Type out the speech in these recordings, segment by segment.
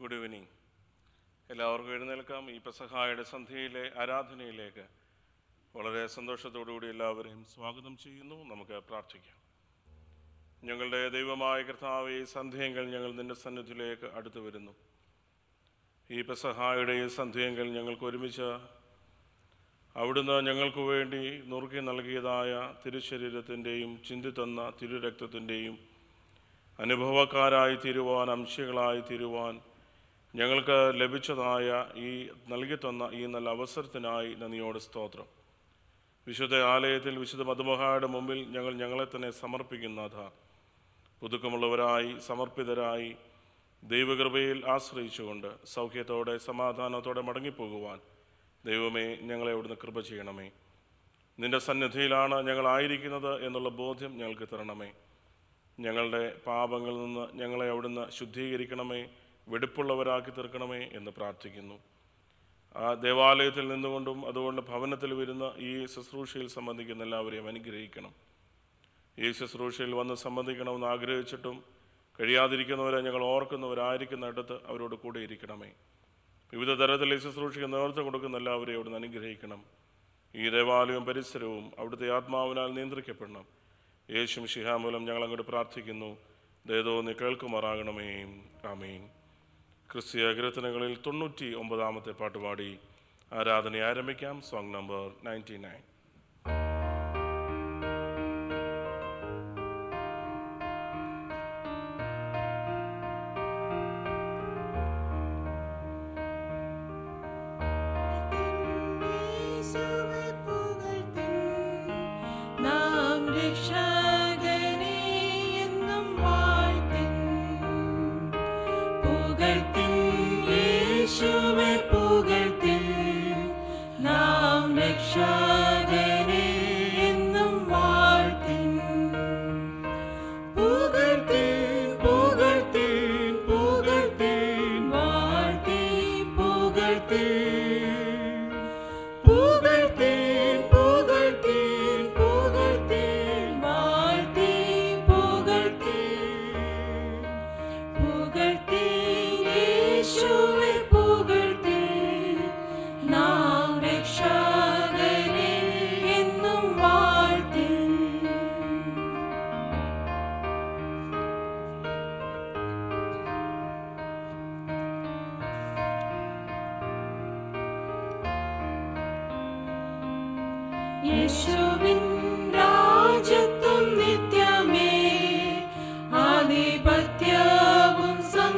Good evening എല്ലാവർക്കും എഴുന്നേൽക്കാം ഈ പെസഹായുടെ സന്ധ്യയിലെ ആരാധനയിലേക്ക് വളരെ സന്തോഷത്തോടുകൂടി എല്ലാവരെയും സ്വാഗതം ചെയ്യുന്നു നമുക്ക് പ്രാർത്ഥിക്കാം ഞങ്ങളുടെ ദൈവമായ കർത്താവ് ഈ സന്ധ്യയെങ്കിൽ ഞങ്ങൾ നിന്റെ സന്നിധിയിലേക്ക് അടുത്തു വരുന്നു ഈ പെസഹായുടെ ഈ സന്ധ്യയെങ്കിൽ ഞങ്ങൾക്ക് ഒരുമിച്ച് അവിടുന്ന് ഞങ്ങൾക്ക് വേണ്ടി നുറുക്കി നൽകിയതായ തിരുശരീരത്തിൻ്റെയും ചിന്തി തന്ന തിരുരക്തത്തിൻ്റെയും അനുഭവക്കാരായി തീരുവാൻ അംശികളായി തീരുവാൻ ഞങ്ങൾക്ക് ലഭിച്ചതായ ഈ നൽകി തന്ന ഈ നല്ല അവസരത്തിനായി നന്ദിയോട് സ്തോത്രം വിശുദ്ധ ആലയത്തിൽ വിശുദ്ധ മധുമഹായുടെ മുമ്പിൽ ഞങ്ങൾ ഞങ്ങളെ തന്നെ സമർപ്പിക്കുന്നത പുതുക്കമുള്ളവരായി സമർപ്പിതരായി ദൈവകൃപയിൽ ആശ്രയിച്ചുകൊണ്ട് സൗഖ്യത്തോടെ സമാധാനത്തോടെ മടങ്ങിപ്പോകുവാൻ ദൈവമേ ഞങ്ങളെ അവിടുന്ന് കൃപ ചെയ്യണമേ നിന്റെ സന്നിധിയിലാണ് ഞങ്ങളായിരിക്കുന്നത് എന്നുള്ള ബോധ്യം ഞങ്ങൾക്ക് തരണമേ ഞങ്ങളുടെ പാപങ്ങളിൽ നിന്ന് ഞങ്ങളെ അവിടുന്ന് ശുദ്ധീകരിക്കണമേ വെടുപ്പുള്ളവരാക്കി തീർക്കണമേ എന്ന് പ്രാർത്ഥിക്കുന്നു ആ ദേവാലയത്തിൽ നിന്നുകൊണ്ടും അതുകൊണ്ട് ഭവനത്തിൽ വരുന്ന ഈ ശുശ്രൂഷയിൽ സംബന്ധിക്കുന്ന എല്ലാവരെയും അനുഗ്രഹിക്കണം ഈ ശുശ്രൂഷയിൽ വന്ന് സംബന്ധിക്കണമെന്ന് ആഗ്രഹിച്ചിട്ടും കഴിയാതിരിക്കുന്നവരെ ഞങ്ങൾ ഓർക്കുന്നവരായിരിക്കുന്നിടത്ത് അവരോട് കൂടെ ഇരിക്കണമേ വിവിധ തരത്തിൽ ഈ ശുശ്രൂഷയ്ക്ക് നേതൃത്വം കൊടുക്കുന്ന എല്ലാവരെയും അവിടുന്ന് അനുഗ്രഹിക്കണം ഈ ദേവാലയവും പരിസരവും അവിടുത്തെ ആത്മാവിനാൽ നിയന്ത്രിക്കപ്പെടണം യേശും ശിഹാമൂലം ഞങ്ങൾ അങ്ങോട്ട് പ്രാർത്ഥിക്കുന്നു ദേതോ നീ കേൾക്കുമാറാകണമേ ആമീൻ ക്രിസ്തീയ കീർത്തനങ്ങളിൽ തൊണ്ണൂറ്റി ഒമ്പതാമത്തെ പാട്ടുപാടി ആരാധന ആരംഭിക്കാം സോങ് നമ്പർ നയൻറ്റി നയൻ യേശുവേ പുകഴ്ത്തിൻ നാം രക്ഷകനെ എന്നും വാഴ്ത്തിൻ പുകഴ്ത്തിൻ യേശുവേ പുകഴ്ത്തിൻ നാം രക്ഷകനെ എന്നും വാഴ്ത്തിൻ പുകഴ്ത്തിൻ പുകഴ്ത്തിൻ പുകഴ്ത്തിൻ വാഴ്ത്തി പുകഴ്ത്തിൻ പുകഴ്ത്തിൻ പുകഴ്ത്തിൻ പുകഴ്ത്തിൻ വാഴ്ത്തി പുകഴ്ത്തിൻ പുകഴ്ത്തിൻ യേശുവേ പുകഴ്ത്തിൻ നാം രക്ഷകനെ എന്നും വാഴ്ത്തിൻ യേശുവിൻ രാജ്യത്വം നിത്യമേ ആധിപത്യവും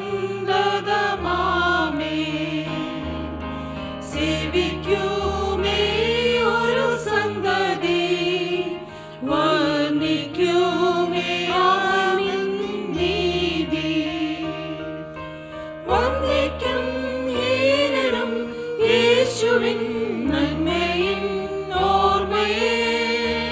സന്തതമാമേ സേവിക്കുമേ ഒരു സന്തതി വർണ്ണിക്കുമേ ആമിൻ നീതി വന്ദിക്കും ഹീനരും യേശുവിൻ നന്മയിൻ ഓർമ്മയെ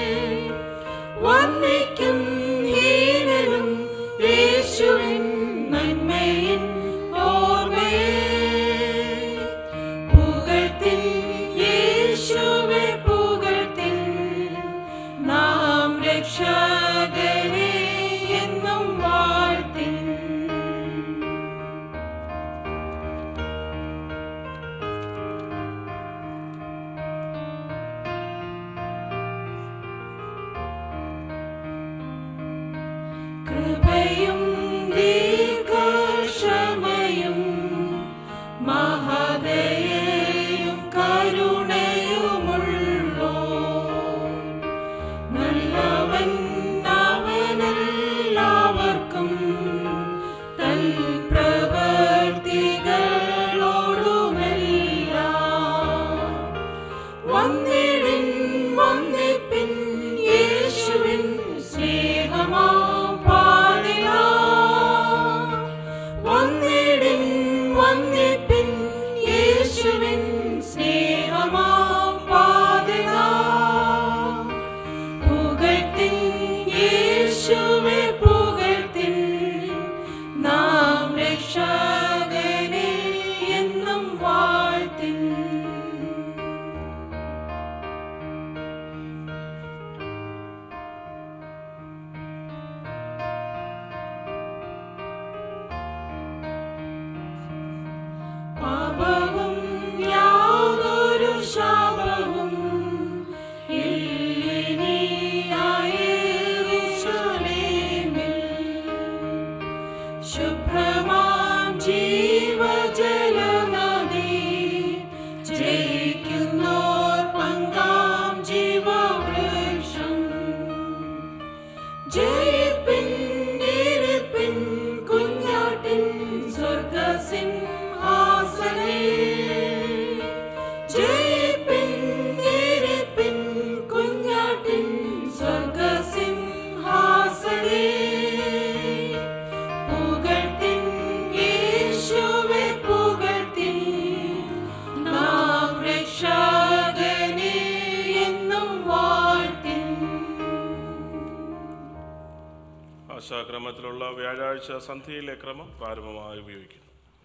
ഭാഷാക്രമത്തിലുള്ള വ്യാഴാഴ്ച സന്ധ്യയിലെ ക്രമം പ്രാരംഭമായി ഉപയോഗിക്കുന്നു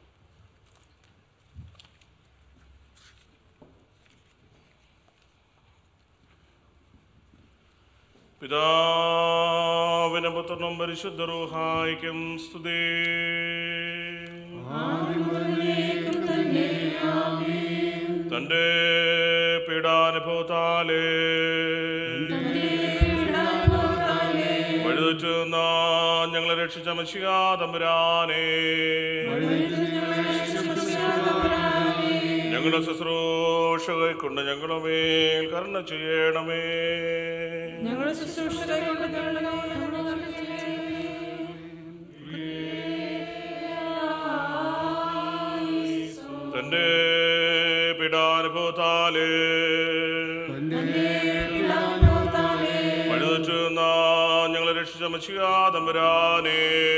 പിതാവിനും പുത്രനും പരിശുദ്ധ റൂഹായിക്കും സ്തുതി തന്റെ പീഡാനുഭവത്താലേ വഴുതുന്ന ഞങ്ങളെ രക്ഷിച്ച മഷികാ തമ്പുരാനേ ഞങ്ങളുടെ ശുശ്രൂഷ കൊണ്ട് ഞങ്ങളുടെ മേൽ കരുണ ചെയ്യണമേ ഞങ്ങളുടെ ശുശ്രൂഷ കൈകൊണ്ട് ഞങ്ങളുടെ തന്റെ പീഡാനുഭവത്താലേ വഴുതുന്ന ഞങ്ങളെ രക്ഷിച്ച മഷികാ തമ്പുരാനേ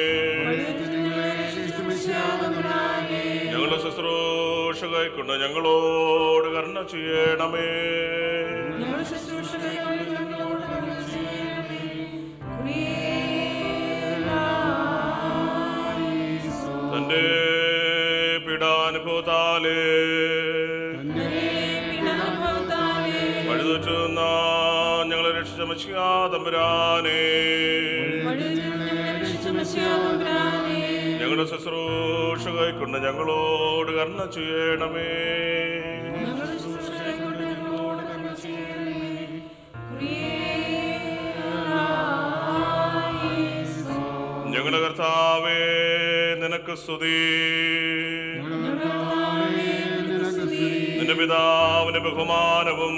ഞങ്ങളുടെ ശുശ്രൂഷ കൊണ്ട് ഞങ്ങളോട് കരുണ ചെയ്യണമേ ഞങ്ങളുടെ ശുശ്രൂഷ കൈകൊണ്ട് ഞങ്ങളോട് കരുണ ചെയ്യണമേ. കുരിയേലായിസോൻ. തന്റെ പീഡാനുഭവത്താലേ പിതാഭവത്താലേ വഴുതുന്ന ഞങ്ങളെ രക്ഷിച്ച മഷികാ തമ്പുരാനേ വഴിയിൽ ഞങ്ങളെ രക്ഷിച്ച മെസ്സിയാതമ്പുരാനേ, ഞങ്ങളുടെ ശുശ്രൂഷ കൊണ്ട് ഞങ്ങളോട് കരുണ ചെയ്യണമേ ഞങ്ങളുടെ ശുശ്രൂഷ കൈകൊണ്ട് ഞങ്ങളോട് കരുണ ചെയ്യണമേ. കുരിയേലായിസോൻ. ഞങ്ങളുടെ കർത്താവേ നിനക്ക് സ്തുതി നിന്റെ പിതാവിന് ബഹുമാനവും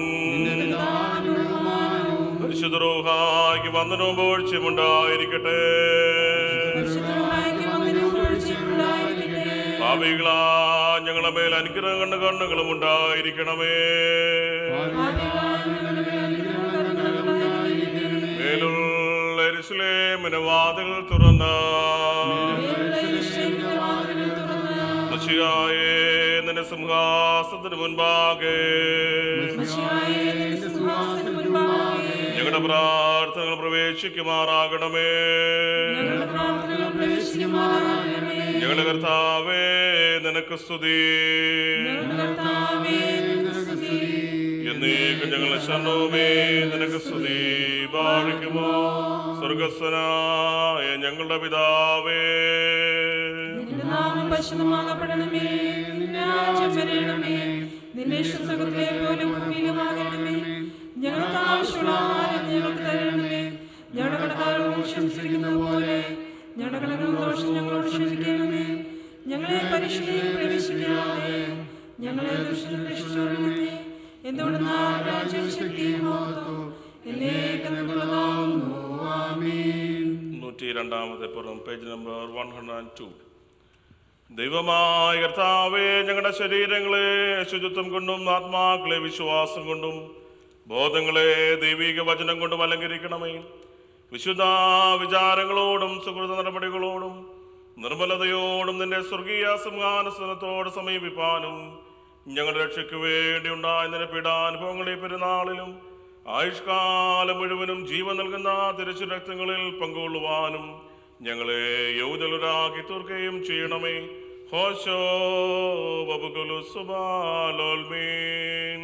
പരിശുദ്ധരോഹായ്ക്ക് വന്ദനവും പോഴ്ചയുമുണ്ടായിരിക്കട്ടെ പരിശുദ്ധനായ വന്ദനവും പുകഴ്ചയും ഉണ്ടായിരിക്കട്ടെ. ഭാവികളാ ഞങ്ങളുടെ മേൽ അനുഗ്രഹം കണ്ട കണ്ണുകളും ഉണ്ടായിരിക്കണമേ ആദികളായ ഞങ്ങളുടെ മേൽ അനുഗ്രഹവും കരുണയും ഉണ്ടായിരിക്കണമേ. മേലുള്ള എരുസലേമിന് വാതിൽ തുറന്ന മേലുള്ള യേശുവിന്റെ വാതിലുകൾ തുറന്ന് മഷിയായേ നിന്റെ സിംഹാസനത്തിന് മുൻപാകെ മശിഹായേ, നിന്റെ സിംഹാസനത്തിന് മുൻപാകെ ഞങ്ങളുടെ പ്രാർത്ഥനകൾ പ്രവേശിക്കുമാറാകണമേ ഞങ്ങളുടെ പ്രാർത്ഥനകൾ പ്രവേശിക്കുമാറാകണമേ. ഞങ്ങളുടെ കർത്താവേ നിനക്ക് സ്തുതി ഞങ്ങളുടെ കർത്താവേ, നിനക്ക് സ്തുതി. എന്നേക്കും ഞങ്ങളുടെ ശരണവുമേ നിനക്ക് സ്തുതി പാഴിക്കുമോ സ്വർഗസ്വനായ ഞങ്ങളുടെ പിതാവേ നിന്റെ നാമം പരിശുദ്ധമാകപ്പെടണമേ. നിന്റെ രാജ്യം വരണമേ. നിന്റെ ഇഷ്ടസുഖത്തിലെ പോലെ ഭൂമിയിലുമാകണമേ. ഞങ്ങൾക്ക് ആവശ്യമുള്ള ആഹാരം ഞങ്ങൾക്ക് തരണമേ ഞങ്ങളുടെ കടക്കാരോട് ക്ഷമിച്ചിരിക്കുന്നത് പോലെ ഞങ്ങളുടെ കടകളും ദോഷം ഞങ്ങളോട് ക്ഷമിക്കണമേ ഞങ്ങളെ പരീക്ഷയിൽ പ്രവേശിക്കാതെ ഞങ്ങളെ ദുഷ്ടനിൽ രക്ഷിച്ചോളണമേ എന്തുകൊണ്ടെന്നാൽ രാജ്യവും ശക്തിയും മഹത്വവും എന്നേക്കും നിനക്കുള്ളതാകുന്നു. ആമേൻ നൂറ്റി രണ്ടാമത്തെ പുറം page number one hundred and two ദൈവമായ കർത്താവേ ഞങ്ങളുടെ ശരീരങ്ങളെ ശുചിത്വം കൊണ്ടും ആത്മാക്കളെ വിശ്വാസം കൊണ്ടും ബോധങ്ങളെ ദൈവിക വചനം കൊണ്ടും അലങ്കരിക്കണമേ വിശുദ്ധ വിചാരങ്ങളോടും സുഹൃത നടപടികളോടും നിർമ്മലതയോടും നിന്റെ സ്വർഗീയ സിംഹാനസനത്തോട് സമീപിപ്പാനും ഞങ്ങളുടെ രക്ഷയ്ക്ക് വേണ്ടി ഉണ്ടായ നിന്റെ പീഡാനുഭവങ്ങളെ പെരുന്നാളിലും ആയുഷ്കാലം മുഴുവനും ജീവൻ നൽകുന്ന തിരച്ചു രക്തങ്ങളിൽ പങ്കുകൊള്ളുവാനും ഞങ്ങളെ യൗദലുരാക്കി തീർക്കുകയും ചെയ്യണമേ ഹോശോ ബബുകുലു സുബാലോൽമീൻ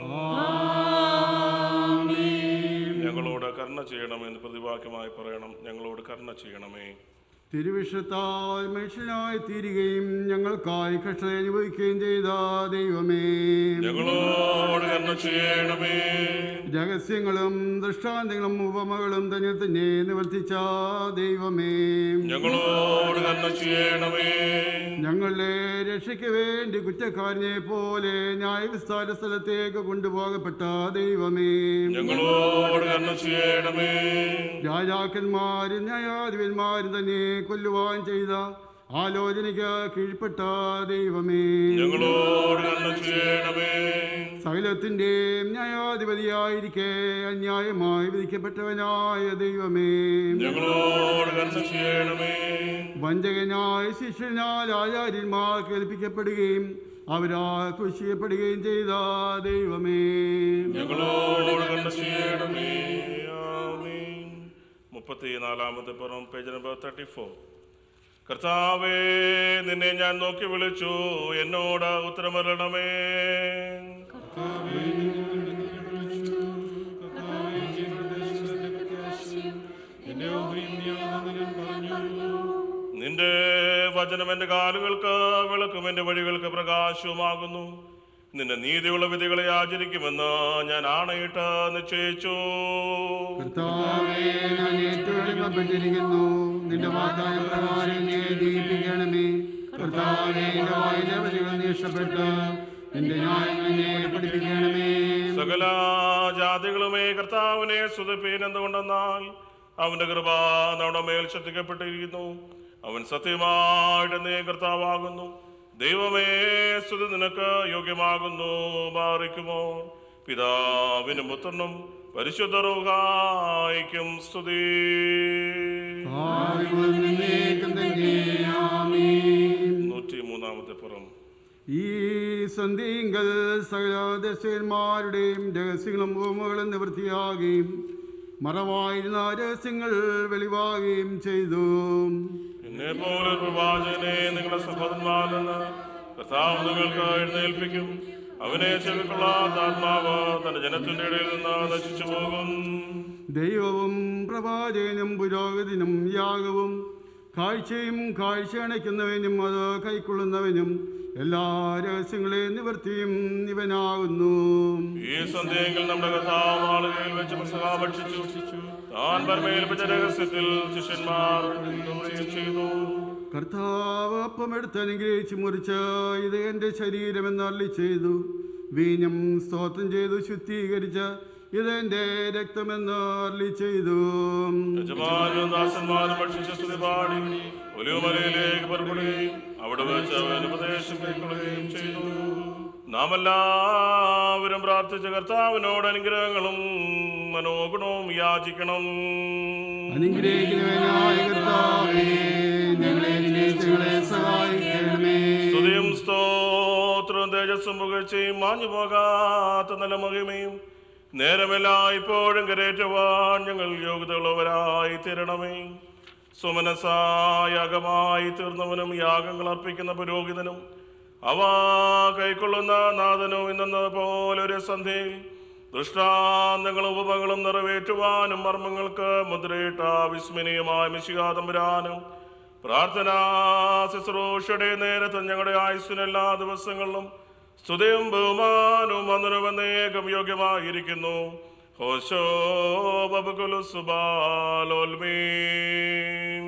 ഞങ്ങളോട് കരുണ ചെയ്യണമെന്ന് പ്രതിവാക്യമായി പറയണം ഞങ്ങളോട് കരുണ ചെയ്യണമേ തിരുവിഷത്താൽ മനുഷ്യനായി തീരുകയും ഞങ്ങൾക്കായി കഷ്ടത അനുഭവിക്കുകയും ചെയ്ത ദൈവമേ ഞങ്ങളോട് കരുണ ചെയ്യണമേ രഹസ്യങ്ങളും ദൃഷ്ടാന്തങ്ങളും ഉപമകളും തന്നെ തന്നെ നിവർത്തിച്ച ദൈവമേ ഞങ്ങളോട് കരുണ ചെയ്യണമേ ഞങ്ങളുടെ രക്ഷയ്ക്ക് വേണ്ടി കുറ്റക്കാരനെ പോലെ ന്യായവിസ്താര സ്ഥലത്തേക്ക് കൊണ്ടുപോകപ്പെട്ട ദൈവമേ ഞങ്ങളോട് കരുണ ചെയ്യണമേ രാജാക്കന്മാരും ന്യായാധിപന്മാരും തന്നെ കൊല്ലുവാൻ ചെയ്ത ആലോചനയ്ക്ക് കീഴ്പ്പെട്ട ദൈവമേ ഞങ്ങളോട് കരുണ ചെയ്യണമേ സകലത്തിന്റെയും ന്യായാധിപതിയായിരിക്കെ അന്യായമായി വിധിക്കപ്പെട്ടവനായ ദൈവമേ ഞങ്ങളോട് കരുണ ചെയ്യണമേ വഞ്ചകനായ ശിഷ്യനാൽ ആചാര്യന്മാർ കേൾപ്പിക്കപ്പെടുകയും അവരാൽ കുശിയപ്പെടുകയും ചെയ്ത ദൈവമേ ഞങ്ങളോട് കരുണ ചെയ്യണമേ ആമേൻ മുപ്പത്തിനാലാമത്തെ പുറം പേജ് നമ്പർ തേർട്ടി ഫോർ കർത്താവേ നിന്നെ ഞാൻ നോക്കി വിളിച്ചു എന്നോട് ഉത്തരമരണമേ എന്റെ ഓഹരിയും നീയാണെന്ന് ഞാൻ പറഞ്ഞു നിന്റെ വചനം എന്റെ കാലുകൾക്ക് വിളക്കും എന്റെ വഴികൾക്ക് പ്രകാശവുമാകുന്നു നിന്റെ നീതിയുള്ള വിധികളെ ആചരിക്കുമെന്ന് ഞാൻ ആണയിട്ട് നിശ്ചയിച്ചു കർത്താവേ ഞാൻ ഏറ്റവും എളിമപ്പെട്ടിരിക്കുന്നു നിന്റെ വാഗ്ദാന പ്രകാരം എന്നെ ജീവിപ്പിക്കണമേ കർത്താവേ എന്റെ വായിലെ വരികൾ നീ ഇഷ്ടപ്പെട്ട് നിന്റെ ന്യായങ്ങൾ എന്നെ പഠിപ്പിക്കണമേ സകല ജാതികളുമേ കർത്താവിനെ സുതപ്പീൻ എന്തുകൊണ്ടെന്നാൽ അവന്റെ കൃപ നമ്മുടെ മേൽ ശ്രദ്ധിക്കപ്പെട്ടിരിക്കുന്നു അവൻ സത്യമായിട്ട് നീ കർത്താവാകുന്നു ദൈവമേ സ്തുതി നിനക്ക് യോഗ്യമാകുന്നു മാറിക്കുമോ പിതാവിനും പുത്രനും പരിശുദ്ധ റൂഹായിക്കും സ്തുതി ആദിമുതൽ നിന്നേക്കും തന്നെ ആമേൻ നൂറ്റി മൂന്നാമത്തെ പുറം ഈ സന്ധിങ്കൽ സകല ദശന്മാരുടെയും രഹസ്യങ്ങളും ഉപമകളും നിവൃത്തിയാകുകയും മറവായിരുന്ന രഹസ്യങ്ങൾ വെളിവാകുകയും ചെയ്തു എന്നെ പോലെ പ്രവാചകനെ നിങ്ങളുടെ സഹോദരന്മാരിൽ നിന്ന് കർത്താവ് നിങ്ങൾക്ക് എഴുന്നേൽപ്പിക്കും അവനെ ചെവിക്കൊള്ളാത്ത ആത്മാവ് തന്റെ ജനത്തിന്റെ ഇടയിൽ നിന്ന് നശിച്ചു പോകും ദൈവവും പ്രവാചകനും പുരോഗതിനും യാഗവും കാഴ്ചയും കാഴ്ച അണയ്ക്കുന്നവനും അത് കൈക്കൊള്ളുന്നവനും എല്ലാ രഹസ്യങ്ങളെയും നിവർത്തിയും ഇവനാകുന്നു ഈ സന്ധ്യയെങ്കിൽ നമ്മുടെ കർത്താവ് ആളുകളിൽ വെച്ച് പ്രസംഗം ഭക്ഷിച്ചു താൻ പരമേൽപ്പിച്ച രഹസ്യത്തിൽ ശിഷ്യന്മാർ നിന്നുകയും ചെയ്തു കർത്താവ് അപ്പമെടുത്ത് അനുഗ്രഹിച്ച് മുറിച്ച് ഇത് എൻ്റെ ശരീരമെന്ന് അള്ളി ചെയ്തു വീഞ്ഞം സ്തോത്രം ചെയ്തു ശുദ്ധീകരിച്ച് ഇത് എൻ്റെ രക്തമെന്ന് അള്ളി ചെയ്തു യജമാനും ദാസന്മാരും ഭക്ഷിച്ച സ്തുതി പാടി ഒലിവുമലയിലേക്ക് പുറപ്പെടുകയും അവിടെ വെച്ച് അവൻ ഉപദേശം കൈക്കൊള്ളുകയും ചെയ്തു നാം എല്ലാവരും പ്രാർത്ഥിച്ച കർത്താവിനോട് അനുഗ്രഹങ്ങളും മനോഗുണവും യാചിക്കണം അനുഗ്രഹിക്കുന്നവനായ കർത്താവേ ഞങ്ങളെ ഞങ്ങളെ സഹായിക്കണമേ സ്തുതിയും സ്തോത്രവും തേജസ്സും പുകഴ്ചയും മാഞ്ഞു പോകാത്ത നല്ല മഹിമയും നേരമെല്ലാം ഇപ്പോഴും കരേറ്റുവാൻ ഞങ്ങൾ യോഗ്യതയുള്ളവരായി തീരണമേ സുമനസായാഗമായി തീർന്നവനും യാഗങ്ങൾ അർപ്പിക്കുന്ന പുരോഹിതനും അവ കൈക്കൊള്ളുന്ന നാഥനും ഇന്നെന്ന പോലെ ഒരു സന്ധ്യയിൽ ദൃഷ്ടാന്തങ്ങളും ഉപമകളും നിറവേറ്റുവാനും മർമ്മങ്ങൾക്ക് മുദ്രയിട്ട വിസ്മരണീയമായ മിശികാതമ്പുരാനും പ്രാർത്ഥനാ ശുശ്രൂഷയുടെ നേരത്തെ ഞങ്ങളുടെ ആയുസ്സിന് എല്ലാ ദിവസങ്ങളിലും സ്തുതിയും ബഹുമാനവും വന്ദനമെന്നേകം യോഗ്യമായിരിക്കുന്നു ഹോശോ ബബുകുലു സുബാലോൽമീൻ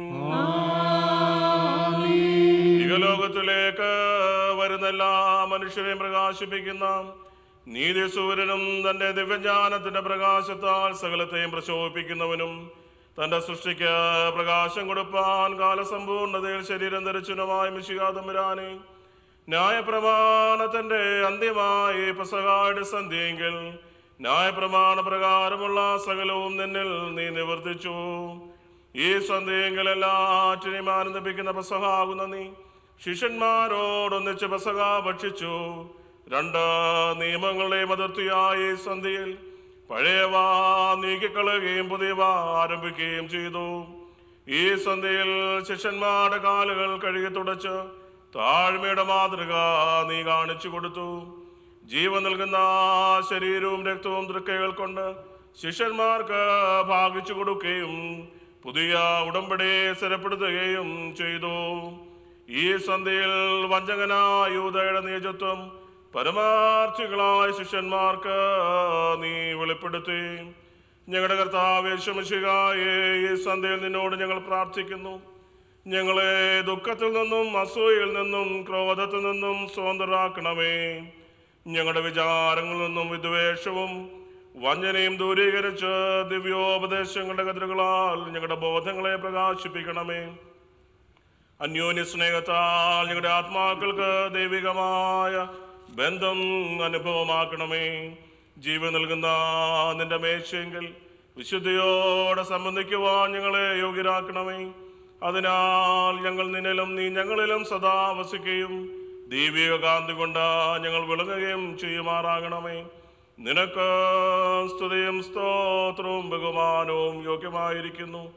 ഇഹലോകത്തിലേക്ക് വരുന്ന എല്ലാ മനുഷ്യരെയും പ്രകാശിപ്പിക്കുന്ന നീതി സൂര്യനും തന്റെ ദിവ്യജ്ഞാനത്തിന്റെ പ്രകാശത്താൽ സകലത്തെയും പ്രശോഭിപ്പിക്കുന്നവനും തന്റെ സൃഷ്ടിക്ക് പ്രകാശം കൊടുപ്പാൻ കാലസമ്പൂർണതയിൽ ശരീരം ധരിച്ചനുമായ മിശികാതമ്പുരാനെ ന്യായപ്രമാണത്തിന്റെ അന്ത്യമായി പെസഹായുടെ സന്ധ്യയെങ്കിൽ ന്യായപ്രമാണ പ്രകാരമുള്ള സകലവും നിന്നിൽ നീ നിവർത്തിച്ചു ഈ സന്ധ്യയെങ്കിൽ എല്ലാറ്റിനെയും ആനന്ദിപ്പിക്കുന്ന പെസഹാകുന്ന നീ ശിഷ്യന്മാരോടൊന്നിച്ച് പെസഹ ഭക്ഷിച്ചു രണ്ട് നിയമങ്ങളുടെയും അതിർത്തിയായി ഈ സന്ധ്യയിൽ പഴയവ നീക്കിക്കളയുകയും പുതിയവ ആരംഭിക്കുകയും ചെയ്തു ഈ സന്ധ്യയിൽ ശിഷ്യന്മാരുടെ കാലുകൾ കഴുകി തുടച്ച് താഴ്മയുടെ മാതൃക നീ കാണിച്ചു കൊടുത്തു ജീവൻ നൽകുന്ന ശരീരവും രക്തവും തൃക്കൈകൾ കൊണ്ട് ശിഷ്യന്മാർക്ക് ഭാഗിച്ചു കൊടുക്കുകയും പുതിയ ഉടമ്പടി സ്ഥിരപ്പെടുത്തുകയും ചെയ്തു ഈ സന്ധ്യയിൽ വഞ്ചകനായ യൂതയുടെ നീചത്വം പരമാർത്ഥികളായ ശിഷ്യന്മാർക്ക് നീ വെളിപ്പെടുത്തി ഞങ്ങളുടെ കർത്താവ് യേശുമിശിഹായേ ഈ സന്ധ്യയിൽ നിന്നോട് ഞങ്ങൾ പ്രാർത്ഥിക്കുന്നു ഞങ്ങളെ ദുഃഖത്തിൽ നിന്നും അസൂയയിൽ നിന്നും ക്രോധത്തിൽ നിന്നും സ്വതന്ത്രരാക്കണമേ ഞങ്ങളുടെ വിചാരങ്ങളിൽ നിന്നും വിദ്വേഷവും വഞ്ചനയും ദൂരീകരിച്ച് ദിവ്യോപദേശങ്ങളുടെ കതിരുകളാൽ ഞങ്ങളുടെ ബോധങ്ങളെ പ്രകാശിപ്പിക്കണമേ അന്യോന്യ സ്നേഹത്താൽ ഞങ്ങളുടെ ആത്മാക്കൾക്ക് ദൈവികമായ ബന്ധം അനുഭവമാക്കണമേ ജീവൻ നൽകുന്ന നിന്റെ മേശയെങ്കിൽ വിശുദ്ധിയോടെ സംബന്ധിക്കുവാൻ ഞങ്ങളെ യോഗ്യരാക്കണമേ അതിനാൽ ഞങ്ങൾ നിന്നിലും നീ ഞങ്ങളിലും സദാ വസിക്കുകയും ദൈവിക കാന്തി കൊണ്ട് ഞങ്ങൾ വിളങ്ങുകയും ചെയ്യുമാറാകണമേ നിനക്ക് സ്തുതിയും സ്തോത്രവും ബഹുമാനവും യോഗ്യമായിരിക്കുന്നു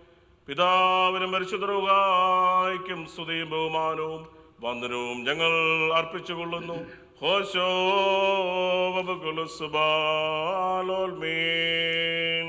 പിതാവിനും പരിശുദ്ധറുകായ്ക്കും സ്തുതിയും ബഹുമാനവും വന്ദനവും ഞങ്ങൾ അർപ്പിച്ചുകൊള്ളുന്നു ഹോശോ വബകുലുസുബാലോൽമീൻ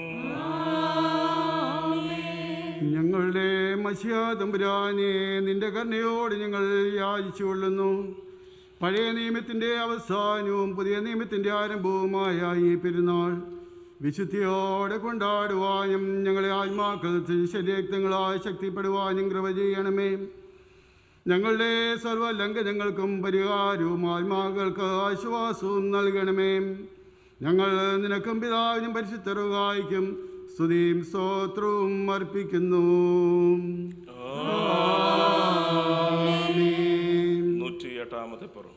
ഞങ്ങളുടെ മഷിയാതമ്പുരാനെ നിന്റെ കരുണയോട് ഞങ്ങൾ യാചിച്ചുകൊള്ളുന്നു പഴയ നിയമത്തിൻ്റെ അവസാനവും പുതിയ നിയമത്തിൻ്റെ ആരംഭവുമായ ഈ പെരുന്നാൾ വിശുദ്ധിയോടെ കൊണ്ടാടുവാനും ഞങ്ങളെ ആത്മാക്കൾ ശരീരക്തങ്ങളായി ശക്തിപ്പെടുവാനും കൃപ ചെയ്യണമേ ഞങ്ങളുടെ സർവ്വലംഘനങ്ങൾക്കും പരിഹാരവും ആത്മാക്കൾക്ക് ആശ്വാസവും നൽകണമേ ഞങ്ങൾ നിനക്കും പിതാവിനും പരിശുദ്ധറുകായിക്കും സ്തുതിയും സ്തോത്രവും അർപ്പിക്കുന്നു ആമീൻ. നൂറ്റി എട്ടാമത്തെ പുറം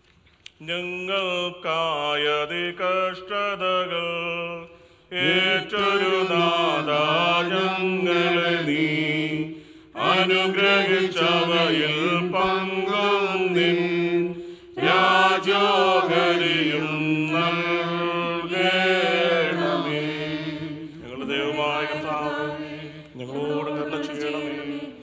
ഞങ്ങൾക്കായതി കഷ്ടതകൾ ഏറ്റൊരു നാദ ഞങ്ങളെ നീ അനുഗ്രഹിച്ചവയിൽ പങ്കും നിൻ രാജോഹരിയും നൽകണമേ ഞങ്ങളുടെ ദൈവമായ കർത്താവ് ഞങ്ങളോട് കരുണ ചെയ്യണമേ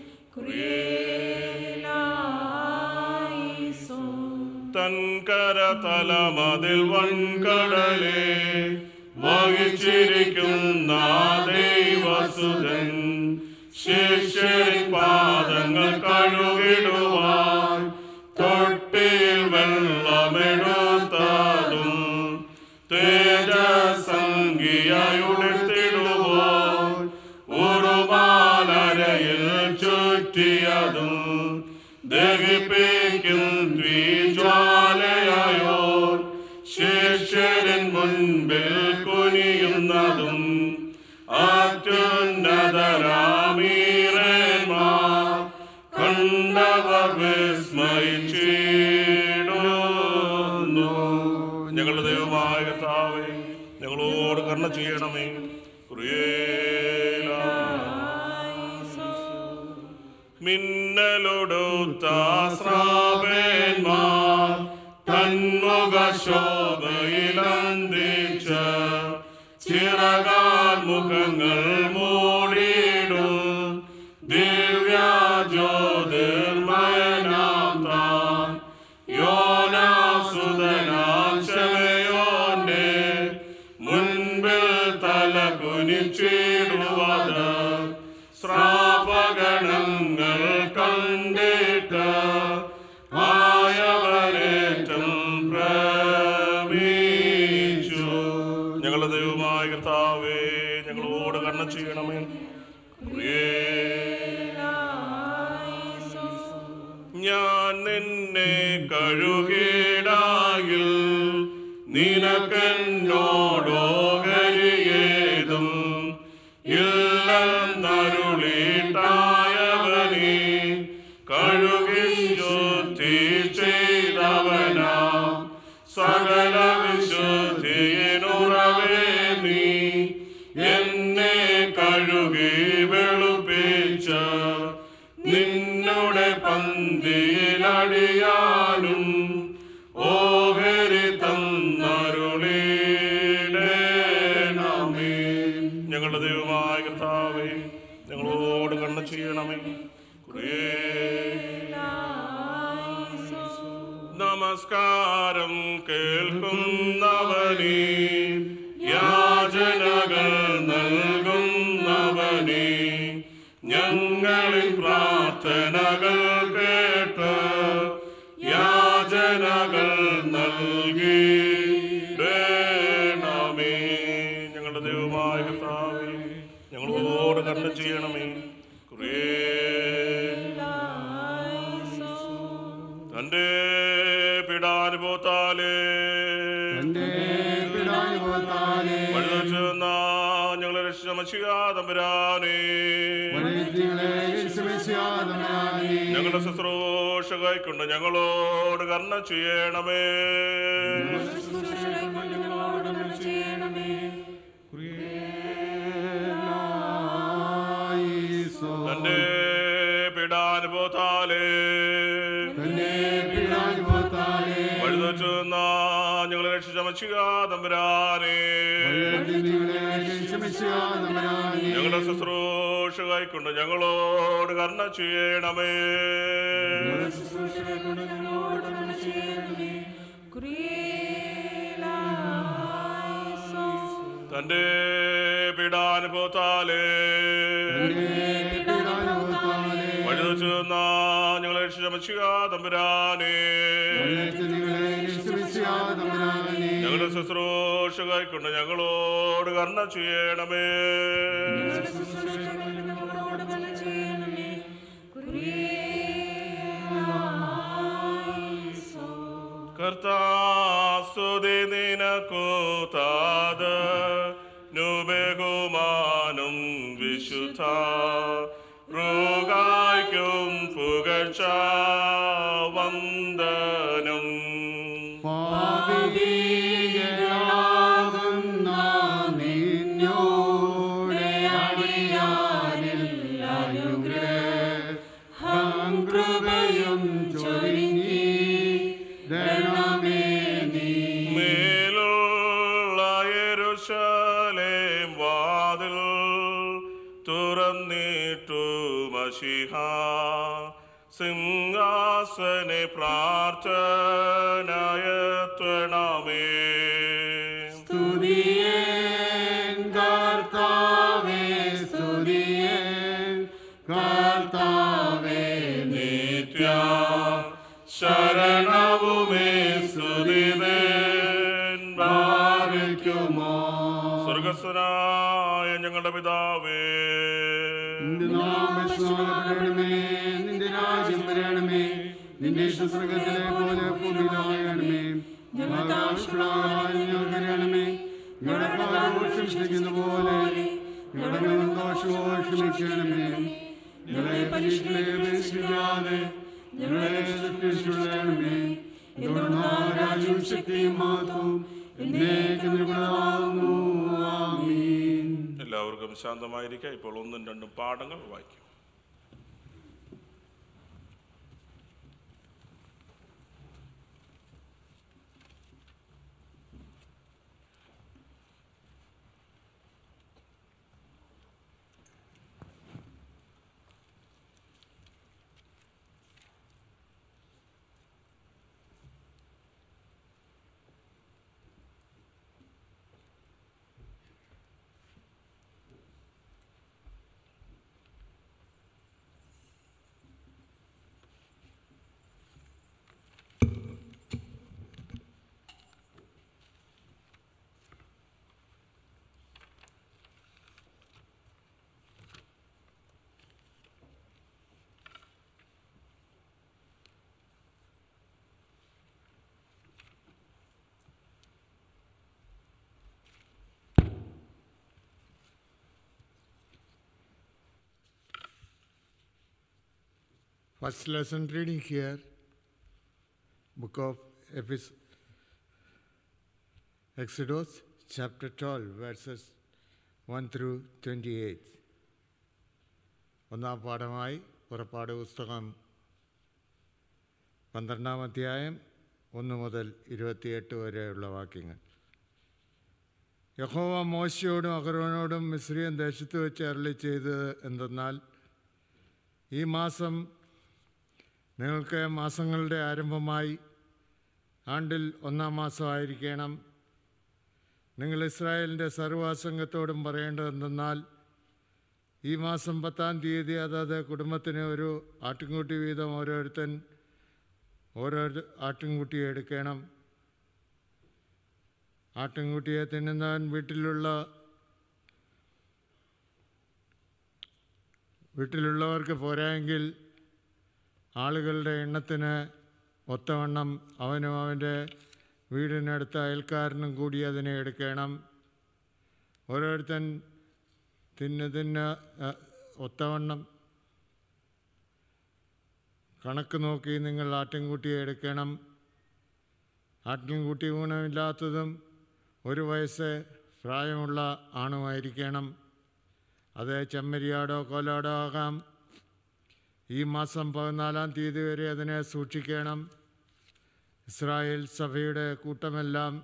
തൻകര തലമതിൽ വൻകടലെ വഹിച്ചിരിക്കുന്ന ദൈവസുതൻ ശിഷ്യരിൻ പാദങ്ങൾ കഴുകിടുവാൻ തൊട്ടിയിൽ വെള്ളമെടുത്തതും തേജസംഖ്യയുടുത്തിടുവാൻ ഉറുമാലരയിൽ ചുറ്റിയതും ദഹിപ്പിക്കും ജ്വാലയായോ ശിഷ്യരിൻ മുൻപിൽ കുനിയുന്നതും അത്യുന്നതരാമീരന്മാർ കണ്ടവർ വിസ്മയിച്ചിടുന്നു ഞങ്ങളുടെ ദൈവമായ കർത്താവേ ഞങ്ങളോട് കരുണ ചെയ്യണമേ പ്രിയേലാ മിന്നലൊടുത്ത ശ്രാവേന്മാർ തന്മുഖ ശോഭയിലന്തിച്ച ചിറകാൽ മുഖങ്ങൾ മൂടിയിടും ദിവ്യാജ്യോതിർമയനാം താൻ യോനാസുതനാം ശമയോന്റെ മുൻപിൽ തല കുനിച്ചിടുവത് ശ്രാപഗണങ്ങൾ കണ്ടിട്ട് ആയവരേറ്റം പ്രവീച്ചു ഞങ്ങളുടെ ദൈവമായ കർത്താവേ ഞങ്ങളോട് കണ്ണ ചെയ്യണമേ ഞാൻ നിന്നെ കഴുകിടായിൽ നിനക്കെന്നോടോ കരിയേതും ഇല്ലെന്നരുളിട്ടായവനെ കഴുകി ശുദ്ധി ചെയ്തവനാ സകല വിശുദ്ധിയിനുറവേ നീ എന്നെ കഴുകി വെളുപ്പിച്ച നിന്നുടെ പന്തിയിലടിയാനും ഓഹരി തന്നരുളിടേണമേ ഞങ്ങളുടെ ദൈവമായ കർത്താവേ ഞങ്ങളോട് കണ്ണ ചെയ്യണമേ കുറേ നമസ്കാരം കേൾക്കുന്നവനെ യാചനകൾ നൽകുന്നവനെ ഞങ്ങളിൽ പ്രാർത്ഥനകൾ കേട്ട് യാചനകൾ നൽകിടേണമേ ഞങ്ങളുടെ ദൈവമായ കർത്താവേ ഞങ്ങളോട് കണ്ണ ചെയ്യണമേ കുറേ തന്റെ പീഡാനുഭവത്താലേ തന്റെ പിടാനുഭവത്താലെ വഴിവെച്ചുന്ന ഞങ്ങളെ രക്ഷമശിയാതമ്പരാനേ വഴിത്തികളെ യേശുമിശിഹാതമ്പുരാനെ, ഞങ്ങളുടെ ശുശ്രൂഷ കൈക്കൊണ്ട് ഞങ്ങളോട് കർണ ചെയ്യണമേ ക്രിയേലായിസോ. തന്റെ പീഡാനുഭവത്താലേ തന്റെ പിടാനുഭവത്താലെ വഴിവെച്ചുന്ന ഞങ്ങളെ രക്ഷമശിയാതമ്പരാനേ വഴിത്തികളെ യേശുമിശിഹാതമ്പുരാനെ, ഞങ്ങളുടെ ശുശ്രൂഷ ശുശ്രൂഷകായിക്കൊണ്ട് ഞങ്ങളോട് കർണ ചെയ്യണമേ ശുശ്രൂഷകളെ കൊണ്ട് ഞങ്ങളോട് കരുണ ചെയ്യണമേ തന്റെ പീഡാനുഭവത്താലേ വഴിവെച്ചു നിന്ന ഞങ്ങളെ രക്ഷിച്ച തമ്പുരാനേ ഞങ്ങളുടെ ശുശ്രൂഷകായിക്കൊണ്ട് ഞങ്ങളോട് കർണ ചെയ്യണമേ ഞങ്ങളോട് കരുണ ചെയ്യണമേ കർത്താസ്തുതി നിനക്കു താത് നുബഹുമാനും വിശുദ്ധ ൃഗായ്ക്കും പുകഴ്ച വന്ദനം കൃപയും ചൊരിഞ്ഞി രണമേ നീ മേലുള്ള യെരൂശലേം വാതിൽ തുറന്നിട്ടു മഷിഹ സിംഹാസനെ പ്രാർത്ഥനയത്വണമേ സ്തുതിയേൻ കർത്താവേ സ്തുതിയേൻ കർത്താവേ നിത്യ ശരണവുമേ സ്തുതിതേൻ ഭാവിക്കുമോ സ്വർഗസ്വനായ ഞങ്ങളുടെ പിതാവേ നിന്റെ നാമം സ്നാനപ്പെടണമേ നിന്റെ രാജ്യം വരണമേ നിന്റെ ഇഷ്ടസ്വർഗത്തിലെ പോലെ ഭൂമിയിലായണമേ ഞങ്ങൾക്ക് ആവശ്യമുള്ള ആഹാരം ഞങ്ങൾക്ക് തരണമേ ഞങ്ങളുടെ പാപങ്ങൾ ക്ഷമിച്ചിരിക്കുന്ന പോലെ ഞങ്ങളുടെ ദോഷവും ക്ഷമിക്കണമേ ഞങ്ങളെ പരീക്ഷകളെ ഉപേക്ഷിക്കാതെ ഞങ്ങളെ രക്ഷിക്കണമേ തുടർന്ന് രാജ്യവും ശക്തിയും മാത്രവും എന്നേക്കും നിനക്കുള്ളതാകുന്നു. ആമീൻ എല്ലാവർക്കും ശാന്തമായിരിക്കാം ഇപ്പോൾ ഒന്നും രണ്ടും പാഠങ്ങൾ വായിക്കും First lesson reading here, book of Epis- Exodus, chapter 12, verses 1 through 28. ഒന്നാം പാഠമായി പുറപ്പാട് പുസ്തകം പന്ത്രണ്ടാം അധ്യായം ഒന്ന് മുതൽ ഇരുപത്തിയെട്ട് വരെയുള്ള വാക്യങ്ങൾ യഹോവ മോശയോടും അഹരോനോടും മിസ്രിയൻ ദേശത്ത് വെച്ച് അരളി ചെയ്തത് എന്തെന്നാൽ ഈ മാസം നിങ്ങൾക്ക് മാസങ്ങളുടെ ആരംഭമായി ആണ്ടിൽ ഒന്നാം മാസമായിരിക്കണം നിങ്ങൾ ഇസ്രായേലിൻ്റെ സർവ്വസംഘത്തോടും പറയേണ്ടതെന്തെന്നാൽ ഈ മാസം പത്താം തീയതി അതാത് കുടുംബത്തിന് ഒരു ആട്ടിൻകുട്ടി വീതം ഓരോരുത്തൻ ഓരോ ആട്ടിൻകുട്ടിയെ എടുക്കണം ആട്ടിൻകുട്ടിയെ തിന്നുന്നവൻ വീട്ടിലുള്ള വീട്ടിലുള്ളവർക്ക് പോരായെങ്കിൽ ആളുകളുടെ എണ്ണത്തിന് ഒത്തവണ്ണം അവനും അവൻ്റെ വീടിനടുത്ത അയൽക്കാരനും കൂടി അതിനെ എടുക്കണം ഓരോരുത്തൻ തിന്ന് തിന്ന് അ, ഒത്തവണ്ണം കണക്ക് നോക്കി നിങ്ങൾ ആട്ടിൻകുട്ടിയെ എടുക്കണം ആട്ടിൻകുട്ടി ഗുണമില്ലാത്തതും ഒരു വയസ്സ് പ്രായമുള്ള ആണുമായിരിക്കണം അത് ചെമ്മരിയാടോ കോലാടോ ആകാം ഈ മാസം പതിനാലാം തീയതി വരെ അതിനെ സൂക്ഷിക്കണം ഇസ്രായേൽ സഭയുടെ കൂട്ടമെല്ലാം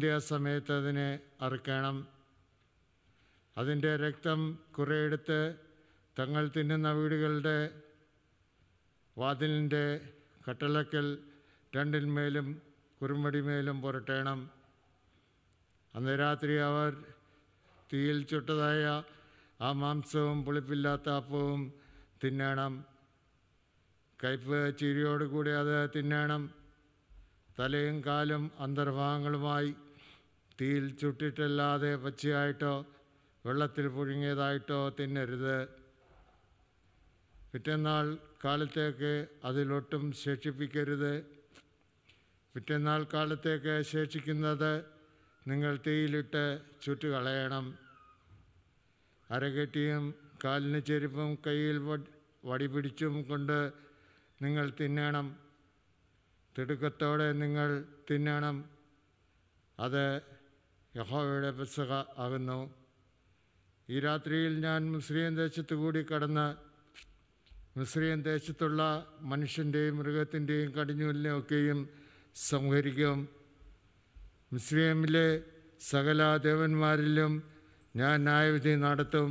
സന്ധ്യാസമയത്ത് അതിനെ അറുക്കണം അതിൻ്റെ രക്തം കുറേ എടുത്ത് തങ്ങൾ തിന്നുന്ന വീടുകളുടെ വാതിലിൻ്റെ കട്ടളക്കൽ രണ്ടിന്മേലും കുറുമ്പടിമേലും പുരട്ടേണം അന്ന് രാത്രി അവർ തീയിൽ ചുട്ടതായ ആ മാംസവും പുളിപ്പില്ലാത്ത അപ്പവും തിന്നണം കയ്പ് ചിരിയോടുകൂടി അത് തിന്നണം തലയും കാലും അന്തർഭാഗങ്ങളുമായി തീയിൽ ചുട്ടിട്ടല്ലാതെ പച്ചയായിട്ടോ വെള്ളത്തിൽ പുഴുങ്ങിയതായിട്ടോ തിന്നരുത് പിറ്റന്നാൾ കാലത്തേക്ക് അതിലൊട്ടും ശേഷിപ്പിക്കരുത് പിറ്റന്നാൾ കാലത്തേക്ക് ശേഷിക്കുന്നത് നിങ്ങൾ തീയിലിട്ട് ചുട്ടുകളയണം അരകെട്ടിയും കാലിന് ചെരുപ്പും കയ്യിൽ വടി- വടി പിടിച്ചും കൊണ്ട് നിങ്ങൾ തിന്നണം തിടുക്കത്തോടെ നിങ്ങൾ തിന്നണം അത് യഹോവയുടെ പെസക ആകുന്നു ഈ രാത്രിയിൽ ഞാൻ മുസ്ലിം ദേശത്തു കൂടി കടന്ന് മിശ്രീം ദേശത്തുള്ള മനുഷ്യൻ്റെയും മൃഗത്തിൻ്റെയും കടിഞ്ഞൂലിനെയൊക്കെയും സംഹരിക്കും മിശ്രീമിലെ സകല ദേവന്മാരിലും ഞാൻ ന്യായവിധി നടത്തും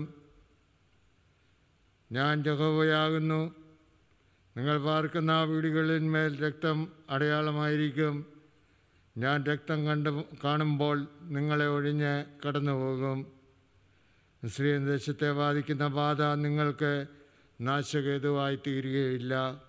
ഞാൻ ജഹോവയാകുന്നു നിങ്ങൾ പാർക്കുന്ന വീടുകളിന്മേൽ രക്തം അടയാളമായിരിക്കും ഞാൻ രക്തം കണ്ടു കാണുമ്പോൾ നിങ്ങളെ ഒഴിഞ്ഞ് കടന്നുപോകും മിശ്രീം ദേശത്തെ ബാധിക്കുന്ന ബാധ നിങ്ങൾക്ക് നാശകേതുവായി തീരുകയില്ല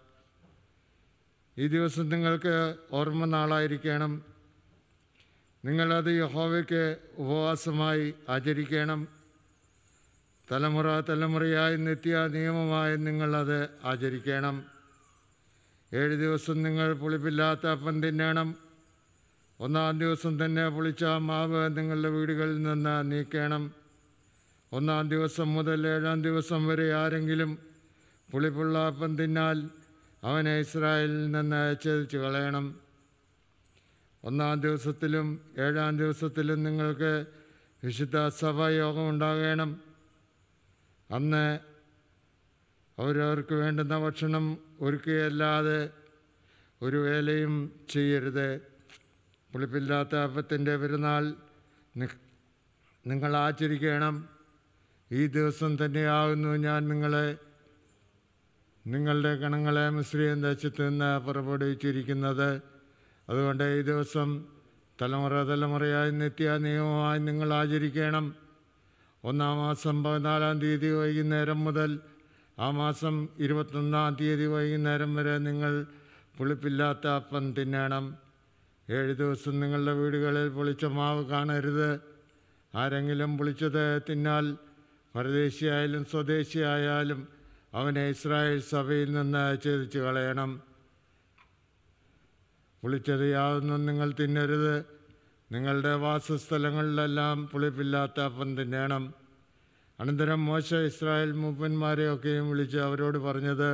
ഈ ദിവസം നിങ്ങൾക്ക് ഓർമ്മ നാളായിരിക്കണം നിങ്ങളത് യഹോവയ്ക്ക് ഉപവാസമായി ആചരിക്കണം തലമുറ തലമുറയായി നിത്യ നിയമമായി നിങ്ങളത് ആചരിക്കണം ഏഴ് ദിവസം നിങ്ങൾ പുളിപ്പില്ലാത്ത അപ്പം തിന്നണം ഒന്നാം ദിവസം തന്നെ പുളിച്ച മാവ് നിങ്ങളുടെ വീടുകളിൽ നിന്ന് നീക്കണം ഒന്നാം ദിവസം മുതൽ ഏഴാം ദിവസം വരെ ആരെങ്കിലും പുളിപ്പുള്ള അപ്പം തിന്നാൽ അവനെ ഇസ്രായേലിൽ നിന്ന് ഛേദിച്ചു കളയണം ഒന്നാം ദിവസത്തിലും ഏഴാം ദിവസത്തിലും നിങ്ങൾക്ക് വിശുദ്ധ സഭായോഗം ഉണ്ടാകണം അന്ന് അവരവർക്ക് വേണ്ടുന്ന ഭക്ഷണം ഒരുക്കുകയല്ലാതെ ഒരു വേലയും ചെയ്യരുത് പുളിപ്പില്ലാത്ത അപ്പത്തിൻ്റെ പെരുന്നാൾ നി- നിങ്ങൾ ആചരിക്കണം ഈ ദിവസം തന്നെയാകുന്നു ഞാൻ നിങ്ങളെ നിങ്ങളുടെ ഗണങ്ങളെ മിശ്രീം ദേശത്ത് നിന്ന് പുറപ്പെടുവിച്ചിരിക്കുന്നത് അതുകൊണ്ട് ഈ ദിവസം തലമുറ തലമുറയായി നിത്യ നിയമമായി നിങ്ങൾ ആചരിക്കണം ഒന്നാം മാസം പതിനാലാം തീയതി വൈകുന്നേരം മുതൽ ആ മാസം ഇരുപത്തൊന്നാം തീയതി വൈകുന്നേരം വരെ നിങ്ങൾ പുളിപ്പില്ലാത്ത അപ്പം തിന്നണം ഏഴ് ദിവസം നിങ്ങളുടെ വീടുകളിൽ പുളിച്ച മാവ് കാണരുത് ആരെങ്കിലും പുളിച്ചത് തിന്നാൽ പരദേശിയായാലും സ്വദേശിയായാലും അവനെ ഇസ്രായേൽ സഭയിൽ നിന്ന് ഛേദിച്ച് കളയണം പുളിച്ചത് യാതൊന്നും നിങ്ങൾ തിന്നരുത് നിങ്ങളുടെ വാസസ്ഥലങ്ങളിലെല്ലാം പുളിപ്പില്ലാത്ത അപ്പം തിന്നണം അനന്തരം മോശ ഇസ്രായേൽ മൂപ്പന്മാരെയൊക്കെയും വിളിച്ച് അവരോട് പറഞ്ഞത്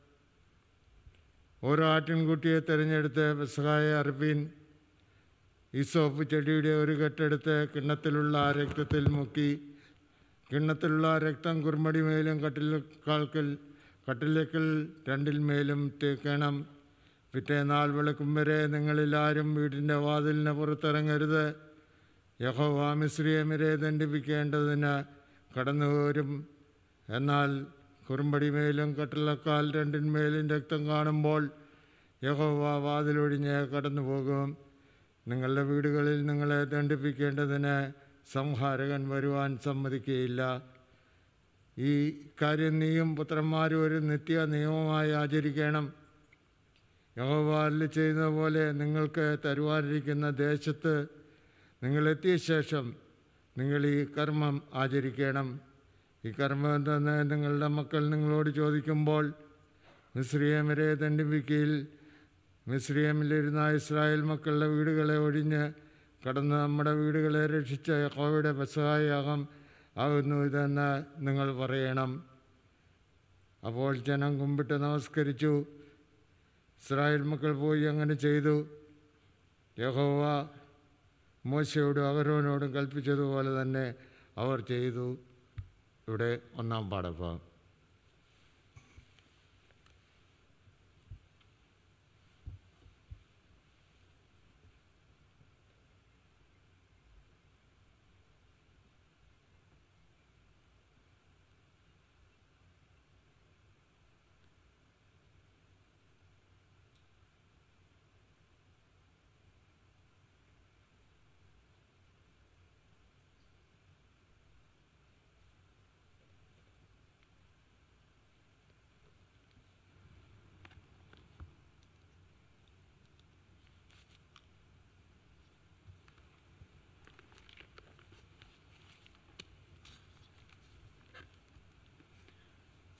ഓരോ ആട്ടിൻകുട്ടിയെ തിരഞ്ഞെടുത്ത് പെസഹായ അർപ്പീൻ ഈ സോപ്പ് ചെടിയുടെ ഒരു കെട്ടെടുത്ത് കിണ്ണത്തിലുള്ള ആ രക്തത്തിൽ മുക്കി കിണ്ണത്തിലുള്ള ആ രക്തം കുറുമടി മേലും കട്ടിലേക്കാൾക്കൽ കട്ടിലേക്കൽ രണ്ടിൽ മേലും തേക്കണം പിറ്റേനാൾ വെളുക്കും വരെ നിങ്ങളിൽ ആരും വീടിൻ്റെ വാതിലിന് പുറത്തിറങ്ങരുത് യഹോവ മിശ്രിയമരെ ദണ്ഡിപ്പിക്കേണ്ടതിന് കടന്നു വരും എന്നാൽ കുറുമ്പടിമേലും കട്ടിലക്കാൽ രണ്ടിന്മേലും രക്തം കാണുമ്പോൾ യഹോവ വാതിലൊഴിഞ്ഞ് കടന്നു പോകും നിങ്ങളുടെ വീടുകളിൽ നിങ്ങളെ ദണ്ഡിപ്പിക്കേണ്ടതിന് സംഹാരകൻ വരുവാൻ സമ്മതിക്കുകയില്ല ഈ കാര്യം നീയും പുത്രന്മാരും ഒരു നിത്യ നിയമമായി ആചരിക്കണം യഹോവാലിൽ ചെയ്യുന്ന പോലെ നിങ്ങൾക്ക് തരുവാനിരിക്കുന്ന ദേശത്ത് നിങ്ങളെത്തിയ ശേഷം നിങ്ങൾ ഈ കർമ്മം ആചരിക്കണം ഈ കർമ്മം എന്തെന്ന് നിങ്ങളുടെ മക്കൾ നിങ്ങളോട് ചോദിക്കുമ്പോൾ മിശ്രിയമരെ ദണ്ഡിപ്പിക്കയിൽ മിശ്രിയമിലിരുന്ന ഇസ്രായേൽ മക്കളുടെ വീടുകളെ ഒഴിഞ്ഞ് കടന്ന് നമ്മുടെ വീടുകളെ രക്ഷിച്ച യഹോവയുടെ പെസഹായാകം ആകുന്നു ഇതെന്ന് നിങ്ങൾ പറയണം അപ്പോൾ ജനം കുമ്പിട്ട് നമസ്കരിച്ചു ഇസ്രായേൽ മക്കൾ പോയി അങ്ങനെ ചെയ്തു യഹോവ മോശയോടും അഹരോനോടും കൽപ്പിച്ചതുപോലെ തന്നെ അവർ ചെയ്തു ഇവിടെ ഒന്നാം പാടപ്പം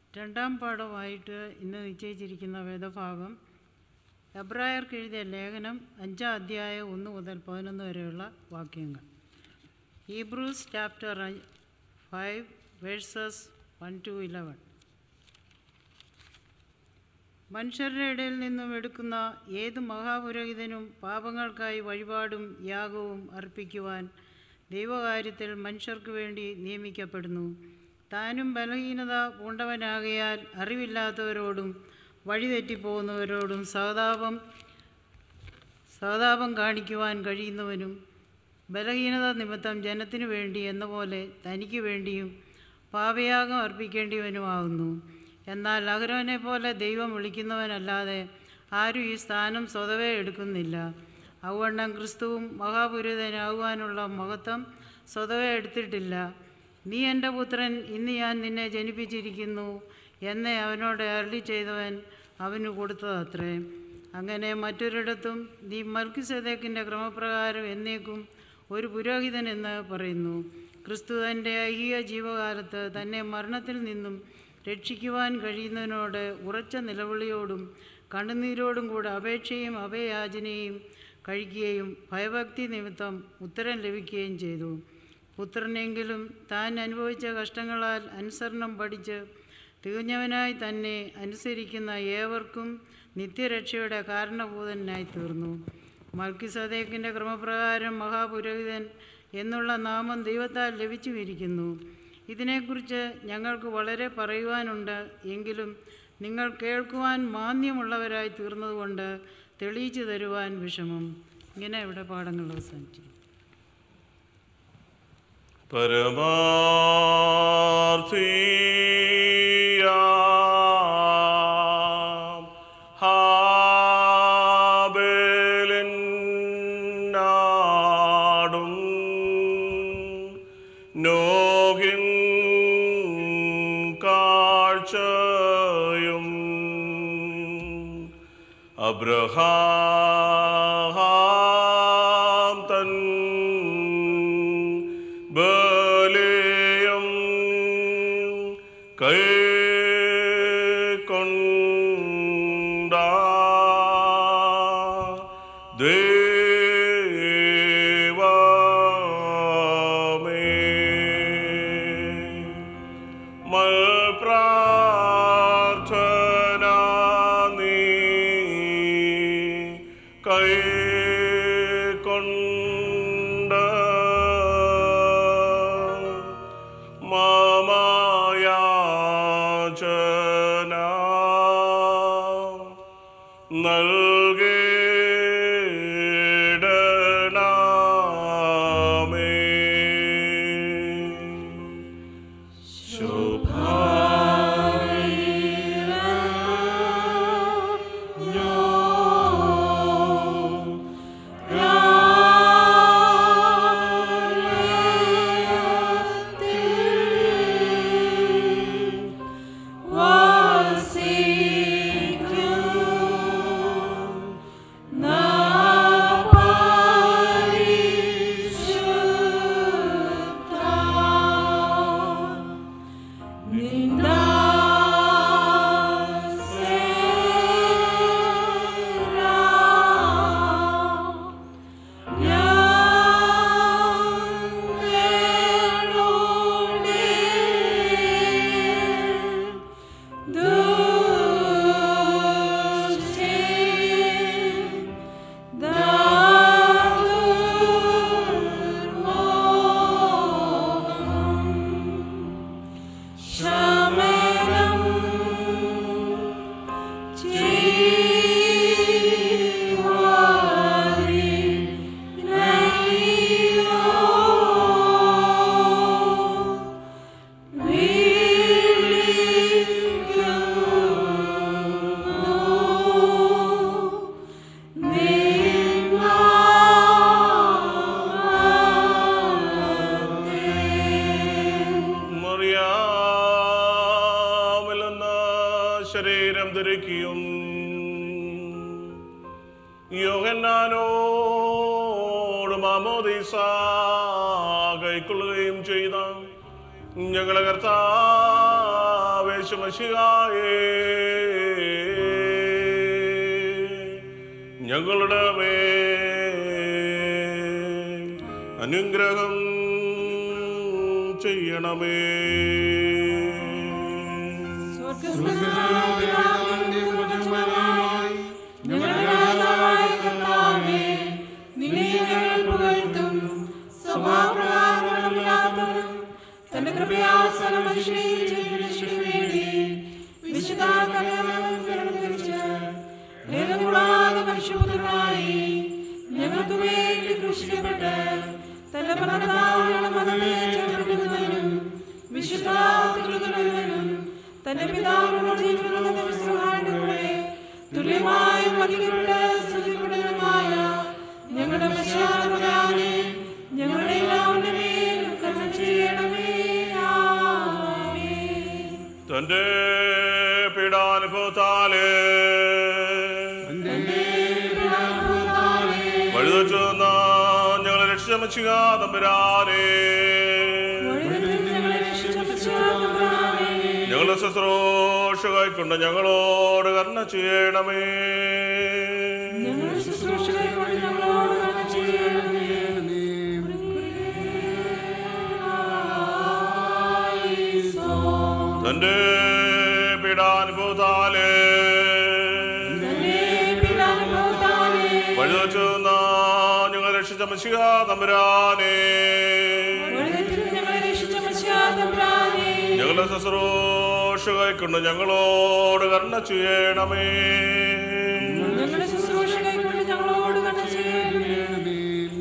രണ്ടാം പാഠമായിട്ട് ഇന്ന് നിശ്ചയിച്ചിരിക്കുന്ന വേദഭാഗം എബ്രായർക്ക് എഴുതിയ ലേഖനം അഞ്ചാം അധ്യായം ഒന്ന് മുതൽ പതിനൊന്ന് വരെയുള്ള വാക്യങ്ങൾ Hebrews chapter five verses one to eleven മനുഷ്യരുടെ ഇടയിൽ നിന്നും എടുക്കുന്ന ഏത് മഹാപുരോഹിതനും പാപങ്ങൾക്കായി വഴിപാടും യാഗവും അർപ്പിക്കുവാൻ ദൈവകാര്യത്തിൽ മനുഷ്യർക്ക് വേണ്ടി നിയമിക്കപ്പെടുന്നു താനും ബലഹീനത പൂണ്ടവനാകയാൽ അറിവില്ലാത്തവരോടും വഴിതെറ്റിപ്പോകുന്നവരോടും സഹതാപം സഹതാപം കാണിക്കുവാൻ കഴിയുന്നവനും ബലഹീനത നിമിത്തം ജനത്തിനു വേണ്ടി എന്ന പോലെ തനിക്ക് വേണ്ടിയും പാപയാഗം അർപ്പിക്കേണ്ടിയവനുമാകുന്നു എന്നാൽ അഹരോനെ പോലെ ദൈവം വിളിക്കുന്നവനല്ലാതെ ആരും ഈ സ്ഥാനം സ്വതവേ എടുക്കുന്നില്ല ഔവണ്ണം ക്രിസ്തുവും മഹാപുരുതനാകുവാനുള്ള മഹത്വം സ്വതവേ എടുത്തിട്ടില്ല നീ എൻ്റെ പുത്രൻ ഇന്ന് ഞാൻ നിന്നെ ജനിപ്പിച്ചിരിക്കുന്നു എന്നെ അവനോട് അരളി ചെയ്തവൻ അവന് കൊടുത്തതത്രേ അങ്ങനെ മറ്റൊരിടത്തും നീ മൽക്കിസദേക്കിൻ്റെ ക്രമപ്രകാരം എന്നേക്കും ഒരു പുരോഹിതൻ എന്ന് പറയുന്നു ക്രിസ്തു തൻ്റെ ഐഹിക ജീവകാലത്ത് തന്നെ മരണത്തിൽ നിന്നും രക്ഷിക്കുവാൻ കഴിയുന്നതിനോട് ഉറച്ച നിലവിളിയോടും കണ്ണുനീരോടും കൂടെ അപേക്ഷയും അഭയയാചനയും കഴിക്കുകയും ഭയഭക്തി നിമിത്തം ഉത്തരം ലഭിക്കുകയും ചെയ്തു പുത്രനെങ്കിലും താൻ അനുഭവിച്ച കഷ്ടങ്ങളാൽ അനുസരണം പഠിച്ച് തികഞ്ഞവനായി തന്നെ അനുസരിക്കുന്ന ഏവർക്കും നിത്യരക്ഷയുടെ കാരണഭൂതനായി തീർന്നു മൽക്കിസദേക്കിൻ്റെ ക്രമപ്രകാരം മഹാപുരോഹിതൻ എന്നുള്ള നാമം ദൈവത്താൽ ലഭിച്ചുമിരിക്കുന്നു ഇതിനെക്കുറിച്ച് ഞങ്ങൾക്ക് വളരെ പറയുവാനുണ്ട് എങ്കിലും നിങ്ങൾ കേൾക്കുവാൻ മാന്യമുള്ളവരായി തീർന്നതുകൊണ്ട് തെളിയിച്ചു തരുവാൻ വിഷമം ഇങ്ങനെ ഇവിടെ പാഠങ്ങൾ അവസാനിച്ചു പരമാർത്ഥിയാം ഹാബേലിനാടും നോഹിൻ കാഴ്ചയും അബ്രഹാം തൻ ബലിയം കൈക്കൊണ്ട ദൈവമേ മൽപ്രാർത്ഥന നീ കൈക്കൊണ്ട മമയാചന നൽകേടനാമേ മറിയാമിലെന്ന ശരീരം ധരിക്കുകയും യോഹന്നാനോട് മാമോദീസ കൈക്കൊള്ളുകയും ചെയ്ത ഞങ്ങളെ കർത്താവെ യേശുമശിഹായേ ഞങ്ങളുടെ മേൽ അനുഗ്രഹം ചെയ്യണമേ തന്റെ കൃപയാസനം വേണ്ടി വിശുദ്ധ കൂടാതെ മനുഷ്യപുത്രനായി ഞങ്ങൾക്ക് വേണ്ടി കൃഷിക്കപ്പെട്ട് തന്റെ മരണത്തിനും വിശുദ്ധ തിരുവനന്തപുരം തന്റെ പിതാവിനോട് ജീവിക്കുന്ന വിശ്രമായിട്ട് കൂടെ തുല്യമായി മതിക്കപ്പെട്ട് സ്തുതിപ്പെടുന്നതുമായ ഞങ്ങളുടെ പശ്ചാത്തലപ്രധാനെ ഞങ്ങളുടെ എല്ലാവരുടെ മേലും കരുണ ചെയ്യണമേ ആമേൻ. തന്റെ പീഡാനുഭവത്താലേ വഴുതച്ചു ഞങ്ങളെ രക്ഷമച്ചുക തമ്പുരാനേ വഴിതെറ്റി ഞങ്ങളെ രക്ഷിച്ച പശ്ചാത്തലപ്രധാനെ ഞങ്ങളെ ശുശ്രൂഷ കൈക്കൊണ്ട് ഞങ്ങളോട് കരുണ ചെയ്യണമേ ഞങ്ങളുടെ ശുശ്രൂഷകരെ കൊണ്ട് ഞങ്ങളോട് കരുണ ചെയ്യണമേ തന്റെ പീഡാനുഭവത്താലേ വഴുതച്ചു ഞങ്ങളെ രക്ഷിച്ച മഷിക തമ്പുരാനേ ഞങ്ങളെ ശുശ്രൂഷ കൈക്കൊണ്ട് ഞങ്ങളോട് കരുണ ചെയ്യണമേ ഞങ്ങളുടെ ശുശ്രൂഷകരെ കൊണ്ട് ഞങ്ങളോട് കരുണ ചെയ്യണമേ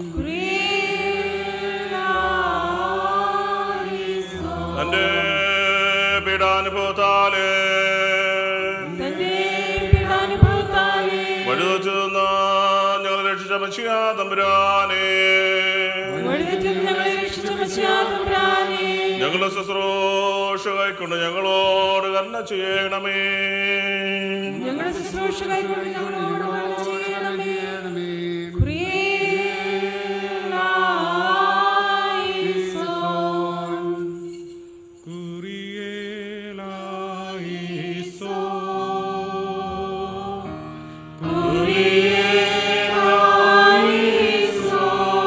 കുറിയേലായിസോ. തന്റെ പീഡാനുഭവത്താലേ തന്റെ പീഡാനുഭവത്താലേ വഴുതച്ചു ഞങ്ങളെ രക്ഷിച്ച മഷിക തമ്പുരാനേ വഴിതെറ്റി ഞങ്ങളെ രക്ഷിച്ച പശ്ചാത്തലപ്രധാനെ ഞങ്ങളുടെ ശുശ്രൂഷ കൈക്കൊണ്ട് ഞങ്ങളോട് കരുണ ചെയ്യണമേ ഞങ്ങളുടെ ശുശ്രൂഷകരെ കൊണ്ട് ഞങ്ങളോട് കരുണ ചെയ്യണമേ കുറിയേലായിസോ. കുറിയേലായിസോ.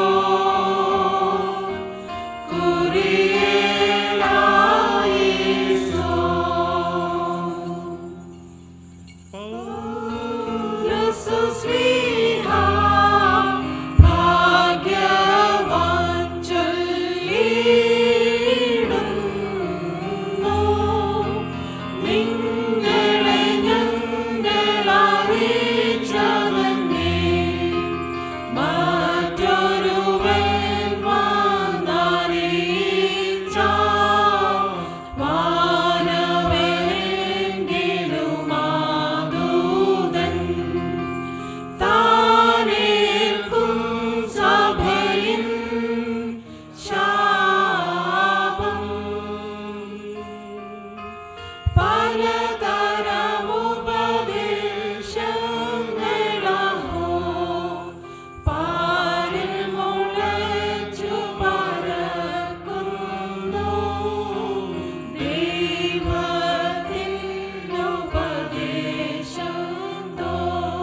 കുറിയേലായിസോ. യേശുസ്ലിഹ ഭാഗ്യവാൻ ചൊല്ലിടുന്നു. നിങ്ങളെ ഞങ്ങളറിയിച്ചവനെ മറ്റൊരുവൻ വന്നറിയിച്ചാൽ വാനവനെങ്കിലും മാതൂതൻ താനേൽക്കും സഭയിൻ ശാപം പലതരമുപദേശങ്ങളാഹോ പാരിൽ മുളച്ചു പരക്കുന്നു ദൈവത്തിനുപദേശം തോ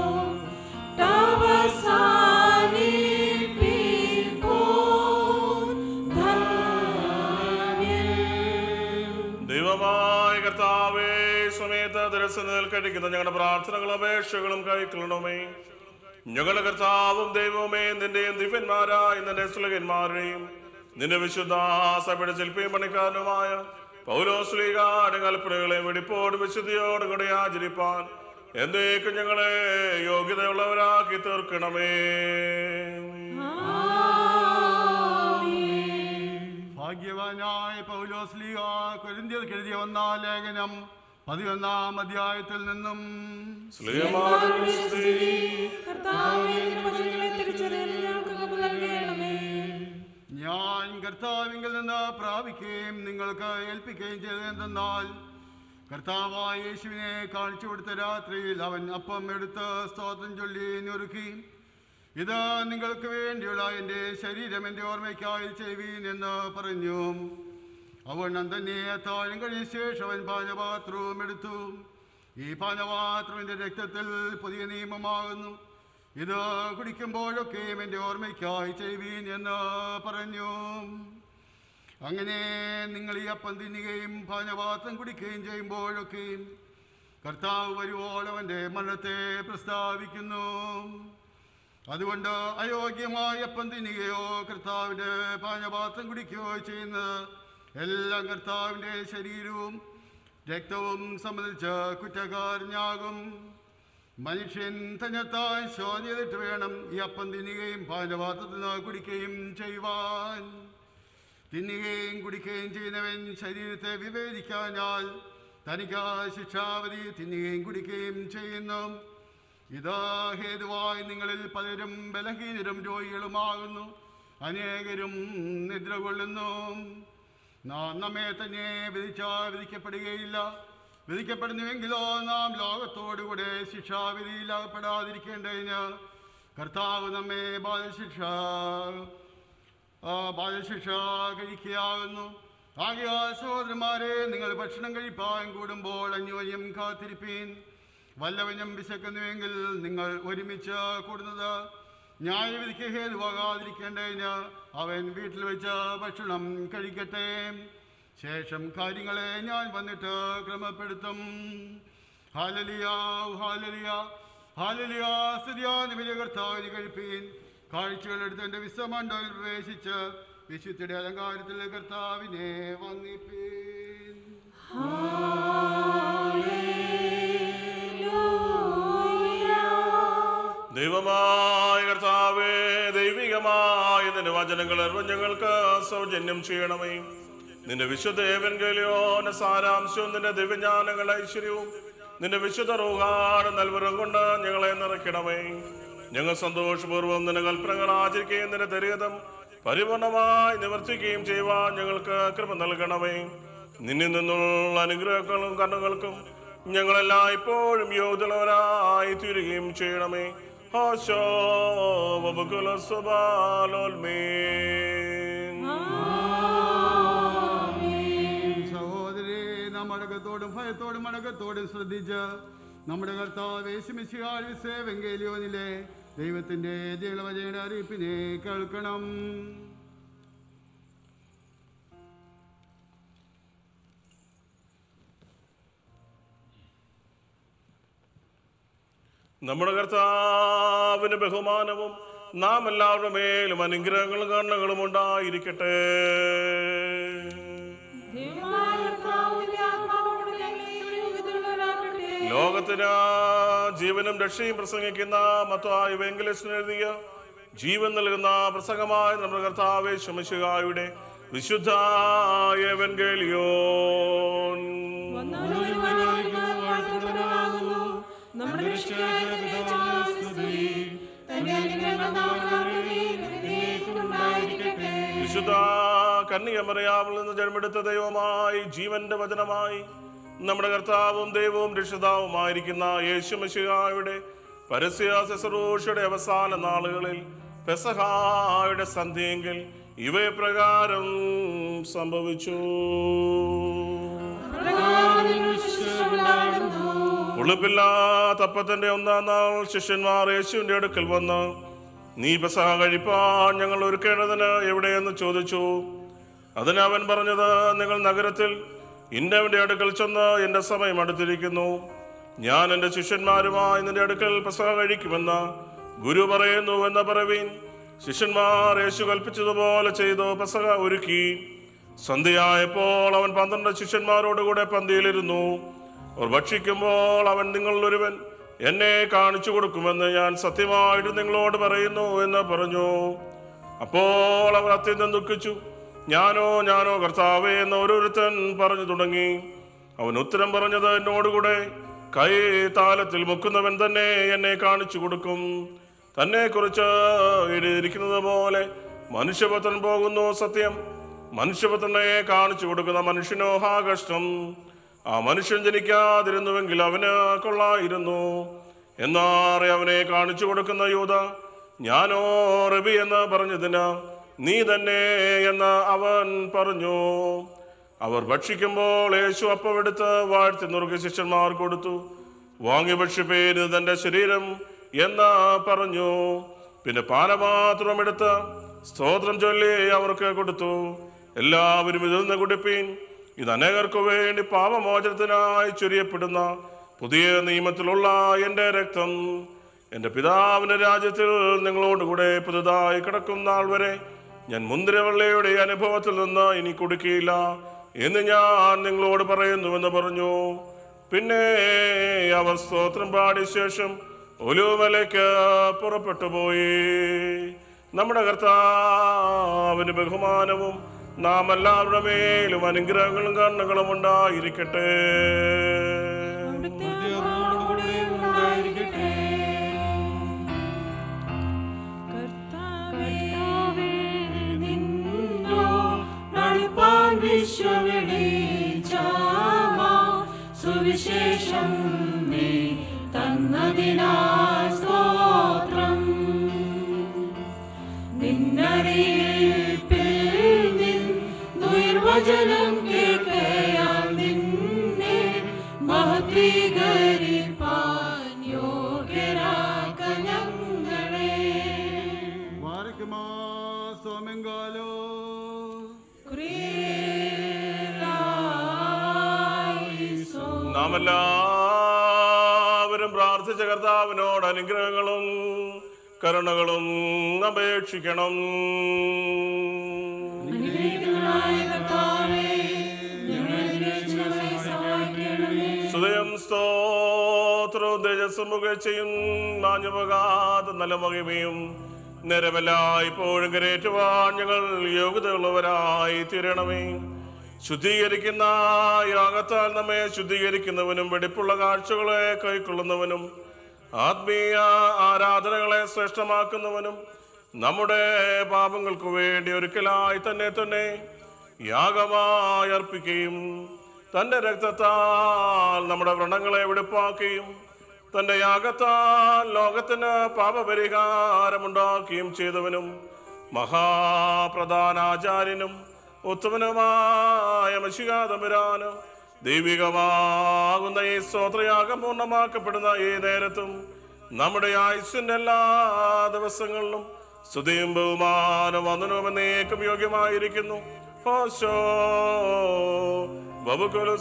ദൈവമായ കർത്താവേ സമയത്ത് ദർശനത്തിൽ കഴിക്കുന്ന ഞങ്ങളുടെ പ്രാർത്ഥനകളും അപേക്ഷകളും കൈക്കൊള്ളണമേ ഞങ്ങളുടെ കർത്താവും ദൈവവുമേ നിന്റെയും ദിവ്യന്മാരായ നിന്റെ സുലകന്മാരുടെയും നിന്റെ വിശുദ്ധ സഭയുടെ ശില്പിയും പണിക്കാരനുമായ പൗലോസ്ലീകാരുടെ കൽപ്പനകളെ വെടിപ്പോട് വിശുദ്ധിയോടും കൂടെ ആചരിപ്പാൻ എന്നേക്കും ഞങ്ങളെ യോഗ്യതയുള്ളവരാക്കി തീർക്കണമേ ഭാഗ്യവാനായ പൗലോസ്ലിഹ കൊരിന്ത്യർക്ക് എഴുതിയ ഒന്നാം ലേഖനം പതിനൊന്നാം അധ്യായത്തിൽ നിന്നും സ്ലീഹമാരുടെ സ്തുതി. ഞാൻ കർത്താവിങ്കിൽ നിന്ന് പ്രാപിക്കുകയും നിങ്ങൾക്ക് ഏൽപ്പിക്കുകയും ചെയ്തതെന്തെന്നാൽ കർത്താവായ യേശുവിനെ കാണിച്ചു കൊടുത്ത രാത്രിയിൽ അവൻ അപ്പം എടുത്ത് സ്തോത്രം ചൊല്ലി ഞൊരുക്കി ഇത് നിങ്ങൾക്ക് വേണ്ടിയുള്ള എൻ്റെ ശരീരം എൻ്റെ ഓർമ്മയ്ക്കായി ചെയ്യുവീൻ എന്ന് പറഞ്ഞു അവണ്ണം തന്നെ അത്താഴം കഴിഞ്ഞ ശേഷം അവൻ പാനപാത്രവും എടുത്തു ഈ പാനപാത്രത്തിന്റെ രക്തത്തിൽ പുതിയ നിയമമാകുന്നു ഇത് കുടിക്കുമ്പോഴൊക്കെയും എൻ്റെ ഓർമ്മയ്ക്കായി ചെയ്യുവീൻ എന്ന് പറഞ്ഞു അങ്ങനെ നിങ്ങൾ ഈ അപ്പം തിന്നുകയും പാനപാത്രം കുടിക്കുകയും ചെയ്യുമ്പോഴൊക്കെയും കർത്താവ് വരുവോളം അവൻ്റെ മരണത്തെ പ്രസ്താവിക്കുന്നു അതുകൊണ്ട് അയോഗ്യമായ അപ്പം തിന്നുകയോ കർത്താവിൻ്റെ പാനപാത്രം കുടിക്കുകയോ ചെയ്യുന്നത് എല്ലാം കർത്താവിൻ്റെ ശരീരവും രക്തവും സംബന്ധിച്ച് കുറ്റക്കാരനാകും മനുഷ്യൻ തന്നെത്താൻ ശോധന ചെയ്തിട്ട് വേണം ഈ അപ്പം തിന്നുകയും പാനപാത്രത്തിൽ നിന്ന് കുടിക്കുകയും ചെയ്യുവാൻ തിന്നുകയും കുടിക്കുകയും ചെയ്യുന്നവൻ ശരീരത്തെ വിവേചിക്കാഞ്ഞാൽ തനിക്ക് ശിക്ഷാവധി തിന്നുകയും കുടിക്കുകയും ചെയ്യുന്നു ഇതാ ഹേതുവായി നിങ്ങളിൽ പലരും ബലഹീനരും രോഗികളുമാകുന്നു അനേകരും നിദ്ര കൊള്ളുന്നു നാം നമ്മെ തന്നെ വിധിച്ചാൽ വിധിക്കപ്പെടുകയില്ല വിധിക്കപ്പെടുന്നുവെങ്കിലോ നാം ലോകത്തോടുകൂടെ ശിക്ഷാവിധിയിൽ അകപ്പെടാതിരിക്കേണ്ടതിന് കർത്താവ് നമ്മെ ബാലശിക്ഷ ആ ബാലശിക്ഷ കഴിക്കുകയാകുന്നു ആകയാൽ സഹോദരന്മാരെ നിങ്ങൾ ഭക്ഷണം കഴിപ്പാൻ കൂടുമ്പോൾ അന്യോന്യം കാത്തിരിപ്പീൻ വല്ലവനും വിശക്കുന്നുവെങ്കിൽ നിങ്ങൾ ഒരുമിച്ച് കൂടുന്നത് ന്യായവിധിക്ക് ഹേതുവാകാതിരിക്കേണ്ടതിന് അവൻ വീട്ടിൽ വെച്ച് ഭക്ഷണം കഴിക്കട്ടെ ശേഷം കാര്യങ്ങളെ ഞാൻ വന്നിട്ട് ക്രമപ്പെടുത്തും ഹാലലിയാ ഹാലലിയ ഹാലലിയ സ്തുതിയാനിമിലെ കർത്താവിന് കഴിപ്പീൻ കാഴ്ചകളെടുത്ത് എൻ്റെ വിശ്വമണ്ഡലിൽ പ്രവേശിച്ച് വിശുദ്ധിയുടെ അലങ്കാരത്തിൽ കർത്താവിനെ വന്നിപ്പീൻ ദൈവമായ കർത്താവേ ദൈവികമായ നിന്റെ വചനങ്ങൾ അറിവ് ഞങ്ങൾക്ക് സൗജന്യം ചെയ്യണമേ നിന്റെ വിശുദ്ധ ഏവൻഗലിയോന സാരാംശവും നിന്റെ ദിവ്യജ്ഞാനങ്ങൾ ഐശ്വര്യവും നിന്റെ വിശുദ്ധ റൂഹാട് നൽവരം കൊണ്ട് ഞങ്ങളെ നിറയ്ക്കണമേ ഞങ്ങൾ സന്തോഷപൂർവ്വം നിന്റെ കൽപ്പനകൾ ആചരിക്കുകയും നിന്റെ ദരിതം പരിപൂർണമായി നിവർത്തിക്കുകയും ചെയ്യുവാൻ ഞങ്ങൾക്ക് കൃപ നൽകണമേ നിന്നിൽ നിന്നുള്ള അനുഗ്രഹങ്ങളും കണ്ണുകൾക്കും ഞങ്ങളെല്ലാം ഇപ്പോഴും യോഗ്യതയുള്ളവരായി തീരുകയും ചെയ്യണമേ ഹോശോ വബുകുല സുബാലോൽമീൻ സഹോദരി നാം അടക്കത്തോടും ഭയത്തോടും അടക്കത്തോടും ശ്രദ്ധിച്ച് നമ്മുടെ കർത്താവ് യേശുമിശിഹാരി സേവെങ്കേലിയോനിലെ ദൈവത്തിന്റെ ജലവചയുടെ അറിയിപ്പിനെ കേൾക്കണം നമ്മുടെ കർത്താവിന് ബഹുമാനവും നാം എല്ലാവരുടെ മേലും അനുഗ്രഹങ്ങളും കണ്ണുകളും ഉണ്ടായിരിക്കട്ടെ ലോകത്തിന് ജീവനും രക്ഷയും പ്രസംഗിക്കുന്ന മത്തായി വെങ്കലേശൻ എഴുതിയ ജീവൻ നൽകുന്ന പ്രസംഗമായ നമ്മുടെ കർത്താവെ ശമശികായുടെ വിശുദ്ധ എവൻഗേലിയോൻ നമ്മുടെ രക്ഷകനായ പിതാവിന്റെ സ്തുതി തന്റെ അനുഗ്രഹം ഉണ്ടായിരിക്കട്ടെ വിശുദ്ധ കന്യകമറിയാവിൽ നിന്ന് ജന്മെടുത്ത ദൈവമായി ജീവന്റെ വചനമായി നമ്മുടെ കർത്താവും ദൈവവും രക്ഷിതാവുമായിരിക്കുന്ന യേശു മഷിഹായുടെ പരസ്യ ശുശ്രൂഷയുടെ അവസാന നാളുകളിൽ പെസഹായുടെ സന്ധ്യയെങ്കിൽ ഇവയെ പ്രകാരം സംഭവിച്ചു ഉളുപ്പില്ലാത്തപ്പത്തിന്റെ ഒന്നാം നാൾ ശിഷ്യന്മാർ യേശുവിന്റെ അടുക്കൽ വന്ന് നീ പെസഹ കഴിപ്പാൻ ഞങ്ങൾ ഒരുക്കേണ്ടതിന് എവിടെയെന്ന് ചോദിച്ചു അതിന് അവൻ പറഞ്ഞത് നിങ്ങൾ നഗരത്തിൽ ഇന്നവന്റെ അടുക്കൽ ചെന്ന് എന്റെ സമയം അടുത്തിരിക്കുന്നു ഞാൻ എൻ്റെ ശിഷ്യന്മാരുമായി നിന്റെ അടുക്കൽ പെസഹ കഴിക്കുമെന്ന് ഗുരു പറയുന്നു എന്ന് പറവീൻ ശിഷ്യന്മാർ യേശു കൽപ്പിച്ചതുപോലെ ചെയ്തു പെസഹ ഒരുക്കി സന്ധ്യയായപ്പോൾ അവൻ പന്ത്രണ്ട് ശിഷ്യന്മാരോടുകൂടെ പന്തിയിലിരുന്നു അവർ ഭക്ഷിക്കുമ്പോൾ അവൻ നിങ്ങളിൽ ഒരുവൻ എന്നെ കാണിച്ചു കൊടുക്കുമെന്ന് ഞാൻ സത്യമായിട്ട് നിങ്ങളോട് പറയുന്നു എന്ന് പറഞ്ഞു അപ്പോൾ അവർ അത്യന്തം ദുഃഖിച്ചു ഞാനോ ഞാനോ കർത്താവേ എന്ന് ഓരോരുത്തൻ പറഞ്ഞു തുടങ്ങി അവൻ ഉത്തരം പറഞ്ഞത് എന്നോടുകൂടെ കൈ താലത്തിൽ മുക്കുന്നവൻ തന്നെ എന്നെ കാണിച്ചു കൊടുക്കും തന്നെ കുറിച്ച് എഴുതിയിരിക്കുന്നത് പോലെ മനുഷ്യപുത്രൻ പോകുന്നു സത്യം മനുഷ്യപുത്രനെ കാണിച്ചു കൊടുക്കുന്ന മനുഷ്യനോ ഹാ കഷ്ടം ആ മനുഷ്യൻ ജനിക്കാതിരുന്നുവെങ്കിൽ അവന് കൊള്ളായിരുന്നു എന്നാറെ അവനെ കാണിച്ചു കൊടുക്കുന്ന യൂത ഞാനോ റബി എന്ന് പറഞ്ഞതിന് നീ തന്നെ എന്ന് അവൻ പറഞ്ഞു അവർ ഭക്ഷിക്കുമ്പോൾ യേശു അപ്പമെടുത്ത് വാഴ്ത്തി നുറുക്കി ശിഷ്യന്മാർ കൊടുത്തു വാങ്ങി ഭക്ഷിപ്പേര് തന്റെ ശരീരം എന്ന് പറഞ്ഞു പിന്നെ പാനപാത്രം എടുത്ത് സ്തോത്രം ചൊല്ലി അവർക്ക് കൊടുത്തു എല്ലാവരും ഇതിൽ നിന്ന് കുടിപ്പീൻ ഇത് അനേകർക്ക് വേണ്ടി പാപമോചനത്തിനായി ചൊരിയപ്പെടുന്ന പുതിയ നിയമത്തിലുള്ള എൻ്റെ രക്തം എൻ്റെ പിതാവിൻ്റെ രാജ്യത്തിൽ നിങ്ങളോടുകൂടെ പുതുതായി കിടക്കുന്ന നാൾ വരെ ഞാൻ മുന്തിരവള്ളയുടെ അനുഭവത്തിൽ നിന്ന് ഇനി കുടിക്കുകയില്ല എന്ന് ഞാൻ നിങ്ങളോട് പറയുന്നുവെന്ന് പറഞ്ഞു പിന്നെ അവർ സ്തോത്രം പാടിയ ശേഷം ഒലുമലയ്ക്ക് പുറപ്പെട്ടു പോയി നമ്മുടെ കർത്താവിന് ബഹുമാനവും നാം എല്ലാവരുടെ മേലും അനുഗ്രഹങ്ങളും കണ്ണുകളും ഉണ്ടായിരിക്കട്ടെ കൂടെ ഉണ്ടായിരിക്കട്ടെ കർത്താവേ നിന്നോ നടുപ്പാൻ വിശ്വവെളിച്ചമാ സുവിശേഷം നീ തന്നതിനാൽ സ്തോത്രം നിന്നറിയിപ്പിൽ നിൻ നിർവചനം കേൾക്കയാൽ നിന്നെ മഹത്വീകരിപ്പാൻ യോഗ്യരാക്ക ഞങ്ങളെ വാരക്കുമാ സോമെങ്കാലോ നാം എല്ലാവരും പ്രാർത്ഥിച്ച കർത്താവിനോട് അനുഗ്രഹങ്ങളും കരുണകളും അപേക്ഷിക്കണം സുതയം സ്തോത്രവും തേജസ്സും പുകഴ്ചയും മാഞ്ഞുപോകാത്ത നല്ല മഹിമയും നിരവല്ലായ്പ്പോഴും കരേറ്റുവാൻ ഞങ്ങൾ യോഗ്യതയുള്ളവരായി തീരണമേ ശുദ്ധീകരിക്കുന്ന യാഗത്താൽ നമ്മെ ശുദ്ധീകരിക്കുന്നവനും വെടിപ്പുള്ള കാഴ്ചകളെ കൈക്കൊള്ളുന്നവനും ആത്മീയ ആരാധനകളെ ശ്രേഷ്ഠമാക്കുന്നവനും നമ്മുടെ പാപങ്ങൾക്ക് വേണ്ടി ഒരിക്കലായി തന്നെ തന്നെ യാഗമായി അർപ്പിക്കുകയും തന്റെ രക്തത്താൽ നമ്മുടെ വ്രണങ്ങളെ വെടിപ്പാക്കുകയും തന്റെ യാഗത്താൽ ലോകത്തിന് പാപപരിഹാരമുണ്ടാക്കുകയും ചെയ്തവനും മഹാപ്രധാനാചാര്യനും ഉത്തമനുമായ മഷികാതമ്പുരാനും ദൈവികമാകുന്ന ഈ സ്തോത്രയാഗം പൂർണ്ണമാക്കപ്പെടുന്ന ഈ നേരത്തും നമ്മുടെ ആയുസ്സിന്റെ എല്ലാ ദിവസങ്ങളിലും സ്തുതിയും ബഹുമാനം വന്ദനവും എന്നേക്കും യോഗ്യമായിരിക്കുന്നു ഹോശോ ബബുക്കുലു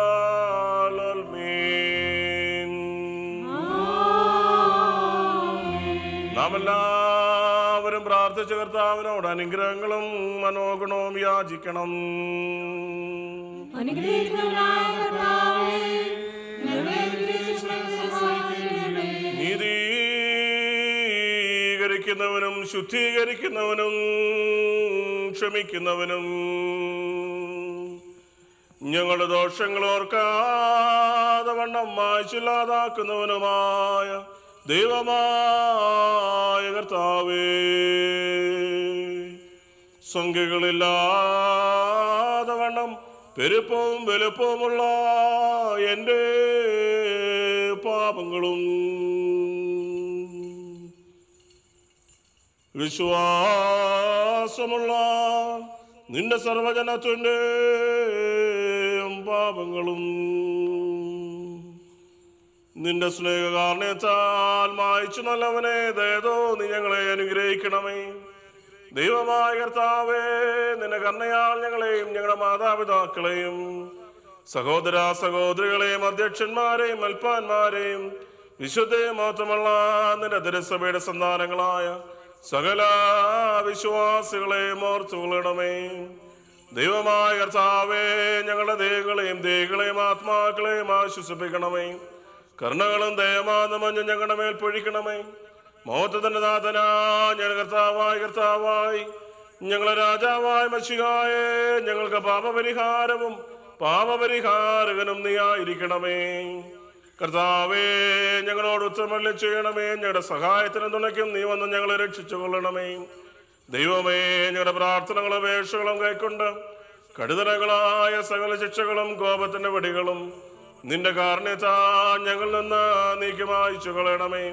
സുബാലൽമീൻ നാം എല്ലാവരും പ്രാർത്ഥിച്ച കർത്താവിനോട് അനുഗ്രഹങ്ങളും മനോഗുണവും യാചിക്കണം അനുഗ്രഹിക്കുന്നവനായ കർത്താവേ, ഞങ്ങളെ അനുഗ്രഹിച്ച് സഹായിക്കണമേ. നീതീകരിക്കുന്നവനും ശുദ്ധീകരിക്കുന്നവനും ക്ഷമിക്കുന്നവനും ഞങ്ങളുടെ ദോഷങ്ങൾ ഓർക്കാതെ വണ്ണം മായ്ച്ചില്ലാതാക്കുന്നവനുമായ ദൈവമായ കർത്താവേ സംഖ്യകളില്ലാതെ വണ്ണം പെരുപ്പവും വലുപ്പവുമുള്ള എൻ്റെ പാപങ്ങളും വിശ്വാസമുള്ള നിന്റെ സർവജനത്തിൻ്റെ പാപങ്ങളും നിന്റെ സ്നേഹകാരണത്താൽ മായിച്ചു നല്ലവനെ ദയതോ നീ ഞങ്ങളെ അനുഗ്രഹിക്കണമേ ദൈവമായ കർത്താവേ നിന്റെ കർണയാൽ ഞങ്ങളെയും ഞങ്ങളുടെ മാതാപിതാക്കളെയും സഹോദര സഹോദരികളെയും അധ്യക്ഷന്മാരെയും അൽപ്പാന്മാരെയും വിശുദ്ധയും മാത്രമല്ല നിന്റെ ദരസഭയുടെ സന്താനങ്ങളായ സകല വിശ്വാസികളെയും ഓർത്തുകൊള്ളണമേ ദൈവമായ കർത്താവേ ഞങ്ങളുടെ ദേഹങ്ങളെയും ദേഹികളെയും ആത്മാക്കളെയും ആശ്വസിപ്പിക്കണമേ കർണകളും ദയമാനമഞ്ഞ് ഞങ്ങളുടെ മേൽ പൊഴിക്കണമേ മോഹത്തിന്റെ നാഥനാ ഞാൻ കർത്താവായി കർത്താവായി ഞങ്ങളെ രാജാവായ മഷികായെ ഞങ്ങൾക്ക് പാപപരിഹാരവും പാപപരിഹാരകനും നീ ആയിരിക്കണമേ കർത്താവേ ഞങ്ങളോട് ഉത്തരമല്ല ചെയ്യണമേ ഞങ്ങളുടെ സഹായത്തിന് തുണയ്ക്കും നീ വന്ന് ഞങ്ങളെ രക്ഷിച്ചു കൊള്ളണമേ ദൈവമേ ഞങ്ങളുടെ പ്രാർത്ഥനകളും അപേക്ഷകളും കൈക്കൊണ്ട് കടുതലകളായ സകല ശിക്ഷകളും കോപത്തിന്റെ വെടികളും നിന്റെ കാരണത്താ ഞങ്ങൾ നിന്ന് നീക്കി മായിച്ചു കളയണമേ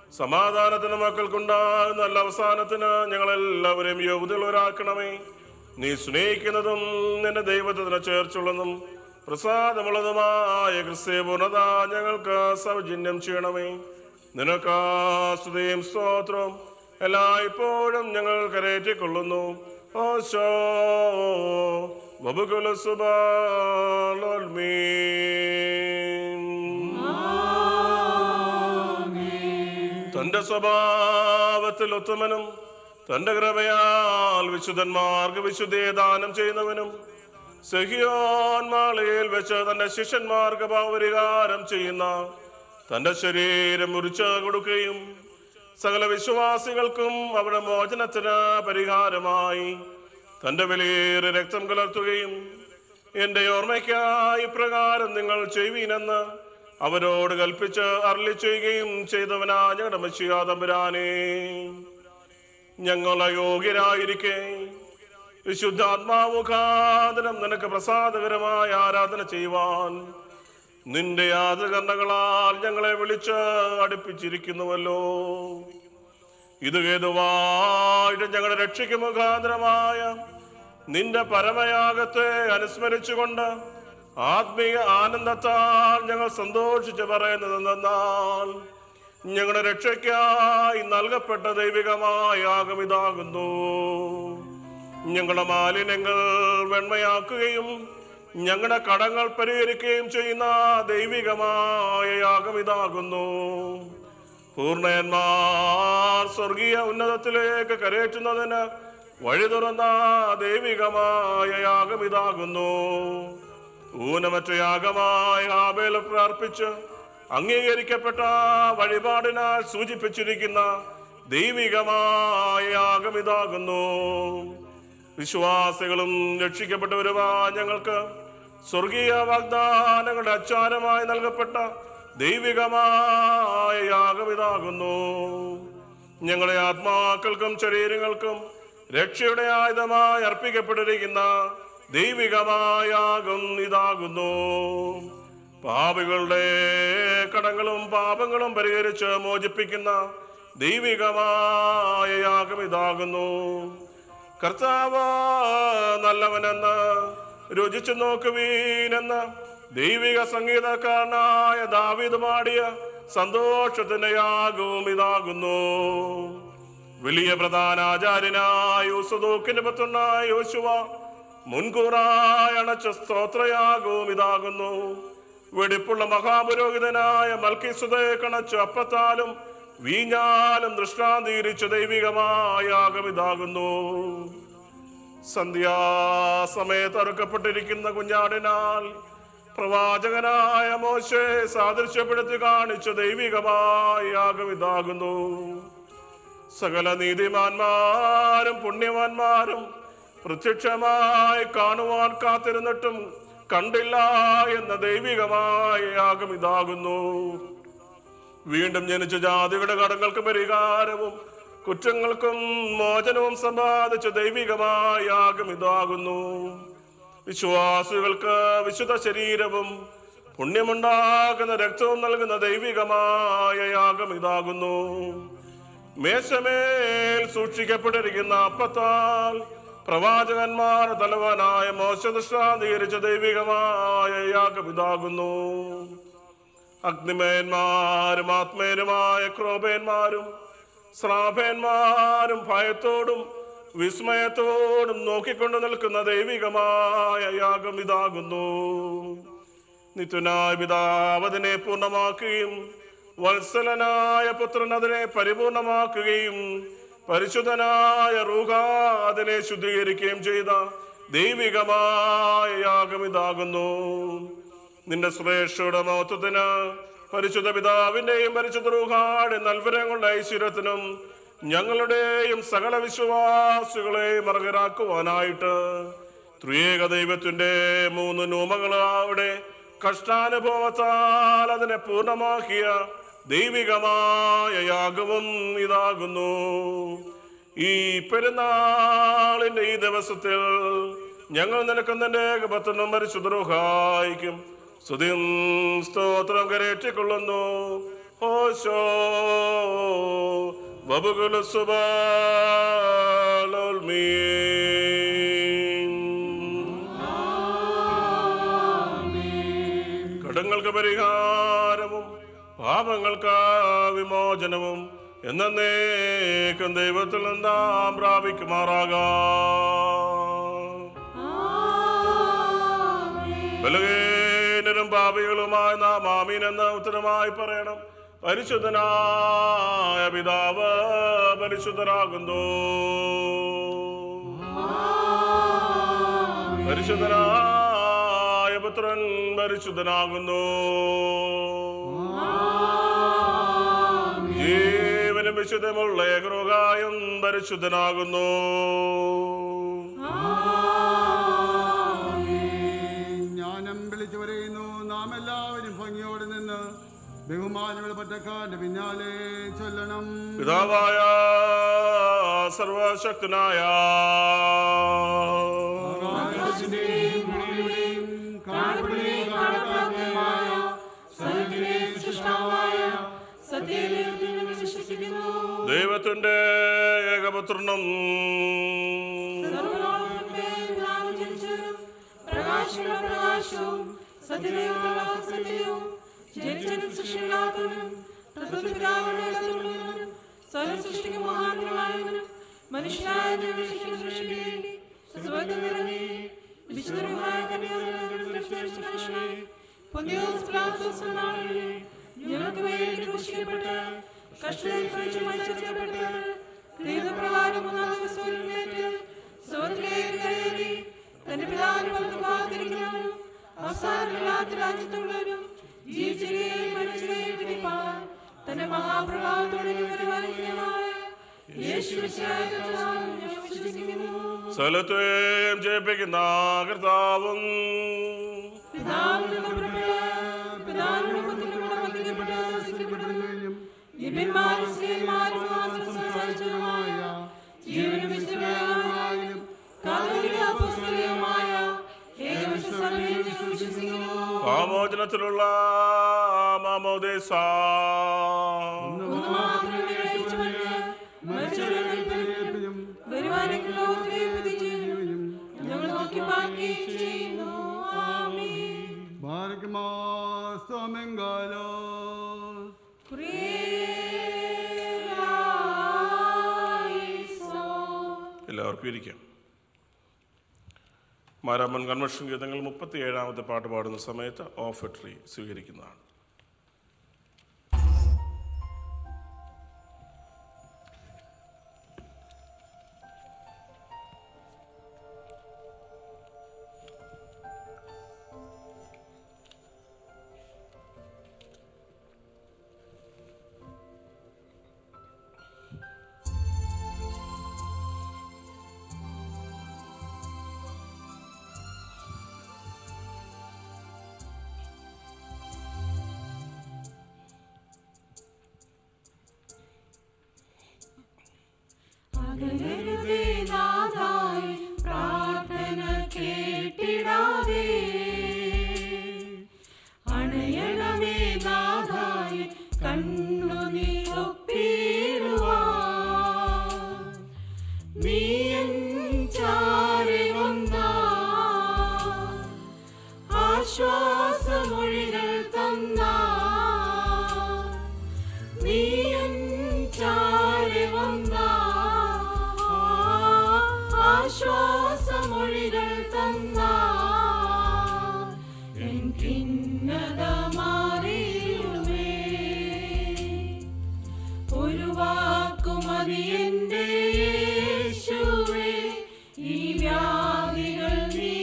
സമാധാനത്തിന് മക്കൾക്കുണ്ടാകുന്ന നല്ല അവസാനത്തിന് ഞങ്ങളെല്ലാവരെയും യോഗ്യതയുള്ളവരാക്കണമേ നീ സ്നേഹിക്കുന്നതും നിന്റെ ദൈവത്തിന് ചേർച്ചുള്ളതും പ്രസാദമുള്ളതുമായ ക്രിസ്ത്യപൂർണത ഞങ്ങൾക്ക് സൗജന്യം ചെയ്യണമേ നിനക്ക് സ്തുതിയും സ്തോത്രവും എല്ലായ്പ്പോഴും ഞങ്ങൾ കരേറ്റിക്കൊള്ളുന്നു ഓശോ വബുകുല തന്റെ സ്വഭാവത്തിൽ ഉത്തമനും തന്റെ കൃപയാൽ വിശുദ്ധന്മാർക്ക് വിശുദ്ധിയെ ദാനം ചെയ്യുന്നവനും സഹിയോൻ മാളയിൽ വെച്ച് തന്റെ ശിഷ്യന്മാർക്ക് ഭാവരികാരം ചെയ്യുന്ന തന്റെ ശരീരം മുറിച്ച് കൊടുക്കുകയും സകല വിശ്വാസികൾക്കും അവരുടെ മോചനത്തിന് പരിഹാരമായി തന്റെ വിലയേറെ രക്തം കലർത്തുകയും എന്റെ ഓർമ്മയ്ക്കായി പ്രകാരം നിങ്ങൾ ചെയ്യുവീനെന്ന് അവരോട് കൽപ്പിച്ച് അരളി ചെയ്യുകയും ചെയ്തവനാ ഞങ്ങളുടെ മഷിയാതമ്പുരാനേ ഞങ്ങൾ അയോഗ്യരായിരിക്കെ വിശുദ്ധാത്മാവുഖാദനം നിനക്ക് പ്രസാദകരമായ ആരാധന ചെയ്യുവാൻ നിന്റെ യാതകരണങ്ങളാൽ ഞങ്ങളെ വിളിച്ച് അടുപ്പിച്ചിരിക്കുന്നുവല്ലോ ഇത് ഹേതുവായിട്ട് ഞങ്ങളുടെ രക്ഷയ്ക്ക് മുഖാന്തരമായ നിന്റെ പരമയാഗത്തെ അനുസ്മരിച്ചുകൊണ്ട് ആത്മീയ ആനന്ദത്താൽ ഞങ്ങൾ സന്തോഷിച്ച് പറയുന്നത് എന്നാൽ ഞങ്ങളുടെ രക്ഷയ്ക്കായി നൽകപ്പെട്ട ദൈവികമായ യാഗം ഇതാകുന്നു ഞങ്ങളുടെ മാലിന്യങ്ങൾ വെണ്മയാക്കുകയും ഞങ്ങളുടെ കടങ്ങൾ പരിഹരിക്കുകയും ചെയ്യുന്ന ദൈവികമായ യാഗം ഇതാകുന്നു പൂർണ്ണയന്മാർ സ്വർഗീയ ഉന്നതത്തിലേക്ക് കരയേറ്റുന്നതിന് വഴി തുറന്ന ദൈവികമായ യാഗം ഇതാകുന്നു ഊനമറ്റ യാഗമായ ആബേൽ പ്രാർത്ഥിച്ച് അംഗീകരിക്കപ്പെട്ട വഴിപാടിനാൽ സൂചിപ്പിച്ചിരിക്കുന്ന ദൈവികമായ യാഗം ഇതാകുന്നു വിശ്വാസികളും രക്ഷിക്കപ്പെട്ടവരുമാ ഞങ്ങൾക്ക് സ്വർഗീയ വാഗ്ദാനങ്ങളുടെ അച്ചാരമായി നൽകപ്പെട്ട ദൈവികമായ യാഗം ഇതാകുന്നു ഞങ്ങളുടെ ആത്മാക്കൾക്കും ശരീരങ്ങൾക്കും രക്ഷയുടെ ആയുധമായി അർപ്പിക്കപ്പെട്ടിരിക്കുന്ന ദൈവികമായ യാഗം ഇതാകുന്നു പാപികളുടെ കടങ്ങളും പാപങ്ങളും പരിഹരിച്ച് മോചിപ്പിക്കുന്ന ദൈവികമായ യാഗം ഇതാകുന്നു കർത്താവ് നല്ലവനെന്ന് രുചിച്ചു നോക്കുവീനെന്ന് ദൈവിക സംഗീതക്കാരനായ ദാവീദ് പാടിയ സന്തോഷത്തിന്റെ യാഗവും ഇതാകുന്നു വലിയ പ്രധാനാചാര്യനായ യൂസദോക്കിന്റെ പത്തുണ്ടായ യോശുവ മുൻകൂറായി അണച്ച സ്തോത്രയാഗവും ഇതാകുന്നു വെടിപ്പുള്ള മഹാപുരോഹിതനായ മൽക്കിസുതയെ കണച്ചു അപ്പത്താലും വീഞ്ഞാലും ദൃഷ്ടാന്തീരിച്ച ദൈവികമായ യാഗം ഇതാകുന്നു സന്ധ്യാസമയത്ത് അറുക്കപ്പെട്ടിരിക്കുന്ന കുഞ്ഞാടിനാൽ പ്രവാചകനായ മോശെ സാദൃശ്യപ്പെടുത്തി കാണിച്ച ദൈവികമായ യാഗം ഇതാകുന്നു സകല നീതിമാന്മാരും പുണ്യവാന്മാരും പ്രത്യക്ഷമായി കാണുവാൻ കാത്തിരുന്നിട്ടും കണ്ടില്ല എന്ന ദൈവികമായ യാഗം ഇതാകുന്നു വീണ്ടും ജനിച്ച ജാതികളുടെ കടങ്ങൾക്ക് പരിഹാരവും കുറ്റങ്ങൾക്കും മോചനവും സമ്പാദിച്ച ദൈവികമായ യാഗം ഇതാകുന്നു വിശ്വാസികൾക്ക് വിശുദ്ധ ശരീരവും പുണ്യമുണ്ടാകുന്ന രക്തവും നൽകുന്ന ദൈവികമായ യാഗം ഇതാകുന്നു മേശമേൽ സൂക്ഷിക്കപ്പെട്ടിരിക്കുന്ന അപ്പത്താൽ പ്രവാചകന്മാർ തലവനായ മോശദൃഷ്ടാന്തീകരിച്ച ദൈവികമായ യാഗം ഇതാകുന്നു അഗ്നിമയന്മാരും ആത്മേയരുമായ ക്രോപേന്മാരും ശ്രാപേന്മാരും ഭയത്തോടും വിസ്മയത്തോടും നോക്കിക്കൊണ്ട് നിൽക്കുന്ന ദൈവികമായ യാഗം ഇതാകുന്നു നിത്യനായ പിതാവ് അതിനെ പൂർണ്ണമാക്കുകയും വത്സലനായ പുത്രൻ അതിനെ പരിപൂർണമാക്കുകയും പരിശുദ്ധനായ റൂഹ അതിനെ ശുദ്ധീകരിക്കുകയും ചെയ്ത ദൈവികമായ യാഗം ഇതാകുന്നു നിന്റെ ശ്രേഷ്ഠയുടെ മഹത്വത്തിന് പരിശുദ്ധ പിതാവിന്റെയും പരിശുദ്ധ റൂഹാടെ നൽവരങ്ങളുടെ ഐശ്വര്യത്തിനും ഞങ്ങളുടെയും സകല വിശ്വാസികളെയും അർഹരാക്കുവാനായിട്ട് ത്രിയേക ദൈവത്തിന്റെ മൂന്ന് നൂമകളാവിടെ കഷ്ടാനുഭവത്താൽ അതിനെ പൂർണ്ണമാക്കിയ ദൈവികമായ യാഗവും ഇതാകുന്നു ഈ പെരുന്നാളിന്റെ ഈ ദിവസത്തിൽ ഞങ്ങൾ നിനക്ക് നിന്റെ ഭക്തനും പരിശുദ്രോഹായിക്കും സ്തുതിയും സ്തോത്രം കരേറ്റിക്കൊള്ളുന്നു ഓശോ ബബുകുല സുബാലോൽമീ കടങ്ങൾക്ക് പരിഹാരവും പാപങ്ങൾക്ക് വിമോചനവും എന്നേക്കും ദൈവത്തിൽ നിന്നാം പ്രാപിക്കുമാറാകാം ബലഹീനരും പാപികളുമായി നാം ആമീൻ എന്ന ഉത്തരമായി പറയണം പരിശുദ്ധനായ പിതാവ് പരിശുദ്ധനാകുന്നു പരിശുദ്ധനായ പുത്രൻ പരിശുദ്ധനാകുന്നു ജീവനും വിശുദ്ധമുള്ള ഏകരോഗായും പരിശുദ്ധനാകുന്നു ജ്ഞാനം വിളിച്ചു പറയുന്നു നാം എല്ലാവരും ഭംഗിയോടെ നിന്ന് ബഹുമാനങ്ങൾ പറ്റക്കാരുടെ പിന്നാലെ ചൊല്ലണം പിതാവായ സർവശക്തനായ ആകാശത്തിന്റെയും ഭൂമിയുടെയും കാണപ്പെടുകയും കാണപ്പെടാത്തതുമായ സകലത്തിന്റെയും സൃഷ്ടാവായ സത്യദൈവത്തിൽ ഞങ്ങൾ വിശ്വസിക്കുന്നു ദൈവത്തിന്റെ ഏകപുത്രനും സർവ്വലോകം മുൻപേ പിതാവ് ജനിച്ചവനും പ്രകാശമുള്ള പ്രകാശവും സത്യദൈവമുള്ള സത്യവും ജനിച്ചതും സൃഷ്ടിയില്ലാത്തവനും തത്വപിതാവിന്റെ ഇടത്തുള്ളവനും സ്വയം സൃഷ്ടിക്ക് മഹാനുള്ളവനും മനുഷ്യനായ ദൈവശിക്ഷ സൃഷ്ടിക്ക് വേണ്ടി സ്വന്തം നിറങ്ങി വിശുദ്ധരുമായ മനുഷ്യനായി പൊന്തിയോസ് പിലാത്തോസ് എന്ന ആളിൽ ഞങ്ങൾക്ക് വേണ്ടി ക്രൂശിക്കപ്പെട്ട് കഷ്ടതയിൽ മരിച്ചപ്പെട്ട് ദൈവപ്രകാരം മൂന്നാം ദിവസം എഴുന്നേറ്റ് സ്വർഗ്ഗത്തിലേക്ക് കയറി തന്റെ പിതാവിന് വലതുഭാഗത്തിരിക്കുന്നവനും അവസാനമില്ലാത്ത രാജ്യത്തുള്ളവരും ജീവിച്ചുകയും മരിച്ചുകയും വിധിപ്പാൻ തന്റെ മഹാപ്രഭാവത്തോടെ വരുവാനിരിക്കുന്നതായ യേശു മിശിഹായെ കർത്താവിൽ ഞാൻ വിശ്വസിക്കുന്നു സകലത്തെയും ജയിപ്പിക്കുന്ന കർത്താവും പിതാവിൽ നിന്ന് പുറപ്പെട്ട പിതാവിന്റെ പുത്രനിലൂടെ വന്ദിക്കപ്പെട്ട സൃഷ്ടിക്കപ്പെട്ടവനും ദിവ്യന്മാരും സ്ത്രീയന്മാരും മാത്രം സംസാരിച്ചതുമായ ജീവനും വിശുദ്ധമായും കാതോലിക അപ്പോസ്തലികമായ ഏകവിശ്വസഭയിൽ ഞാൻ വിശ്വസിക്കുന്നു പാമോചനത്തിലുള്ള മാമോദേശ ഒന്ന് മാത്രമേ ഏറ്റുപറഞ്ഞ് മരിച്ചവരെ ഉയർപ്പിക്കുകയും വരുവാനുള്ള ലോകത്തെയും വിധി ചെയ്യുകയും ഞങ്ങൾ നോക്കി പാർക്കുകയും ചെയ്യുന്നു ആമേൻ ഭാരകമാസ്തമെങ്കാലോ എല്ലാവർക്കും ഇരിക്കാം മാരാമൻ കൺവെൻഷൻ ഗീതങ്ങൾ മുപ്പത്തി ഏഴാമത്തെ പാട്ട് പാടുന്ന സമയത്ത് ഓഫ് ട്രീ സ്വീകരിക്കുന്നതാണ് അകലരുതേ നാഥായി പ്രാർത്ഥന കേട്ടിടാതെ അണയണമേ നാഥായി കണ്ണുനീ ഒപ്പിടുവാൻ നീയൻ ചാരി വന്നാ ആശ്വാസമൊഴികൾ തന്നാ നീയൻ ചാരി വന്നാ ആശ്വാസമൊഴികൾ തന്നാ എൻ ഖിന്നത മാറിയിടുമേ ഒരു വാക്കുമതി എൻ്റെ യേശുവേ ഈ വ്യാധികൾ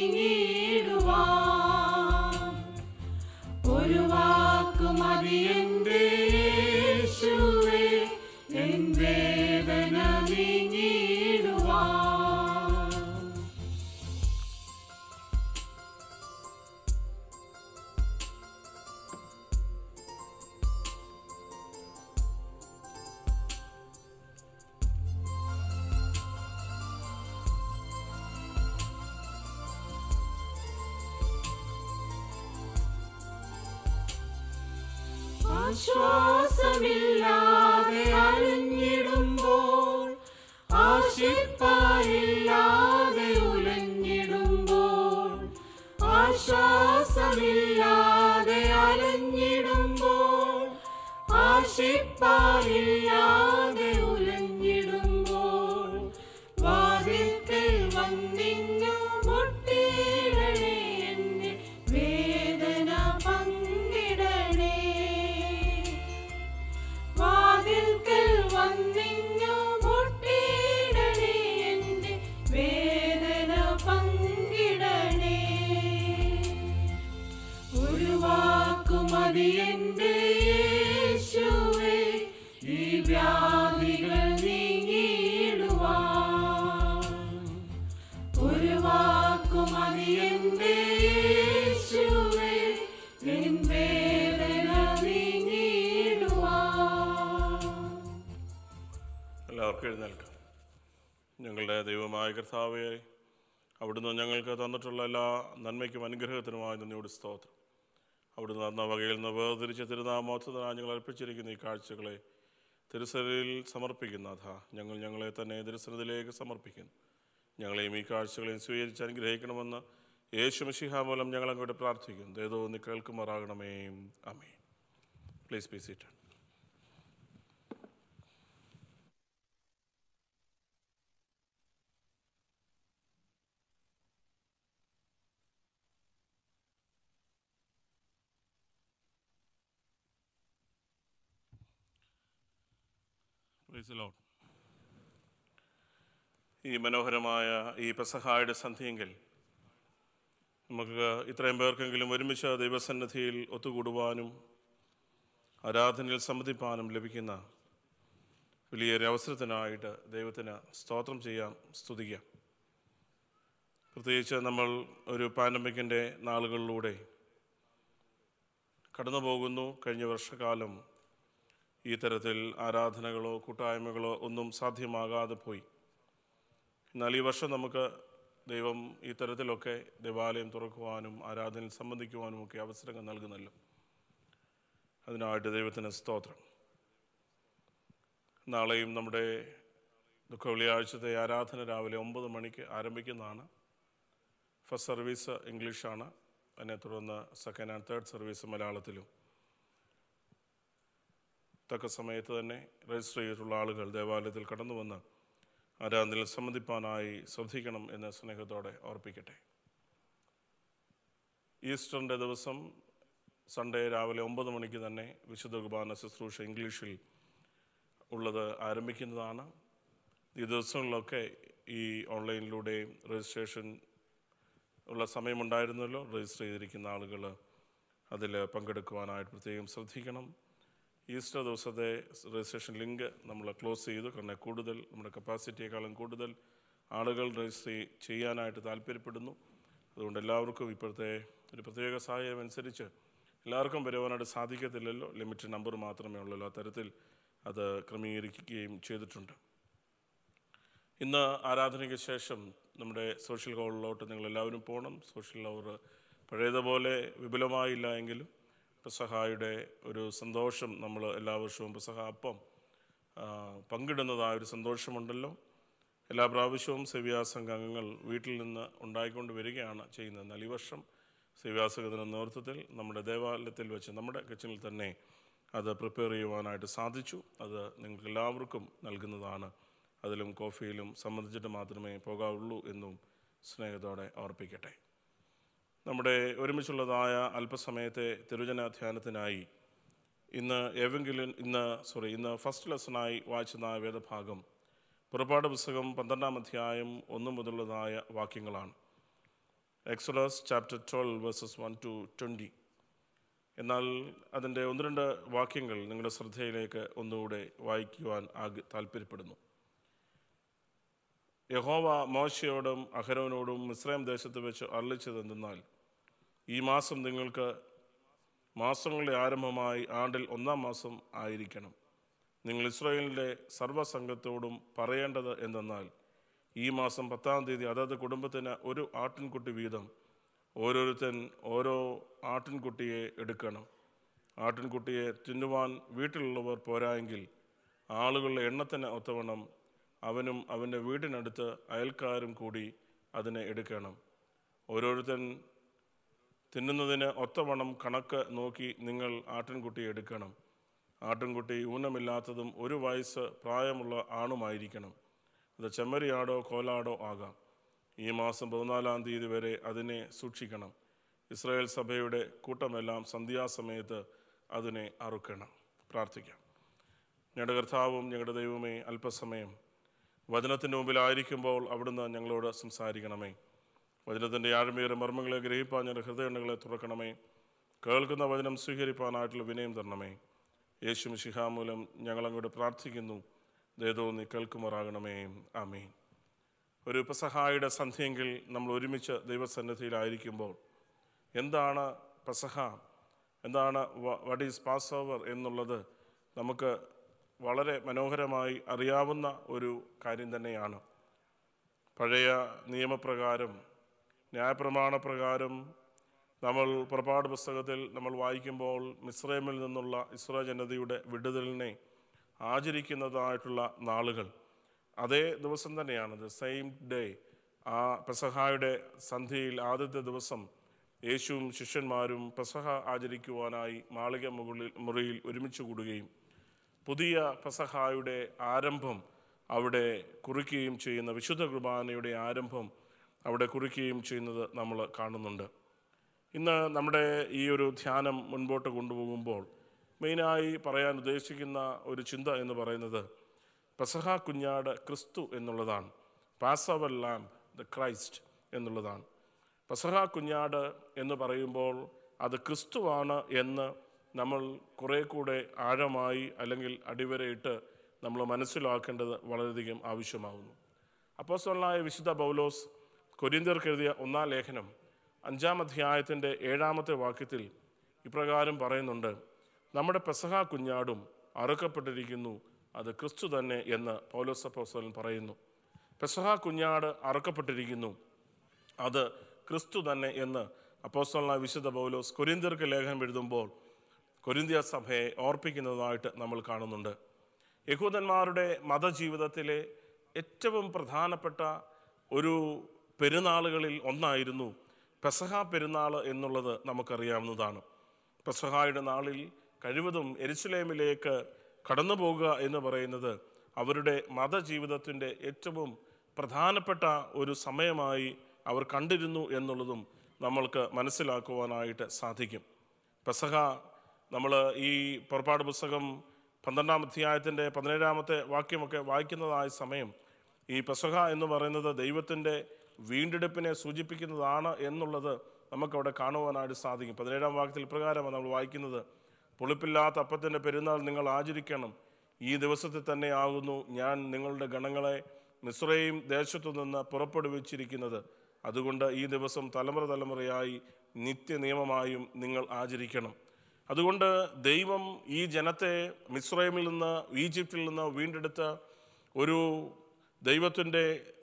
നീങ്ങിയിടുവാൻ ഒരു വാക്കുമതി എൻ്റെ യേശുവേ എൻ വേദന നീങ്ങിയിടുവാൻ ആശ്വാസമില്ലാതെ അലഞ്ഞിടുമ്പോൾ ആശിപ്പാരില്ലാതെ ഉലഞ്ഞിടുമ്പോൾ ആശ്വാസമില്ലാതെ അലഞ്ഞിടുമ്പോൾ എല്ലാവർക്കും എഴുന്നേൽക്കാം ഞങ്ങളുടെ ദൈവമായ കർത്താവെ അവിടുന്ന് ഞങ്ങൾക്ക് തന്നിട്ടുള്ള എല്ലാ നന്മയ്ക്കും അനുഗ്രഹത്തിനുമായി നന്ദിയോട് സ്തോത്രം അവിടുന്ന് തന്ന വകയിൽ നിന്ന് വേർതിരിച്ച് തിരുനാമോത്തതിനായി ഞങ്ങൾ അർപ്പിച്ചിരിക്കുന്ന ഈ കാഴ്ചകളെ തിരുസരിൽ സമർപ്പിക്കുന്ന അഥ ഞങ്ങൾ ഞങ്ങളെ തന്നെ തിരുസനത്തിലേക്ക് സമർപ്പിക്കുന്നു ഞങ്ങളെയും ഈ കാഴ്ചകളെയും സ്വീകരിച്ച് അനുഗ്രഹിക്കണമെന്ന് യേശു മിശിഹ മൂലം ഞങ്ങൾ അങ്ങോട്ട് പ്രാർത്ഥിക്കുന്നു ദേതോ നീ കേൾക്കുമാറാകണമേ അമേ please be seated Praise the Lord. ഈ മനോഹരമായ ഈ പെസഹായുടെ സന്ധ്യയെങ്കിൽ നമുക്ക് ഇത്രയും പേർക്കെങ്കിലും ഒരുമിച്ച് ദൈവസന്നിധിയിൽ ഒത്തുകൂടുവാനും ആരാധനയിൽ സംബന്ധിപ്പാനും ലഭിക്കുന്ന വലിയൊരു അവസരത്തിനായിട്ട് ദൈവത്തിന് സ്തോത്രം ചെയ്യാം സ്തുതിക്കാം പ്രത്യേകിച്ച് നമ്മൾ ഒരു പാൻഡമിക്കിൻ്റെ നാളുകളിലൂടെ കടന്നു പോകുന്നു കഴിഞ്ഞ വർഷകാലം ഈ തരത്തിൽ ആരാധനകളോ കൂട്ടായ്മകളോ ഒന്നും സാധ്യമാകാതെ പോയി എന്നാൽ ഈ വർഷം നമുക്ക് ദൈവം ഈ തരത്തിലൊക്കെ ദേവാലയം തുറക്കുവാനും ആരാധനയിൽ സംബന്ധിക്കുവാനും ഒക്കെ അവസരങ്ങൾ നൽകുന്നല്ലോ അതിനായിട്ട് ദൈവത്തിന് സ്തോത്രം നാളെയും നമ്മുടെ ദുഃഖ വെള്ളിയാഴ്ചത്തെ ആരാധന രാവിലെ ഒമ്പത് മണിക്ക് ആരംഭിക്കുന്നതാണ് ഫസ്റ്റ് സർവീസ് ഇംഗ്ലീഷാണ് അതിനെ തുടർന്ന് സെക്കൻഡ് ആൻഡ് തേർഡ് സർവീസ് മലയാളത്തിലും തക്ക സമയത്ത് തന്നെ രജിസ്റ്റർ ചെയ്തിട്ടുള്ള ആളുകൾ ദേവാലയത്തിൽ കടന്നു വന്ന് ആരാധനയിൽ സംബന്ധിപ്പാനായി ശ്രദ്ധിക്കണം എന്ന് സ്നേഹത്തോടെ ഓർപ്പിക്കട്ടെ ഈസ്റ്ററിൻ്റെ ദിവസം സൺഡേ രാവിലെ ഒമ്പത് മണിക്ക് തന്നെ വിശുദ്ധ കുർബാന ശുശ്രൂഷ ഇംഗ്ലീഷിൽ ഉള്ളത് ആരംഭിക്കുന്നതാണ് ഈ ദിവസങ്ങളിലൊക്കെ ഈ ഓൺലൈനിലൂടെ രജിസ്ട്രേഷൻ ഉള്ള സമയമുണ്ടായിരുന്നല്ലോ രജിസ്റ്റർ ചെയ്തിരിക്കുന്ന ആളുകൾ അതിൽ പങ്കെടുക്കുവാനായിട്ട് പ്രത്യേകം ശ്രദ്ധിക്കണം ഈസ്റ്റർ ദിവസത്തെ രജിസ്ട്രേഷൻ ലിങ്ക് നമ്മൾ ക്ലോസ് ചെയ്തു കാരണം കൂടുതൽ നമ്മുടെ കപ്പാസിറ്റിയേക്കാളും കൂടുതൽ ആളുകൾ രജിസ്റ്റർ ചെയ്യാനായിട്ട് താല്പര്യപ്പെടുന്നു അതുകൊണ്ട് എല്ലാവർക്കും ഇപ്പോഴത്തെ ഒരു പ്രത്യേക സാഹചര്യം അനുസരിച്ച് എല്ലാവർക്കും വരുവാനായിട്ട് സാധിക്കത്തില്ലല്ലോ ലിമിറ്റഡ് നമ്പർ മാത്രമേ ഉള്ളൂ ആ തരത്തിൽ അത് ക്രമീകരിക്കുകയും ചെയ്തിട്ടുണ്ട് ഇന്ന് ആരാധനയ്ക്ക് ശേഷം നമ്മുടെ സോഷ്യൽ ഹോളിലോട്ട് നിങ്ങൾ എല്ലാവരും പോകണം സോഷ്യൽ അവർ പഴയതുപോലെ വിപുലമായില്ല എങ്കിലും പെസഹായുടെ ഒരു സന്തോഷം നമ്മൾ എല്ലാ വർഷവും പെസഹ അപ്പം ആ, പങ്കിടുന്നതായ ഒരു സന്തോഷമുണ്ടല്ലോ എല്ലാ പ്രാവശ്യവും സെവ്യാസംഘ അംഗങ്ങൾ വീട്ടിൽ നിന്ന് ഉണ്ടായിക്കൊണ്ട് വരികയാണ് ചെയ്യുന്നത് എന്നാൽ ഈ വർഷം സെവ്യാസംഘത്തിൻ്റെ നേതൃത്വത്തിൽ നമ്മുടെ ദേവാലയത്തിൽ വെച്ച് നമ്മുടെ കിച്ചണിൽ തന്നെ അത് പ്രിപ്പയർ ചെയ്യുവാനായിട്ട് സാധിച്ചു അത് നിങ്ങൾക്ക് എല്ലാവർക്കും നൽകുന്നതാണ് അതിലും കോഫിയിലും സംബന്ധിച്ചിട്ട് മാത്രമേ പോകാവുള്ളൂ എന്നും സ്നേഹത്തോടെ ഓർപ്പിക്കട്ടെ നമ്മുടെ ഒരുമിച്ചുള്ളതായ അല്പസമയത്തെ തിരുജന ധ്യാനത്തിനായി ഇന്ന് ഏവെങ്കിലും ഇന്ന് സോറി ഇന്ന് ഫസ്റ്റ് ലെസണായി വായിച്ചതായ വേദഭാഗം പുറപ്പാട് പുസ്തകം പന്ത്രണ്ടാം അധ്യായം ഒന്ന് മുതലുള്ളതായ വാക്യങ്ങളാണ് Exodus chapter twelve verses one to twenty എന്നാൽ അതിൻ്റെ ഒന്ന് രണ്ട് വാക്യങ്ങൾ നിങ്ങളുടെ ശ്രദ്ധയിലേക്ക് ഒന്നുകൂടെ വായിക്കുവാൻ ആഗ് താല്പര്യപ്പെടുന്നു യഹോവ മോശയോടും അഹരോനോടും മിസ്രൈം ദേശത്ത് വെച്ച് അരളിച്ചതെന്തെന്നാൽ ഈ മാസം നിങ്ങൾക്ക് മാസങ്ങളുടെ ആരംഭമായി ആണ്ടിൽ ഒന്നാം മാസം ആയിരിക്കണം നിങ്ങൾ ഇസ്രായേലിൻ്റെ സർവ്വസംഘത്തോടും പറയേണ്ടത് എന്തെന്നാൽ ഈ മാസം പത്താം തീയതി അതത് കുടുംബത്തിന് ഒരു ആട്ടിൻകുട്ടി വീതം ഓരോരുത്തൻ ഓരോ ആട്ടിൻകുട്ടിയെ എടുക്കണം ആട്ടിൻകുട്ടിയെ തിന്നുവാൻ വീട്ടിലുള്ളവർ പോരായെങ്കിൽ ആളുകളുടെ എണ്ണത്തിന് ഒത്തവണ്ണം അവനും അവൻ്റെ വീടിനടുത്ത് അയൽക്കാരും കൂടി അതിനെ എടുക്കണം ഓരോരുത്തൻ തിന്നുന്നതിന് ഒത്തവണ്ണം കണക്ക് നോക്കി നിങ്ങൾ ആട്ടിൻകുട്ടി എടുക്കണം ആട്ടിൻകുട്ടി ഊനമില്ലാത്തതും ഒരു വയസ്സ് പ്രായമുള്ള ആണുമായിരിക്കണം അത് ചെമ്മരിയാടോ കോലാടോ ആകാം ഈ മാസം പതിനാലാം തീയതി വരെ അതിനെ സൂക്ഷിക്കണം ഇസ്രായേൽ സഭയുടെ കൂട്ടമെല്ലാം സന്ധ്യാസമയത്ത് അതിനെ അറുക്കണം പ്രാർത്ഥിക്കാം ഞങ്ങളുടെ കർത്താവും ഞങ്ങളുടെ ദൈവമേ അല്പസമയം വചനത്തിൻ്റെ മുമ്പിലായിരിക്കുമ്പോൾ അവിടുന്ന് ഞങ്ങളോട് സംസാരിക്കണമേ വചനത്തിൻ്റെ ആഴമേറെ മർമ്മങ്ങളെ ഗ്രഹിപ്പാൻ ഞങ്ങളുടെ ഹൃദയങ്ങളെ തുറക്കണമേ കേൾക്കുന്ന വചനം സ്വീകരിപ്പാനായിട്ടുള്ള വിനയം തരണമേ യേശു ശിഹാമൂലം ഞങ്ങളങ്ങോട്ട് പ്രാർത്ഥിക്കുന്നു ദേതോ നീ കേൾക്കുമാറാകണമേ ആമേൻ ഒരു പെസഹായുടെ സന്ധ്യയെങ്കിൽ നമ്മൾ ഒരുമിച്ച് ദൈവസന്നിധിയിലായിരിക്കുമ്പോൾ എന്താണ് പെസഹ എന്താണ് വട്ട് ഈസ് പാസ് ഓവർ എന്നുള്ളത് നമുക്ക് വളരെ മനോഹരമായി അറിയാവുന്ന ഒരു കാര്യം തന്നെയാണ് പഴയ നിയമപ്രകാരം ന്യായപ്രമാണ പ്രകാരം നമ്മൾ പുറപ്പാട് പുസ്തകത്തിൽ നമ്മൾ വായിക്കുമ്പോൾ മിസ്രൈമിൽ നിന്നുള്ള ഇസ്രായേൽ ജനതയുടെ വിടുതലിനെ ആചരിക്കുന്നതായിട്ടുള്ള നാളുകൾ അതേ ദിവസം തന്നെയാണ് ദ സെയിം ഡേ ആ പെസഹായുടെ സന്ധ്യയിൽ ആദ്യത്തെ ദിവസം യേശുവും ശിഷ്യന്മാരും പെസഹ ആചരിക്കുവാനായി മാളിക മുകളിൽ മുറിയിൽ ഒരുമിച്ച് കൂടുകയും പുതിയ പെസഹായുടെ ആരംഭം അവിടെ കുറിക്കുകയും ചെയ്യുന്ന വിശുദ്ധ കുർബാനയുടെ ആരംഭം അവിടെ കുറിക്കുകയും ചെയ്യുന്നത് നമ്മൾ കാണുന്നുണ്ട് ഇന്ന് നമ്മുടെ ഈ ഒരു ധ്യാനം മുൻപോട്ട് കൊണ്ടുപോകുമ്പോൾ മെയിനായി പറയാൻ ഉദ്ദേശിക്കുന്ന ഒരു ചിന്ത എന്ന് പറയുന്നത് പെസഹ കുഞ്ഞാട് ക്രിസ്തു എന്നുള്ളതാണ് Passover lamb the Christ എന്നുള്ളതാണ് പെസഹ കുഞ്ഞാട് എന്ന് പറയുമ്പോൾ അത് ക്രിസ്തുവാണ് എന്ന് നമ്മൾ കുറേ കൂടെ ആഴമായി അല്ലെങ്കിൽ അടിവരയിട്ട് നമ്മൾ മനസ്സിലാക്കേണ്ടത് വളരെയധികം ആവശ്യമാകുന്നു അപ്പോസ്തലനായ വിശുദ്ധ പൗലോസ് കൊരിന്ത്യർക്ക് എഴുതിയ ഒന്നാം ലേഖനം അഞ്ചാം അധ്യായത്തിൻ്റെ ഏഴാമത്തെ വാക്യത്തിൽ ഇപ്രകാരം പറയുന്നുണ്ട് നമ്മുടെ പെസഹ കുഞ്ഞാടും അറുക്കപ്പെട്ടിരിക്കുന്നു അത് ക്രിസ്തു തന്നെ എന്ന് പൗലോസ് അപ്പോസ്തലൻ പറയുന്നു പെസഹ കുഞ്ഞാട് അറുക്കപ്പെട്ടിരിക്കുന്നു അത് ക്രിസ്തു തന്നെ എന്ന് അപ്പോസ്തലനായ വിശുദ്ധ പൗലോസ് കൊരിന്ത്യർക്ക് ലേഖനം എഴുതുമ്പോൾ കൊരിന്ത്യ സഭയെ ഓർപ്പിക്കുന്നതായിട്ട് നമ്മൾ കാണുന്നുണ്ട് യഹൂദന്മാരുടെ മതജീവിതത്തിലെ ഏറ്റവും പ്രധാനപ്പെട്ട ഒരു പെരുന്നാളുകളിൽ ഒന്നായിരുന്നു പെസഹ പെരുന്നാൾ എന്നുള്ളത് നമുക്കറിയാവുന്നതാണ് പെസഹായുടെ നാളിൽ കഴിവതും എരുസലേമിലേക്ക് കടന്നു പോകുക എന്ന് പറയുന്നത് അവരുടെ മതജീവിതത്തിൻ്റെ ഏറ്റവും പ്രധാനപ്പെട്ട ഒരു സമയമായി അവർ കണ്ടിരുന്നു എന്നുള്ളതും നമ്മൾക്ക് മനസ്സിലാക്കുവാനായിട്ട് സാധിക്കും പെസഹ നമ്മൾ ഈ പുറപ്പാട് പുസ്തകം പന്ത്രണ്ടാം അധ്യായത്തിൻ്റെ പതിനേഴാമത്തെ വാക്യമൊക്കെ വായിക്കുന്നതായ സമയം ഈ പെസഹ എന്ന് പറയുന്നത് ദൈവത്തിൻ്റെ വീണ്ടെടുപ്പിനെ സൂചിപ്പിക്കുന്നതാണ് എന്നുള്ളത് നമുക്കവിടെ കാണുവാനായിട്ട് സാധിക്കും പതിനേഴാം വാക്യത്തിൽ ഇപ്രകാരമാണ് നമ്മൾ വായിക്കുന്നത് പുളിപ്പില്ലാത്ത അപ്പത്തിൻ്റെ പെരുന്നാൾ നിങ്ങൾ ആചരിക്കണം ഈ ദിവസത്തിൽ തന്നെ ആകുന്നു ഞാൻ നിങ്ങളുടെ ഗണങ്ങളെ മിശ്രയും ദേശത്തു നിന്ന് പുറപ്പെടുവിച്ചിരിക്കുന്നത് അതുകൊണ്ട് ഈ ദിവസം തലമുറ തലമുറയായി നിത്യനിയമമായും നിങ്ങൾ ആചരിക്കണം അതുകൊണ്ട് ദൈവം ഈ ജനത്തെ മിശ്രൈമിൽ നിന്ന് ഈജിപ്തിൽ നിന്ന് വീണ്ടെടുത്ത് ഒരു ദൈവത്തിൻ്റെ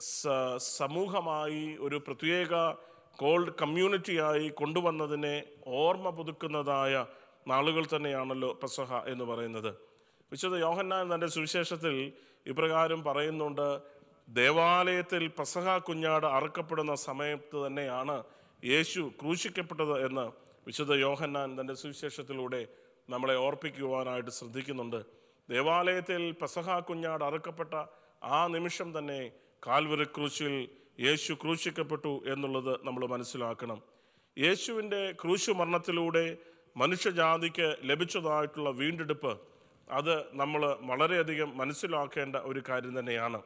സ- സമൂഹമായി ഒരു പ്രത്യേക കോൾഡ് കമ്മ്യൂണിറ്റിയായി കൊണ്ടുവന്നതിനെ ഓർമ്മ പുതുക്കുന്നതായ നാളുകൾ തന്നെയാണല്ലോ പെസഹ എന്ന് പറയുന്നത് വിശുദ്ധ യോഹന്നാൻ തൻ്റെ സുവിശേഷത്തിൽ ഇപ്രകാരം പറയുന്നുണ്ട് ദേവാലയത്തിൽ പെസഹ കുഞ്ഞാട് അറക്കപ്പെടുന്ന സമയത്ത് തന്നെയാണ് യേശു ക്രൂശിക്കപ്പെട്ടത് എന്ന് വിശുദ്ധ യോഹന്നാൻ തൻ്റെ സുവിശേഷത്തിലൂടെ നമ്മളെ ഓർപ്പിക്കുവാനായിട്ട് ശ്രദ്ധിക്കുന്നുണ്ട് ദേവാലയത്തിൽ പെസഹ കുഞ്ഞാട് അറുക്കപ്പെട്ട ആ നിമിഷം തന്നെ കാൽവരി ക്രൂശിൽ യേശു ക്രൂശിക്കപ്പെട്ടു എന്നുള്ളത് നമ്മൾ മനസ്സിലാക്കണം യേശുവിൻ്റെ ക്രൂശു മരണത്തിലൂടെ മനുഷ്യജാതിക്ക് ലഭിച്ചതായിട്ടുള്ള വീണ്ടെടുപ്പ് അത് നമ്മൾ വളരെയധികം മനസ്സിലാക്കേണ്ട ഒരു കാര്യം തന്നെയാണ്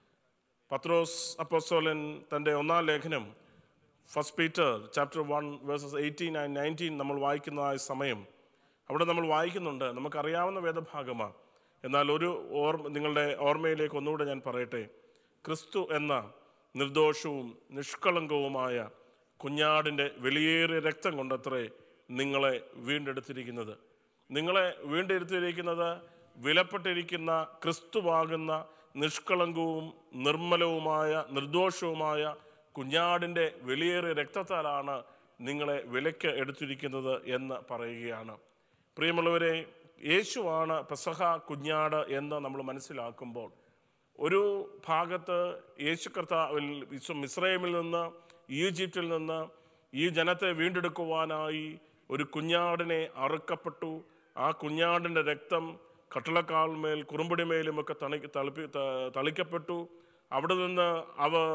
പത്രോസ് അപ്പോസ്തോലൻ തൻ്റെ ഒന്നാം ലേഖനം first Peter chapter one verses eighteen and nineteen നമ്മൾ വായിക്കുന്നതായ സമയം അവിടെ നമ്മൾ വായിക്കുന്നുണ്ട് നമുക്കറിയാവുന്ന വേദഭാഗമാണ് എന്നാൽ ഒരു ഓർമ്മ നിങ്ങളുടെ ഓർമ്മയിലേക്ക് ഒന്നുകൂടെ ഞാൻ പറയട്ടെ ക്രിസ്തു എന്ന നിർദോഷവും നിഷ്കളങ്കവുമായ കുഞ്ഞാടിൻ്റെ വിലയേറിയ രക്തം കൊണ്ടത്രേ നിങ്ങളെ വീണ്ടെടുത്തിരിക്കുന്നത് നിങ്ങളെ വീണ്ടെടുത്തിരിക്കുന്നത് വിലപ്പെട്ടിരിക്കുന്ന ക്രിസ്തുവാകുന്ന നിഷ്കളങ്കവും നിർമ്മലവുമായ നിർദോഷവുമായ കുഞ്ഞാടിൻ്റെ വിലയേറിയ രക്തത്താലാണ് നിങ്ങളെ വിലയ്ക്ക് എടുത്തിരിക്കുന്നത് എന്ന് പറയുകയാണ് പ്രിയമുള്ളവരെ യേശുവാണ് പെസഹ കുഞ്ഞാട് എന്ന് നമ്മൾ മനസ്സിലാക്കുമ്പോൾ ഒരു ഭാഗത്ത് യേശു കർത്താവിൽ വിശ്വ മിസ്രൈമിൽ നിന്ന് ഈജിപ്തിൽ നിന്ന് ഈ ജനത്തെ വീണ്ടെടുക്കുവാനായി ഒരു കുഞ്ഞാടിനെ അറുക്കപ്പെട്ടു ആ കുഞ്ഞാടിൻ്റെ രക്തം കട്ടളക്കാൽമേൽ കുറുമ്പടിമേലുമൊക്കെ തണി തളിപ്പി ത- തളിക്കപ്പെട്ടു അവിടെ നിന്ന് അവർ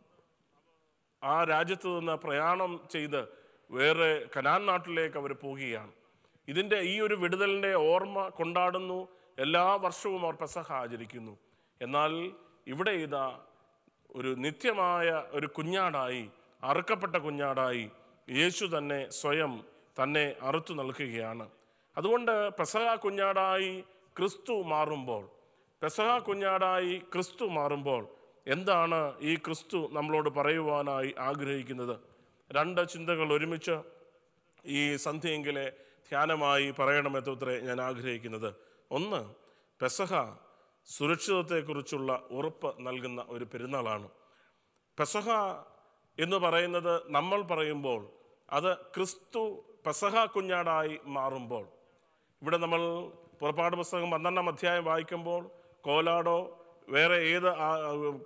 ആ രാജ്യത്ത് നിന്ന് പ്രയാണം ചെയ്ത് വേറെ കനാൻ നാട്ടിലേക്ക് അവർ പോവുകയാണ് ഇതിൻ്റെ ഈ ഒരു വിടുതലിൻ്റെ ഓർമ്മ കൊണ്ടാടുന്നു എല്ലാ വർഷവും അവർ പെസഹ ആചരിക്കുന്നു എന്നാൽ ഇവിടെ ഇതാ ഒരു നിത്യമായ ഒരു കുഞ്ഞാടായി അറുക്കപ്പെട്ട കുഞ്ഞാടായി യേശു തന്നെ സ്വയം തന്നെ അറുത്തു നൽകുകയാണ് അതുകൊണ്ട് പെസഹ കുഞ്ഞാടായി ക്രിസ്തു മാറുമ്പോൾ പെസഹ കുഞ്ഞാടായി ക്രിസ്തു മാറുമ്പോൾ എന്താണ് ഈ ക്രിസ്തു നമ്മളോട് പറയുവാനായി ആഗ്രഹിക്കുന്നത് രണ്ട് ചിന്തകൾ ഒരുമിച്ച് ഈ സന്ധ്യയെങ്കിലെ ധ്യാനമായി പറയണമെന്നത്രേ ഞാൻ ആഗ്രഹിക്കുന്നത് ഒന്ന് പെസഹ സുരക്ഷിതത്വത്തെക്കുറിച്ചുള്ള ഉറപ്പ് നൽകുന്ന ഒരു പെരുന്നാളാണ് പെസഹ എന്ന് പറയുന്നത് നമ്മൾ പറയുമ്പോൾ അത് ക്രിസ്തു പെസഹ കുഞ്ഞാടായി മാറുമ്പോൾ ഇവിടെ നമ്മൾ പുറപ്പാട് പുസ്തകം പന്ത്രണ്ടാം അധ്യായം വായിക്കുമ്പോൾ കോലാടോ വേറെ ഏത് ആ-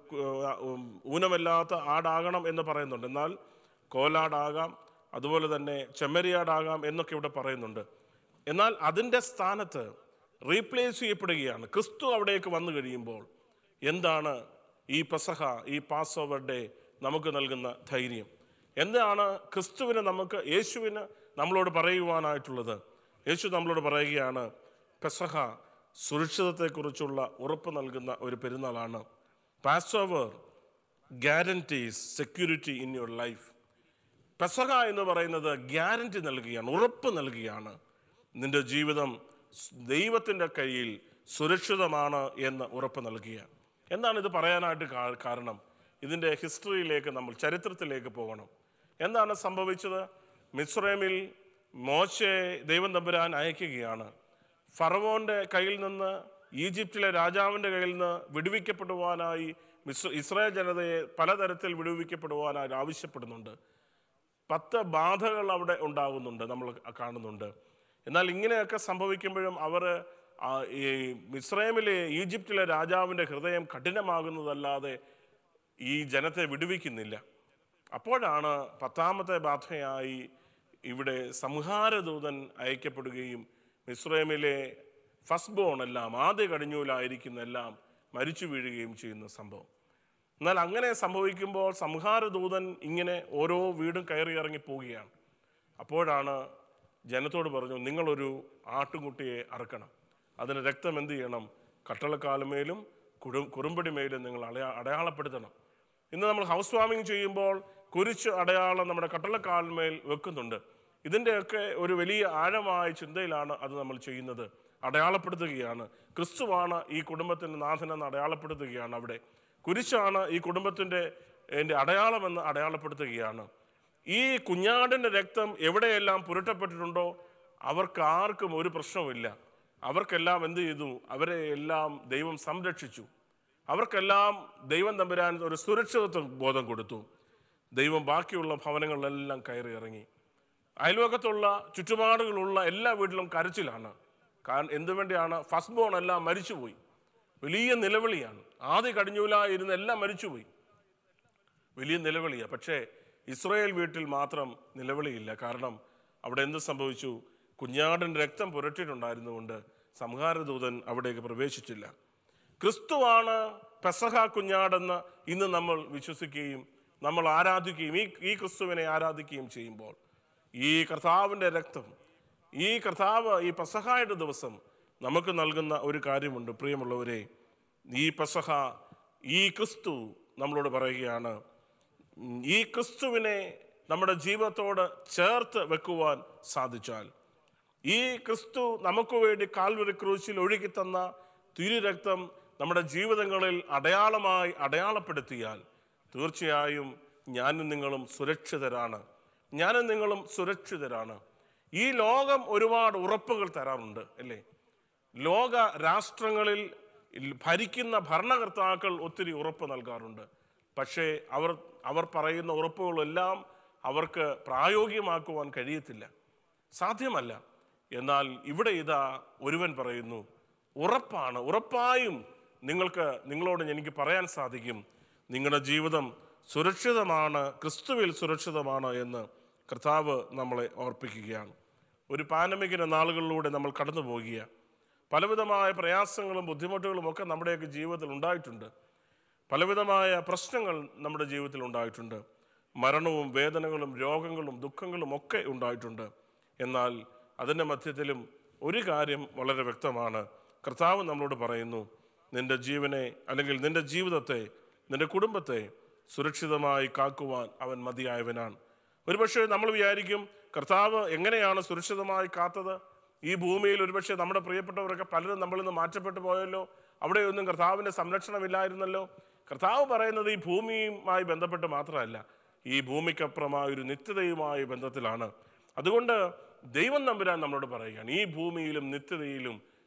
ആ- ഉം, ഊനമില്ലാത്ത ആടാകണം എന്ന് പറയുന്നുണ്ട് എന്നാൽ കോലാടാകാം അതുപോലെ തന്നെ ചെമ്മരിയാടാകാം എന്നൊക്കെ ഇവിടെ പറയുന്നുണ്ട് എന്നാൽ അതിൻ്റെ സ്ഥാനത്ത് റീപ്ലേസ് ചെയ്യപ്പെടുകയാണ് ക്രിസ്തു അവിടേക്ക് വന്നു കഴിയുമ്പോൾ എന്താണ് ഈ പെസഹ ഈ പാസ് ഓവർ ഡേ നമുക്ക് നൽകുന്ന ധൈര്യം എന്താണ് ക്രിസ്തുവിന് നമുക്ക് യേശുവിന് നമ്മളോട് പറയുവാനായിട്ടുള്ളത് യേശു നമ്മളോട് പറയുകയാണ് പെസഹ സുരക്ഷിതത്വത്തെക്കുറിച്ചുള്ള ഉറപ്പ് നൽകുന്ന ഒരു പെരുന്നാളാണ് Passover guarantees security in your life പെസഹ എന്ന് പറയുന്നത് ഗ്യാരണ്ടി നൽകുകയാണ് ഉറപ്പ് നൽകുകയാണ് നിന്റെ ജീവിതം സ് ദൈവത്തിൻ്റെ കയ്യിൽ സുരക്ഷിതമാണ് എന്ന് ഉറപ്പ് നൽകുക എന്താണ് ഇത് പറയാനായിട്ട് കാ- കാരണം ഇതിൻ്റെ ഹിസ്റ്ററിയിലേക്ക് നമ്മൾ ചരിത്രത്തിലേക്ക് പോകണം എന്താണ് സംഭവിച്ചത് മിസ്രൈമിൽ മോശെ ദൈവം തമ്പുരാൻ അയക്കുകയാണ് ഫറവോന്റെ കയ്യിൽ നിന്ന് ഈജിപ്തിലെ രാജാവിൻ്റെ കയ്യിൽ നിന്ന് വിടുവിക്കപ്പെടുവാനായി മിസ് ഇസ്രായേൽ ജനതയെ പലതരത്തിൽ വിടുവിക്കപ്പെടുവാനായി ആവശ്യപ്പെടുന്നുണ്ട് പത്ത് ബാധകൾ അവിടെ ഉണ്ടാകുന്നുണ്ട് നമ്മൾ കാണുന്നുണ്ട് എന്നാൽ ഇങ്ങനെയൊക്കെ സംഭവിക്കുമ്പോഴും അവർ ഈ മിസ്രൈമിലെ ഈജിപ്തിലെ രാജാവിൻ്റെ ഹൃദയം കഠിനമാകുന്നതല്ലാതെ ഈ ജനത്തെ വിടുവിക്കുന്നില്ല അപ്പോഴാണ് പത്താമത്തെ ബാധയായി ഇവിടെ സംഹാരദൂതൻ അയക്കപ്പെടുകയും മിസ്രൈമിലെ ഫസ്റ്റ് ബോൺ എല്ലാം ആദ്യ കടിഞ്ഞൂലായിരിക്കുന്ന എല്ലാം മരിച്ചു വീഴുകയും ചെയ്യുന്ന സംഭവം എന്നാൽ അങ്ങനെ സംഭവിക്കുമ്പോൾ സംഹാരദൂതൻ ഇങ്ങനെ ഓരോ വീടും കയറി ഇറങ്ങി പോവുകയാണ് അപ്പോഴാണ് ജനത്തോട് പറഞ്ഞു നിങ്ങളൊരു ആട്ടുംകുട്ടിയെ അറക്കണം അതിന് രക്തം എന്ത് ചെയ്യണം കട്ടളക്കാലുമേലും കുടു കുറുമ്പടി മേലും നിങ്ങൾ അടയാ അടയാളപ്പെടുത്തണം ഇന്ന് നമ്മൾ ഹൗസ് വാമിങ് ചെയ്യുമ്പോൾ കുരിശ് അടയാളം നമ്മുടെ കട്ടളക്കാലിന്മേൽ വെക്കുന്നുണ്ട് ഇതിൻ്റെയൊക്കെ ഒരു വലിയ ആഴമായ ചിന്തയിലാണ് അത് നമ്മൾ ചെയ്യുന്നത് അടയാളപ്പെടുത്തുകയാണ് ക്രിസ്തുവാണ് ഈ കുടുംബത്തിൻ്റെ നാഥനെന്ന് അടയാളപ്പെടുത്തുകയാണ് അവിടെ കുരിശാണ് ഈ കുടുംബത്തിൻ്റെ എൻ്റെ അടയാളമെന്ന് അടയാളപ്പെടുത്തുകയാണ് ഈ കുഞ്ഞാടിൻ്റെ രക്തം എവിടെയെല്ലാം പുരട്ടപ്പെട്ടിട്ടുണ്ടോ അവർക്ക് ആർക്കും ഒരു പ്രശ്നവുമില്ല അവർക്കെല്ലാം എന്ത് ചെയ്തു അവരെ എല്ലാം ദൈവം സംരക്ഷിച്ചു അവർക്കെല്ലാം ദൈവം തമ്പുരാൻ ഒരു സുരക്ഷിതത്വ ബോധം കൊടുത്തു ദൈവം ബാക്കിയുള്ള ഭവനങ്ങളിലെല്ലാം കയറി ഇറങ്ങി അയൽവക്കത്തുള്ള ചുറ്റുപാടുകളുള്ള എല്ലാ വീട്ടിലും കരച്ചിലാണ് കാരണം എന്തുവേണ്ടിയാണ് ഫസ്റ്റ് ബോൺ എല്ലാം മരിച്ചുപോയി വലിയ നിലവിളിയാണ് ആദ്യ കടിഞ്ഞൂല ഇരുന്ന് എല്ലാം മരിച്ചുപോയി വലിയ നിലവിളിയാണ് പക്ഷേ ഇസ്രായേൽ വീട്ടിൽ മാത്രം നിലവിളിയില്ല കാരണം അവിടെ എന്ത് സംഭവിച്ചു കുഞ്ഞാടിൻ്റെ രക്തം പുരട്ടിയിട്ടുണ്ടായിരുന്നുകൊണ്ട് സംഹാരദൂതൻ അവിടേക്ക് പ്രവേശിച്ചില്ല ക്രിസ്തുവാണ് പെസഹ കുഞ്ഞാടെന്ന് ഇന്ന് നമ്മൾ വിശ്വസിക്കുകയും നമ്മൾ ആരാധിക്കുകയും ഈ ഈ ക്രിസ്തുവിനെ ആരാധിക്കുകയും ചെയ്യുമ്പോൾ ഈ കർത്താവിൻ്റെ രക്തം ഈ കർത്താവ് ഈ പെസഹായുടെ ദിവസം നമുക്ക് നൽകുന്ന ഒരു കാര്യമുണ്ട് പ്രിയമുള്ളവരെ ഈ പെസഹ ഈ ക്രിസ്തു നമ്മളോട് പറയുകയാണ് ഉം, ഈ ക്രിസ്തുവിനെ നമ്മുടെ ജീവിതത്തോട് ചേർത്ത് വെക്കുവാൻ സാധിച്ചാൽ ഈ ക്രിസ്തു നമുക്ക് വേണ്ടി കാൽവരി ക്രൂശിൽ ഒഴുകി തന്ന തിരുരക്തം നമ്മുടെ ജീവിതങ്ങളിൽ അടയാളമായി അടയാളപ്പെടുത്തിയാൽ തീർച്ചയായും ഞാനും നിങ്ങളും സുരക്ഷിതരാണ് ഞാനും നിങ്ങളും സുരക്ഷിതരാണ് ഈ ലോകം ഒരുപാട് ഉറപ്പുകൾ തരാറുണ്ട് അല്ലേ ലോക രാഷ്ട്രങ്ങളിൽ ഇൽ- ഭരിക്കുന്ന ഭരണകർത്താക്കൾ ഒത്തിരി ഉറപ്പ് നൽകാറുണ്ട് പക്ഷേ അവർ അവർ പറയുന്ന ഉറപ്പുകളെല്ലാം അവർക്ക് പ്രായോഗികമാക്കുവാൻ കഴിയത്തില്ല സാധ്യമല്ല എന്നാൽ ഇവിടെ ഇതാ ഒരുവൻ പറയുന്നു ഉറപ്പാണ് ഉറപ്പായും നിങ്ങൾക്ക് നിങ്ങളോട് എനിക്ക് പറയാൻ സാധിക്കും നിങ്ങളുടെ ജീവിതം സുരക്ഷിതമാണ് ക്രിസ്തുവിൽ സുരക്ഷിതമാണ് എന്ന് കർത്താവ് നമ്മളെ ഓർപ്പിക്കുകയാണ് ഒരു പാനമികിന്റെ നാളുകളിലൂടെ നമ്മൾ കടന്നു പോകുക പലവിധമായ പ്രയാസങ്ങളും ബുദ്ധിമുട്ടുകളും ഒക്കെ നമ്മുടെയൊക്കെ ജീവിതത്തിൽ ഉണ്ടായിട്ടുണ്ട് പലവിധമായ പ്രശ്നങ്ങൾ നമ്മുടെ ജീവിതത്തിൽ ഉണ്ടായിട്ടുണ്ട് മരണവും വേദനകളും രോഗങ്ങളും ദുഃഖങ്ങളും ഒക്കെ ഉണ്ടായിട്ടുണ്ട് എന്നാൽ അതിൻ്റെ മധ്യത്തിലും ഒരു കാര്യം വളരെ വ്യക്തമാണ് കർത്താവ് നമ്മളോട് പറയുന്നു നിന്റെ ജീവനെ അല്ലെങ്കിൽ നിന്റെ ജീവിതത്തെ നിന്റെ കുടുംബത്തെ സുരക്ഷിതമായി കാക്കുവാൻ അവൻ മതിയായവനാണ് ഒരുപക്ഷെ നമ്മൾ വിചാരിക്കും കർത്താവ് എങ്ങനെയാണ് സുരക്ഷിതമായി കാത്തത് ഈ ഭൂമിയിൽ ഒരുപക്ഷെ നമ്മുടെ പ്രിയപ്പെട്ടവരൊക്കെ പലരും നമ്മളിൽ നിന്ന് മാറ്റപ്പെട്ടു പോയല്ലോ അവിടെയൊന്നും കർത്താവിൻ്റെ സംരക്ഷണമില്ലായിരുന്നല്ലോ കർത്താവ് പറയുന്നത് ഈ ഭൂമിയുമായി ബന്ധപ്പെട്ട് മാത്രമല്ല ഈ ഭൂമിക്കപ്പുറമായ ഒരു നിത്യതയുമായ ബന്ധത്തിലാണ് അതുകൊണ്ട് ദൈവം നമ്പുരാൻ നമ്മളോട് പറയുകയാണ് ഈ ഭൂമിയിലും നിത്യതയിലും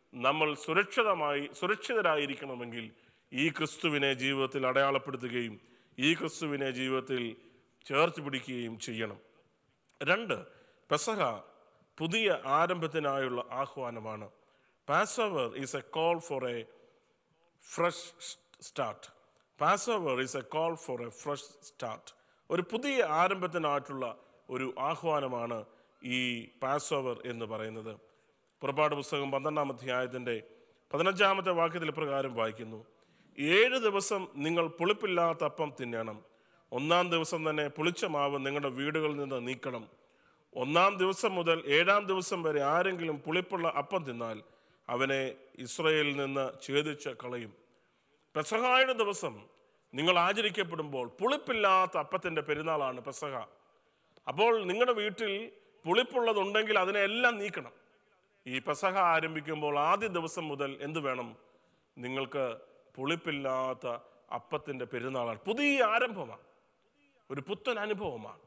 നമ്മൾ സുരക്ഷിതമായി സുരക്ഷിതരായിരിക്കണമെങ്കിൽ ഈ ക്രിസ്തുവിനെ ജീവിതത്തിൽ അടയാളപ്പെടുത്തുകയും ഈ ക്രിസ്തുവിനെ ജീവിതത്തിൽ ചേർത്ത് പിടിക്കുകയും ചെയ്യണം രണ്ട് പെസഹ പുതിയ ആരംഭത്തിനായുള്ള ആഹ്വാനമാണ് Passover is a call for a fresh start Passover is a call for a fresh start ഒരു പുതിയ ആരംഭത്തിനായിട്ടുള്ള ഒരു ആഹ്വാനമാണ് ഈ പാസോവർ എന്ന് പറയുന്നത് പുറപ്പാട് പുസ്തകം പന്ത്രണ്ടാം അധ്യായത്തിൻ്റെ പതിനഞ്ചാമത്തെ വാക്യത്തിൽ പ്രകാരം വായിക്കുന്നു ഏഴ് ദിവസം നിങ്ങൾ പുളിപ്പില്ലാത്ത അപ്പം തിന്നണം ഒന്നാം ദിവസം തന്നെ പുളിച്ച മാവ് നിങ്ങളുടെ വീടുകളിൽ നിന്ന് നീക്കണം ഒന്നാം ദിവസം മുതൽ ഏഴാം ദിവസം വരെ ആരെങ്കിലും പുളിപ്പുള്ള അപ്പം തിന്നാൽ അവനെ ഇസ്രയേലിൽ നിന്ന് ഛേദിച്ച് കളയും പെസഹായുടെ ദിവസം നിങ്ങൾ ആചരിക്കപ്പെടുമ്പോൾ പുളിപ്പില്ലാത്ത അപ്പത്തിൻ്റെ പെരുന്നാളാണ് പെസഹ അപ്പോൾ നിങ്ങളുടെ വീട്ടിൽ പുളിപ്പുള്ളതുണ്ടെങ്കിൽ അതിനെല്ലാം നീക്കണം ഈ പെസഹ ആരംഭിക്കുമ്പോൾ ആദ്യ ദിവസം മുതൽ എന്ത് വേണം നിങ്ങൾക്ക് പുളിപ്പില്ലാത്ത അപ്പത്തിൻ്റെ പെരുന്നാളാണ് പുതിയ ആരംഭമാണ് ഒരു പുത്തൻ അനുഭവമാണ്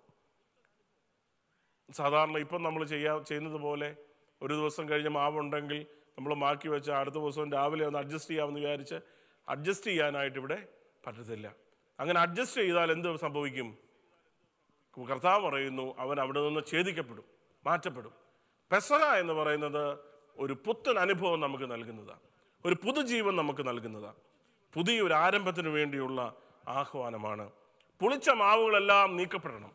സാധാരണ ഇപ്പം നമ്മൾ ചെയ്യാ ചെയ്യുന്നത് പോലെ ഒരു ദിവസം കഴിഞ്ഞ് മാവുണ്ടെങ്കിൽ നമ്മൾ മാക്കി വെച്ച് അടുത്ത ദിവസം രാവിലെ ഒന്ന് അഡ്ജസ്റ്റ് ചെയ്യാമെന്ന് വിചാരിച്ച് അഡ്ജസ്റ്റ് ചെയ്യാനായിട്ട് ഇവിടെ പറ്റത്തില്ല അങ്ങനെ അഡ്ജസ്റ്റ് ചെയ്താൽ എന്ത് സംഭവിക്കും കർത്താവ് പറയുന്നു അവൻ അവിടെ നിന്ന് ഛേദിക്കപ്പെടും മാറ്റപ്പെടും പെസഹ എന്ന് പറയുന്നത് ഒരു പുത്തൻ അനുഭവം നമുക്ക് നൽകുന്നതാണ് ഒരു പുതുജീവൻ നമുക്ക് നൽകുന്നതാണ് പുതിയൊരു ആരംഭത്തിന് വേണ്ടിയുള്ള ആഹ്വാനമാണ് പുളിച്ച മാവുകളെല്ലാം നീക്കപ്പെടണം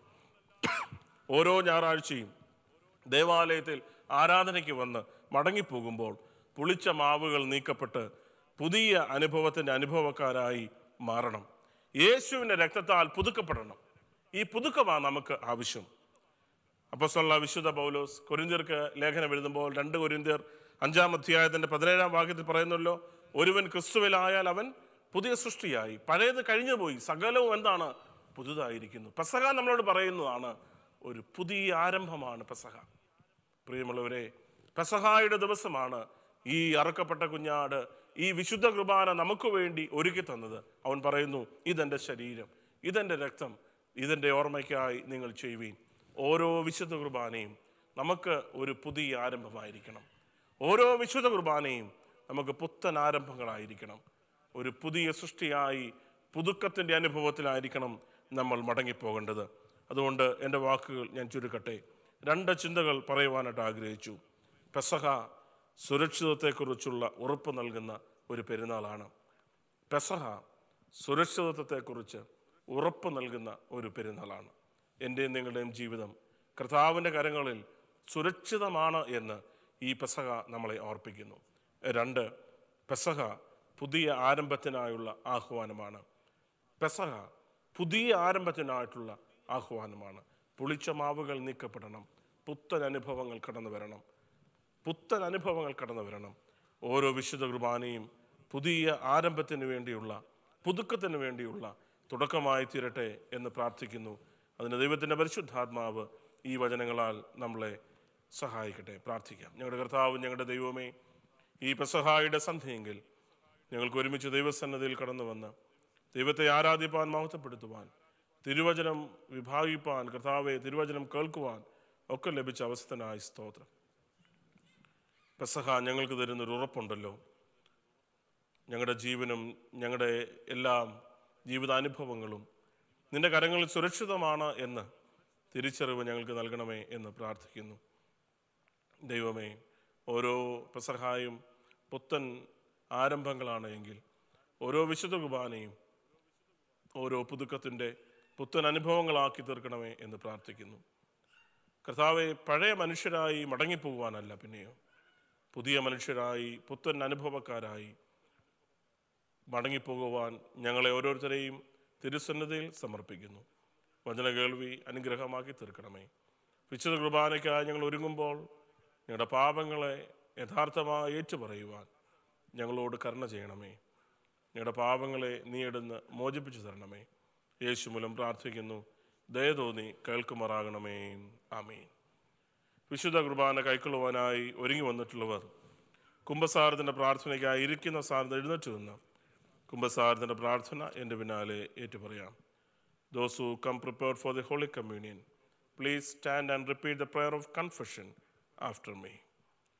ഓരോ ഞായറാഴ്ചയും ദേവാലയത്തിൽ ആരാധനയ്ക്ക് വന്ന് മടങ്ങിപ്പോകുമ്പോൾ പുളിച്ച മാവുകൾ നീക്കപ്പെട്ട് പുതിയ അനുഭവത്തിൻ്റെ അനുഭവക്കാരായി മാറണം യേശുവിൻ്റെ രക്തത്താൽ പുതുക്കപ്പെടണം ഈ പുതുക്കമാണ് നമുക്ക് ആവശ്യം അപ്പോസ്തലനായ വിശുദ്ധ പൗലോസ് കൊരിന്ത്യർക്ക് ലേഖനം എഴുതുമ്പോൾ രണ്ട് കൊരിന്ത്യർ അഞ്ചാം അധ്യായത്തിന്റെ പതിനേഴാം വാക്യത്തിൽ പറയുന്നല്ലോ ഒരുവൻ ക്രിസ്തുവിലായാൽ അവൻ പുതിയ സൃഷ്ടിയായി പഴയത് കഴിഞ്ഞു പോയി സകലവും എന്താണ് പുതുതായിരിക്കുന്നു പെസഹ നമ്മളോട് പറയുന്നതാണ് ഒരു പുതിയ ആരംഭമാണ് പെസഹ പ്രിയമുള്ളവരെ പെസഹായുടെ ദിവസമാണ് ഈ അറക്കപ്പെട്ട കുഞ്ഞാട് ഈ വിശുദ്ധ കുർബാന നമുക്ക് വേണ്ടി ഒരുക്കി തന്നത് അവൻ പറയുന്നു ഇതെൻ്റെ ശരീരം ഇതെൻ്റെ രക്തം ഇതെൻ്റെ ഓർമ്മയ്ക്കായി നിങ്ങൾ ചെയ്യുവീൻ ഓരോ വിശുദ്ധ കുർബാനയും നമുക്ക് ഒരു പുതിയ ആരംഭമായിരിക്കണം ഓരോ വിശുദ്ധ കുർബാനയും നമുക്ക് പുത്തൻ ആരംഭങ്ങളായിരിക്കണം ഒരു പുതിയ സൃഷ്ടിയായി പുതുക്കത്തിൻ്റെ അനുഭവത്തിലായിരിക്കണം നമ്മൾ മടങ്ങിപ്പോകേണ്ടത് അതുകൊണ്ട് എൻ്റെ വാക്കുകൾ ഞാൻ ചുരുക്കട്ടെ രണ്ട് ചിന്തകൾ പറയുവാനായിട്ട് ആഗ്രഹിച്ചു പെസഹ സുരക്ഷിതത്വത്തെക്കുറിച്ചുള്ള ഉറപ്പ് നൽകുന്ന ഒരു പെരുന്നാളാണ് പെസഹ സുരക്ഷിതത്വത്തെക്കുറിച്ച് ഉറപ്പ് നൽകുന്ന ഒരു പെരുന്നാളാണ് എൻ്റെയും നിങ്ങളുടെയും ജീവിതം കർത്താവിൻ്റെ കരങ്ങളിൽ സുരക്ഷിതമാണ് എന്ന് ഈ പെസഹ നമ്മളെ ഓർപ്പിക്കുന്നു രണ്ട് പെസഹ പുതിയ ആരംഭത്തിനായുള്ള ആഹ്വാനമാണ് പെസഹ പുതിയ ആരംഭത്തിനായിട്ടുള്ള ആഹ്വാനമാണ് പുളിച്ച മാവുകൾ നീക്കപ്പെടണം പുത്തൻ അനുഭവങ്ങൾ കടന്നു വരണം പുത്തൻ അനുഭവങ്ങൾ കടന്നു വരണം ഓരോ വിശുദ്ധ കുർബാനയും പുതിയ ആരംഭത്തിന് വേണ്ടിയുള്ള പുതുക്കത്തിന് വേണ്ടിയുള്ള തുടക്കമായി തീരട്ടെ എന്ന് പ്രാർത്ഥിക്കുന്നു അതിന് ദൈവത്തിൻ്റെ പരിശുദ്ധാത്മാവ് ഈ വചനങ്ങളാൽ നമ്മളെ സഹായിക്കട്ടെ പ്രാർത്ഥിക്കാം ഞങ്ങളുടെ കർത്താവ് ഞങ്ങളുടെ ദൈവമേ ഈ പെസഹായുടെ സന്ധ്യയെങ്കിൽ ഞങ്ങൾക്ക് ഒരുമിച്ച് ദൈവസന്നദ്ധിയിൽ കടന്നു വന്ന് ദൈവത്തെ ആരാധിപ്പാൻ മഹത്വപ്പെടുത്തുവാൻ തിരുവചനം വിഭാഗിപ്പാൻ കർത്താവെ തിരുവചനം കേൾക്കുവാൻ ഒക്കെ ലഭിച്ച അവസ്ഥനായി സ്തോത്രം പെസഹ ഞങ്ങൾക്ക് തരുന്നൊരു ഉറപ്പുണ്ടല്ലോ ഞങ്ങളുടെ ജീവനും ഞങ്ങളുടെ എല്ലാം ജീവിതാനുഭവങ്ങളും നിന്റെ കരങ്ങളിൽ സുരക്ഷിതമാണ് എന്ന് തിരിച്ചറിവ് ഞങ്ങൾക്ക് നൽകണമേ എന്ന് പ്രാർത്ഥിക്കുന്നു ദൈവമേ ഓരോ പെസഹായും പുത്തൻ ആരംഭങ്ങളാണ് എങ്കിൽ ഓരോ വിശുദ്ധ കുർബാനയും ഓരോ പുതുക്കത്തിൻ്റെ പുത്തൻ അനുഭവങ്ങളാക്കി തീർക്കണമേ എന്ന് പ്രാർത്ഥിക്കുന്നു കർത്താവെ പഴയ മനുഷ്യരായി മടങ്ങിപ്പോകുവാനല്ല പിന്നെയോ പുതിയ മനുഷ്യരായി പുത്തൻ അനുഭവക്കാരായി മടങ്ങിപ്പോകുവാൻ ഞങ്ങളെ ഓരോരുത്തരെയും തിരുസന്നതയിൽ സമർപ്പിക്കുന്നു വചന കേൾവി അനുഗ്രഹമാക്കി തീർക്കണമേ വിശുദ്ധ കുർബാനയ്ക്കായി ഞങ്ങൾ ഒരുങ്ങുമ്പോൾ ഞങ്ങളുടെ പാപങ്ങളെ യഥാർത്ഥമായി ഏറ്റുപറയുവാൻ ഞങ്ങളോട് കരുണ ചെയ്യണമേ ഞങ്ങളുടെ പാപങ്ങളെ നീ എടുന്ന് മോചിപ്പിച്ചു തരണമേ യേശു മൂലം പ്രാർത്ഥിക്കുന്നു ദയതോന്നി കേൾക്കുമാറാകണമേ ആമീൻ വിശുദ്ധ കുർബാന കൈക്കൊള്ളുവാനായി ഒരുങ്ങി വന്നിട്ടുള്ളവർ കുംഭസാരത്തിൻ്റെ പ്രാർത്ഥനയ്ക്കായി ഇരിക്കുന്ന സ്ഥാനത്ത് എഴുന്നേറ്റ് നിന്ന് കുംഭസാരത്തിൻ്റെ പ്രാർത്ഥന എൻ്റെ പിന്നാലെ ഏറ്റുപറയാം those who come prepared for the holy communion please stand and repeat the prayer of confession after me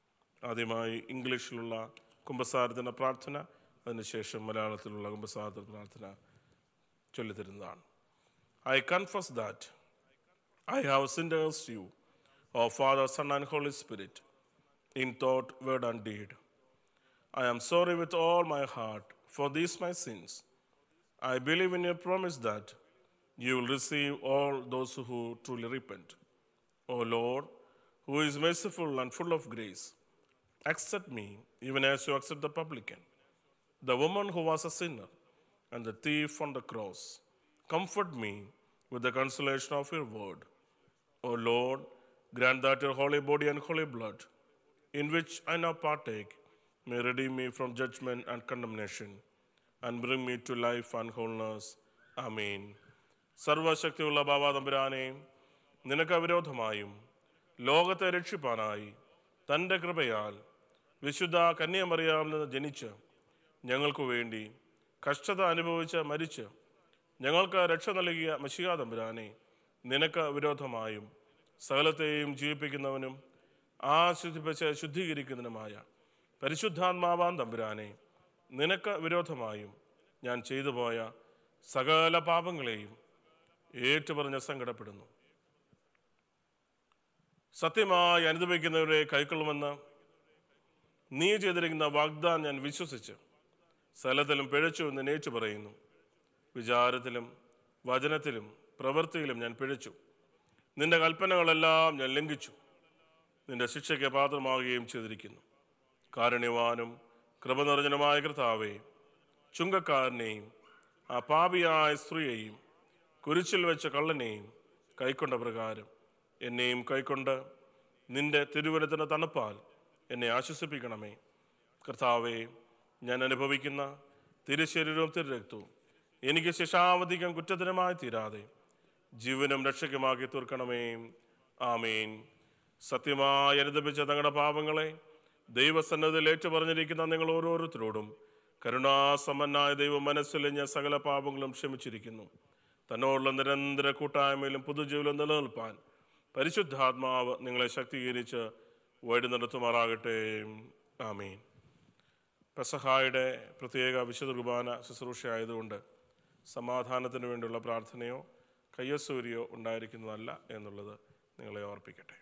ആദ്യമായി ഇംഗ്ലീഷിലുള്ള കുംഭസാരത്തിൻ്റെ പ്രാർത്ഥന അതിനുശേഷം മലയാളത്തിലുള്ള കുംഭസാരത്തിൻ്റെ പ്രാർത്ഥന ചൊല്ലിത്തരുന്നതാണ് I confess that I have sinned against you, O Father, Son, and Holy Spirit, in thought, word, and deed. I am sorry with all my heart for these my sins. I believe in your promise that you will receive all those who truly repent. O Lord, who is merciful and full of grace, accept me even as you accept the publican, the woman who was a sinner, and the thief on the cross. Comfort me with the consolation of your word. O Lord, grant that your holy body and holy blood, in which I now partake, may redeem me from judgment and condemnation, and bring me to life and wholeness. Amen. സർവശക്തിയുള്ള ബാബാ തമ്പുരാനെ നിനക്ക് വിരോധമായും ലോകത്തെ രക്ഷിപ്പാനായി തൻ്റെ കൃപയാൽ വിശുദ്ധ കന്യാമറിയാമിൽ നിന്ന് ജനിച്ച് ഞങ്ങൾക്ക് വേണ്ടി കഷ്ടത അനുഭവിച്ച് മരിച്ച് ഞങ്ങൾക്ക് രക്ഷ നൽകിയ മഷികാ തമ്പുരാനെ നിനക്ക് വിരോധമായും സകലത്തെയും ജീവിപ്പിക്കുന്നവനും ആശുദ്ധിപ്പിച്ച് ശുദ്ധീകരിക്കുന്നതിനുമായ പരിശുദ്ധാത്മാവാൻ തമ്പുരാനെ നിനക്ക് വിരോധമായും ഞാൻ ചെയ്തു പോയ സകല പാപങ്ങളെയും ഏറ്റുപറഞ്ഞ് സങ്കടപ്പെടുന്നു സത്യമായി അനുഭവിക്കുന്നവരെ കൈക്കൊള്ളുമെന്ന് നീ ചെയ്തിരിക്കുന്ന വാഗ്ദാൻ ഞാൻ വിശ്വസിച്ച് സ്ഥലത്തിലും പിഴച്ചു എന്ന് നേറ്റു പറയുന്നു വിചാരത്തിലും വചനത്തിലും പ്രവൃത്തിയിലും ഞാൻ പിഴച്ചു നിന്റെ കൽപ്പനകളെല്ലാം ഞാൻ ലംഘിച്ചു നിന്റെ ശിക്ഷയ്ക്ക് പാത്രമാവുകയും ചെയ്തിരിക്കുന്നു കാരുണ്യവാനും കൃപ നിറഞ്ഞനുമായ കർത്താവേ ചുങ്കക്കാരനെയും ആ പാപിയായ സ്ത്രീയെയും കുരിച്ചിൽ വെച്ച കള്ളനെയും കൈക്കൊണ്ട പ്രകാരം എന്നെയും കൈക്കൊണ്ട് നിന്റെ തിരുവനത്തിൻ്റെ തണുപ്പാൽ എന്നെ ആശ്വസിപ്പിക്കണമേ കർത്താവേ ഞാൻ അനുഭവിക്കുന്ന തിരുശരീരവും തിരുരക്തവും എനിക്ക് ശിക്ഷാവധിക്കും കുറ്റത്തിനുമായി തീരാതെ ജീവനും രക്ഷയ്ക്കുമാക്കി തീർക്കണമേ ആമേൻ സത്യമായി അനുദപിച്ച തങ്ങളുടെ പാപങ്ങളെ ദൈവസന്നദ്ധയിൽ ഏറ്റുപറഞ്ഞിരിക്കുന്ന നിങ്ങൾ ഓരോരുത്തരോടും കരുണാസമ്പന്നായ ദൈവം മനസ്സിലിഞ്ഞ സകല പാപങ്ങളും ക്ഷമിച്ചിരിക്കുന്നു തന്നോടുള്ള നിരന്തര കൂട്ടായ്മയിലും പുതുജീവിലും നിലനിൽപ്പാൻ പരിശുദ്ധാത്മാവ് നിങ്ങളെ ശക്തീകരിച്ച് വഴി നടത്തുമാറാകട്ടെ ആമീൻ പെസഹായുടെ പ്രത്യേക വിശുദ്ധ കുർബാന ശുശ്രൂഷ ആയതുകൊണ്ട് സമാധാനത്തിന് വേണ്ടിയുള്ള പ്രാർത്ഥനയോ കയ്യസൂരിയോ ഉണ്ടായിരിക്കുന്നതല്ല എന്നുള്ളത് നിങ്ങളെ ഓർപ്പിക്കട്ടെ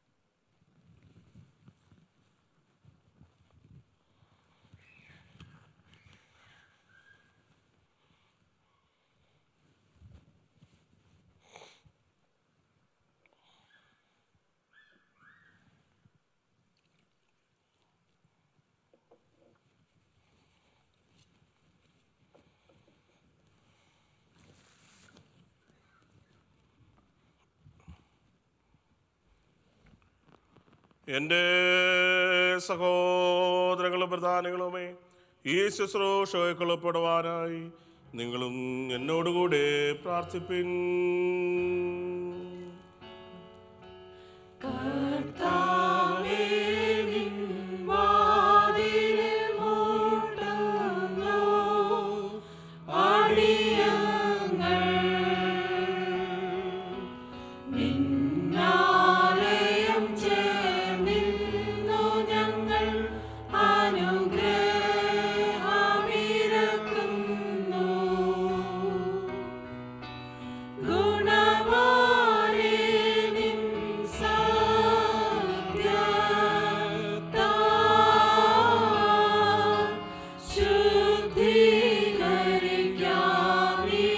എൻ്റെ സഹോദരങ്ങളും പ്രധാനങ്ങളുമേ ഈ ശുശ്രൂഷയെ കൊള്ളപ്പെടുവാനായി നിങ്ങളും എന്നോടുകൂടെ പ്രാർത്ഥിപ്പിൻ കർത്താവേ നിൻ വാതിലിൽ മുട്ടുന്നു അടിയങ്ങൾ നിന്നാലയം ചേർന്നിന്നു ഞങ്ങൾ അനുഗ്രഹമിരക്കുന്നു ഗുണവാനേ നിൻ സത്യത്താൽ ശുദ്ധീകരിക്കാമീ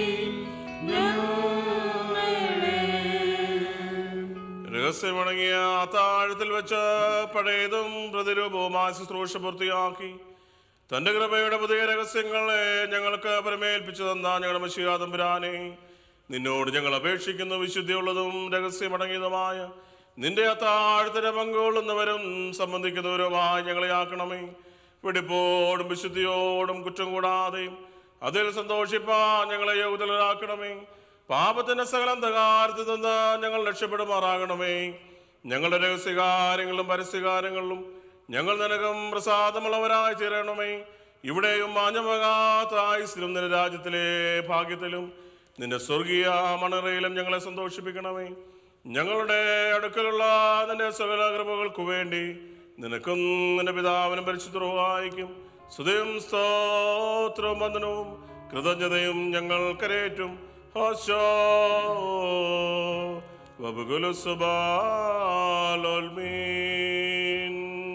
ഞങ്ങളെ രഹസ്യമടങ്ങിയ താഴത്തിൽ വെച്ച് പഴയതും പ്രതിരൂപവുമായ ശുശ്രൂഷ പൂർത്തിയാക്കി തന്റെ കൃപയുടെ പുതിയ രഹസ്യങ്ങളെ ഞങ്ങൾക്ക് പരമേൽപ്പിച്ചു തന്ന ഞങ്ങളുടെ മഷിയാതമ്പുരാനെ നിന്നോട് ഞങ്ങൾ അപേക്ഷിക്കുന്നു വിശുദ്ധിയുള്ളതും രഹസ്യമടങ്ങിയതുമായ നിന്റെ അത്താഴത്തിന് പങ്കുകൊള്ളുന്നവരും സംബന്ധിക്കുന്നവരുമായി ഞങ്ങളെ ആക്കണമേ വെടിപ്പോടും വിശുദ്ധിയോടും കുറ്റം കൂടാതെയും അതിൽ സന്തോഷിപ്പാൻ ഞങ്ങളെ യോഗ്യതരാക്കണമേ പാപത്തിന്റെ സകല അന്ധകാരത്തിൽ നിന്ന് ഞങ്ങൾ രക്ഷപ്പെടുമാറാകണമേ ഞങ്ങളുടെ രഹസ്യകാര്യങ്ങളിലും പരസ്യകാര്യങ്ങളിലും ഞങ്ങൾ നിനക്കും പ്രസാദമുള്ളവരായി തീരണമേ ഇവിടെയും മാഞ്ഞമകാത്ത ആയുസിലും നിന്റെ രാജ്യത്തിലെ ഭാഗ്യത്തിലും നിന്റെ സ്വർഗീയ മണറയിലും ഞങ്ങളെ സന്തോഷിപ്പിക്കണമേ ഞങ്ങളുടെ അടുക്കലുള്ള നിന്റെ സകല കൃപകൾക്കു വേണ്ടി നിനക്കും നിന്റെ പിതാവിനും പരിശുദ്ധവായിക്കും സ്തുതിയും സ്തോത്രവും വന്ദനവും കൃതജ്ഞതയും ഞങ്ങൾ കരേറ്റും ഹോശോ വബുകുലു സുബാലോൽമീൻ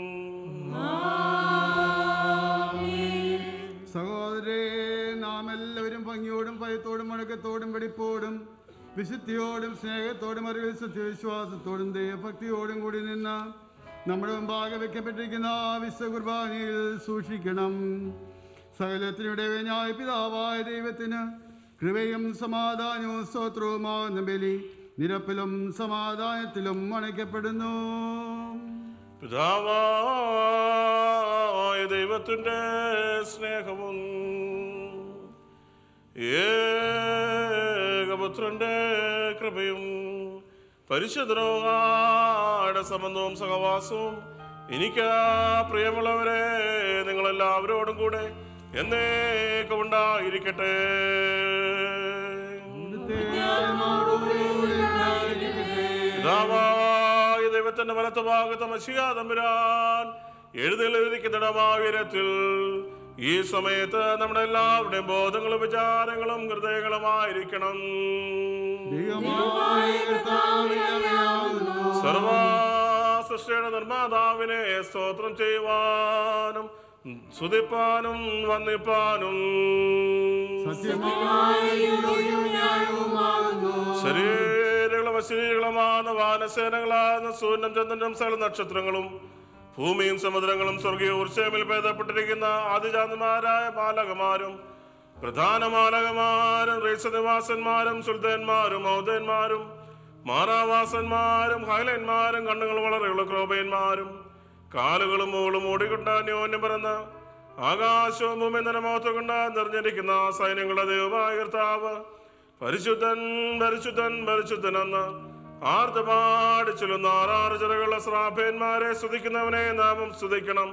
സഹോദരേ നാം എല്ലാവരും ഭംഗിയോടും ഭയത്തോടും വഴക്കത്തോടും വെടിപ്പോടും വിശുദ്ധിയോടും സ്നേഹത്തോടും അറിവിൽ സത്യവിശ്വാസത്തോടും ദൈവഭക്തിയോടും കൂടി നിന്ന് നമ്മുടെ മുമ്പാകെ വെക്കപ്പെട്ടിരിക്കുന്ന ആ വിശ്വ കുർബാനയിൽ സൂക്ഷിക്കണം സകലത്തിനുടെ ന്യായ പിതാവായ ദൈവത്തിന് കൃപയും സമാധാനവും സ്തോത്രവുമാകുന്ന ബലി നിരപ്പിലും സമാധാനത്തിലും അണയ്ക്കപ്പെടുന്നു പിതാവായ ദൈവത്തിൻ്റെ സ്നേഹവും ഏകപുത്രന്റെ കൃപയും പരിശുദ്ധരോഗാടെ സംബന്ധവും സഹവാസവും എനിക്ക് പ്രിയമുള്ളവരെ നിങ്ങളെല്ലാവരോടും കൂടെ എന്നേക്കും ഉണ്ടായിരിക്കട്ടെ പിതാവായ ദൈവത്തിന്റെ വലത്ത് ഭാഗത്ത് മഷിയാ തമ്പുരാൻ എഴുന്നള്ളിരിക്കുന്നിടമായ ഉയരത്തിൽ ഈ സമയത്ത് നമ്മുടെ എല്ലാവരുടെയും ബോധങ്ങളും വിചാരങ്ങളും ഹൃദയങ്ങളുമായിരിക്കണം ദൈവമായ കർത്താവിനാകുന്നു സർവാ സൃഷ്ടിയുടെ നിർമ്മാതാവിനെ സ്തോത്രം ചെയ്യുവാനും സ്തുതിപ്പാനും വന്ദിപ്പാനും ശരീരങ്ങളും അശരീരങ്ങളുമാണ് വാനസേനകളാകുന്ന സൂര്യനും ചന്ദ്രനും സകല നക്ഷത്രങ്ങളും ഭൂമിയും സമുദ്രങ്ങളും സ്വർഗീയ ഊർച്ചമിൽ ഭേദപ്പെട്ടിരിക്കുന്ന ആദിജാതന്മാരായ ബാലകമാരും പ്രധാന മാലകമാരും റീസനിവാസന്മാരും സുൽത്താന്മാരും ഔദന്മാരും മാറാവാസന്മാരും ഹൈലന്മാരും കണ്ണുകൾ വളരെയുള്ള ക്രോപയന്മാരും കാലുകളും മുകളും ഓടിക്കൊണ്ട് അന്യോന്യം പറന്ന് ആകാശവും ഭൂമി നിലമോത്ത് കൊണ്ട് നിറഞ്ഞിരിക്കുന്ന സൈന്യങ്ങളുടെ ദൈവമായ കർത്താവ് പരിശുദ്ധൻ പരിശുദ്ധൻ പരിശുദ്ധൻ എന്ന് ആർത്തപാടി ചൊല്ലുന്ന ആറാറ് ചിറകുള്ള ശ്രാഭേന്മാരെ സ്തുതിക്കുന്നവനെ നാമം സ്തുതിക്കണം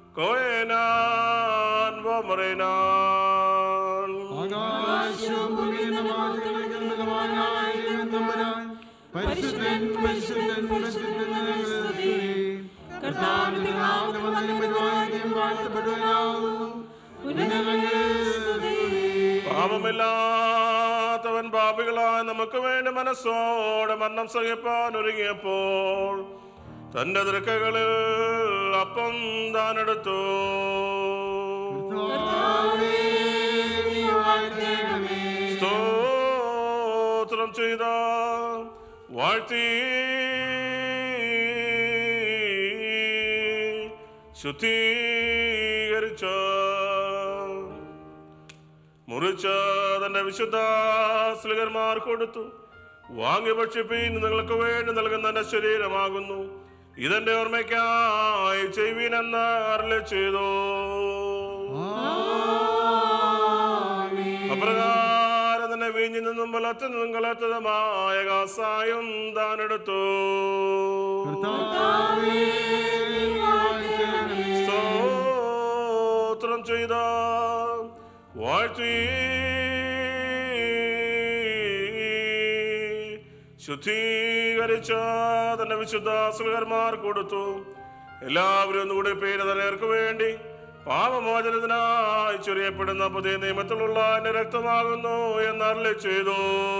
കോയനാൻ വോമറേനാൻ. ആകാശവും ഭൂമിയും സമാധികളും ബലവാനായ ദൈവം തമ്പുരാൻ. പരിശുദ്ധൻ പരിശുദ്ധൻ പരിശുദ്ധൻ എന്ന് സ്തുതി. കർത്താവിന്റെ നാമത്തിൽ വന്നതിനും പരിപാലിക്കുകയും വാഴ്ത്തപ്പെടുവാനാകുന്നു. ഉന്നതങ്ങളിൽ സ്തുതി. പാപമില്ലാത്തവൻ പാപികളായ നമുക്ക് വേണ്ടി മനസ്സോടെ മരണം സഹിപ്പാൻ ഒരുങ്ങിയപ്പോൾ തന്റെ ദൃക്കകളിൽ അപ്പം താനെടുത്തു കർത്താവേ, നീ വാഴ്ത്തേണമേ. സ്തോത്രം ചെയ്ത വാഴ്ത്തി ശുദ്ധീകരിച്ച മുറിച്ച തന്റെ വിശുദ്ധ സ്ലികന്മാർ കൊടുത്തു വാങ്ങി ഭക്ഷിപ്പീൻ നിങ്ങൾക്ക് വേണ്ടി നൽകുന്ന എന്റെ ശരീരമാകുന്നു ഇതെന്റെ ഓർമ്മയ്ക്കായി ചെയ്യുവീനെന്ന് അരളി ചെയ്തു അപ്രകാരം തന്നെ വീഞ്ഞിൽ നിന്നും ബലത്തിൽ നിന്നും കലത്തതുമായ കാസായും താനെടുത്തു കർത്താവേ, നീ വാഴ്ത്തേണമേ. സ്തോത്രം ചെയ്ത വാഴ്ത്തി ശുദ്ധീകരിച്ച തന്റെ വിശുദ്ധ സുലകന്മാർ കൊടുത്തു എല്ലാവരും ഒന്നുകൂടി പേര് തലയർക്ക് വേണ്ടി പാപമോചനത്തിനായി ചൊരിയപ്പെടുന്ന പുതിയ നിയമത്തിലുള്ള എന്റെ രക്തമാകുന്നു എന്ന് അരളി ചെയ്തു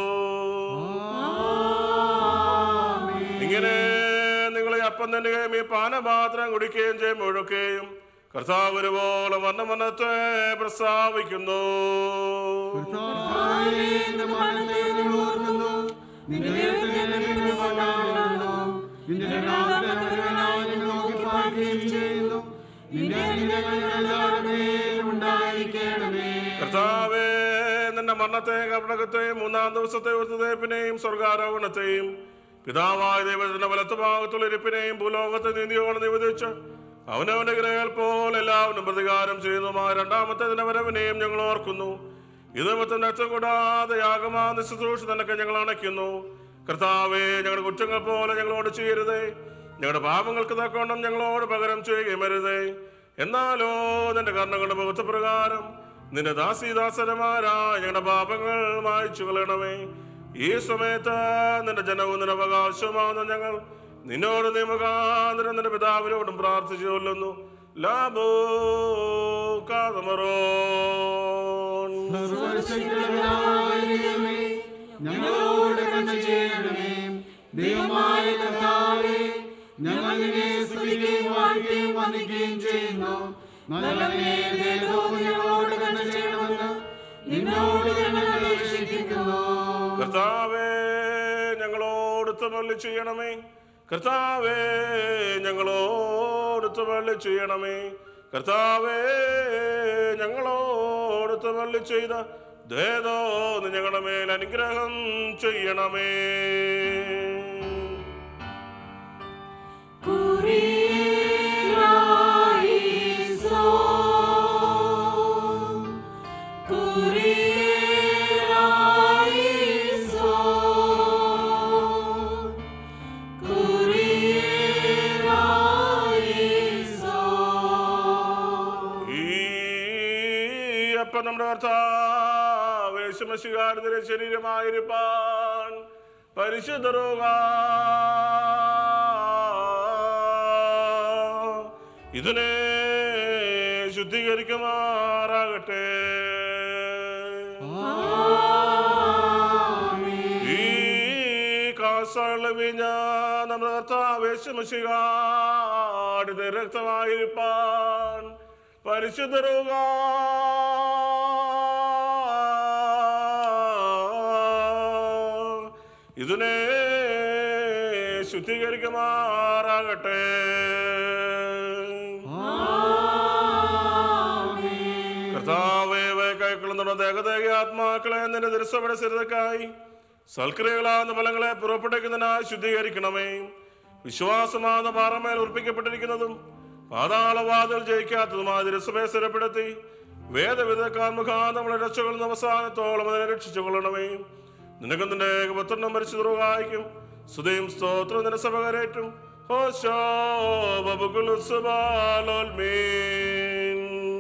ഇങ്ങനെ നിങ്ങൾ ഈ അപ്പം തന്നെയും ഈ പാനപാത്രം കുടിക്കുകയും ചെയ്യുമ്പോഴൊക്കെയും കർത്താവ് ഒരുപോലെ വർണ്ണമനത്തെ പ്രസ്താവിക്കുന്നു കർത്താവേ, നിന്റെ മരണത്തെ ഞങ്ങൾ ഓർക്കുന്നു. നിന്റെ ഉയർത്തലിനെ ഞങ്ങൾ കൊണ്ടാടുന്നു. നിന്റെ രണ്ടാമത്തെ വരവിനായി ഞങ്ങൾ നോക്കി പാർക്കുകയും ചെയ്യുന്നു. നിന്റെ അനുഗ്രഹങ്ങൾ ഞങ്ങളുടെ മേലും ഉണ്ടായിരിക്കണമേ. കർത്താവേ നിന്റെ മരണത്തെ കപടകത്തെയും മൂന്നാം ദിവസത്തെ ഉയർത്തതേപ്പിനെയും സ്വർഗാരോഹണത്തെയും പിതാവായ ദൈവത്തിന്റെ വലത്ത് ഭാഗത്തുള്ള ഇരിപ്പിനെയും ഭൂലോകത്തെ നീതിയോടെ നിവേദിച്ച് അവനവന്റെ ഗ്രഹങ്ങൾ പോലെ എല്ലാവരും പ്രതികാരം ചെയ്യുന്നതുമായ രണ്ടാമത്തെ ദിന വരവിനെയും ഞങ്ങൾ ഓർക്കുന്നു ഇത് മൊത്തം രക്തം കൂടാതെ യാഗമാ ശുശ്രൂഷ നിനക്ക് ഞങ്ങൾ അണയ്ക്കുന്നു കർത്താവേ ഞങ്ങളുടെ കുറ്റങ്ങൾ പോലെ ഞങ്ങളോട് ചെയ്യരുതേ ഞങ്ങളുടെ പാപങ്ങൾക്ക് തക്കോണം ഞങ്ങളോട് പകരം ചെയ്യുകയും അരുതേ എന്നാലോ നിന്റെ കർണങ്ങളുടെ മുഖത്തപ്രകാരം നിന്റെ ദാസീദാസരമാരായ ഞങ്ങളുടെ പാപങ്ങൾ മായ്ച്ചു കളയണമേ ഈ സമയത്ത് നിന്റെ ജനവും നിന്റെ അവകാശവുമാകുന്ന ഞങ്ങൾ നിന്നോട് നീ മുഖാന്തരം നിന്റെ പിതാവിനോടും പ്രാർത്ഥിച്ചു കൊല്ലുന്നു ലാബോ കാതമറോൻ സർവശക്തിയുള്ളവനായിരിക്കണമേ, ഞങ്ങളോട് കരുണ ചെയ്യണമേ ദൈവമായ കർത്താവേ ഞങ്ങൾ നിന്നെ സ്തുതിക്കുകയും വാഴ്ത്തുകയും വന്ദിക്കുകയും ചെയ്യുന്നു നല്ലവനെ ദൈവമോ ഞങ്ങളോട് കരുണ ചെയ്യണമെന്ന് നിന്നോട് ഞങ്ങൾ അപേക്ഷിക്കുന്നു കർത്താവേ ഞങ്ങളോട് തമല്ലി ചെയ്യണമേ കർത്താവേ ഞങ്ങളോട് തമല്ലി ചെയ്യണമേ കർത്താവേ ഞങ്ങളോട് തമല്ലി ചെയ്ത ദേതോ ഞങ്ങളുടെ മേൽ അനുഗ്രഹം ചെയ്യണമേ ഈ അപ്പം നമ്മുടെ കർത്താവേശമശികാരത്തിലെ ശരീരമായിരിക്കാൻ പരിശുദ്ധരോഗ ഇതിനെ ശുദ്ധീകരിക്കുമാറാകട്ടെ ഈ കാസള വിഞ്ഞ നമ്മുടെ കർത്താവേശമശികാരുടെ രക്തമായിരിക്കാൻ പരിശുദ്ധരുക ഇതിനെ ശുദ്ധീകരിക്കുമാറാകട്ടെ കർത്താവേ കൈക്കൊള്ളുന്ന ദേഹദേഹ ആത്മാക്കളെ നിന്റെ ദൃശ്യപട സ്ഥിരതക്കായി സൽക്രിയകളാകുന്ന ഫലങ്ങളെ പുറപ്പെടുവിക്കുന്നതിനായി ശുദ്ധീകരിക്കണമേ വിശ്വാസമാകുന്ന പാറമേൽ ഉറപ്പിക്കപ്പെട്ടിരിക്കുന്നതും പാതാളവാതിൽ ജയിക്കാത്തതുമായ ദൃശ്യമേ സ്ഥിരപ്പെടുത്തി വേദവിധക്കാർ മുഖാന്തം നമ്മളെ രക്ഷകൊള്ളുന്ന അവസാനത്തോളം അതിനെ രക്ഷിച്ചുകൊള്ളണമേ നിനക്ക് നിന്റെ പുത്രനും മരിച്ചു തുറവായിക്കും സ്തുതിയും സ്തോത്രം നിന്റെ സഭകരേറ്റും ഹോശോ ബബുകുലു സുബാലോൽമീൻ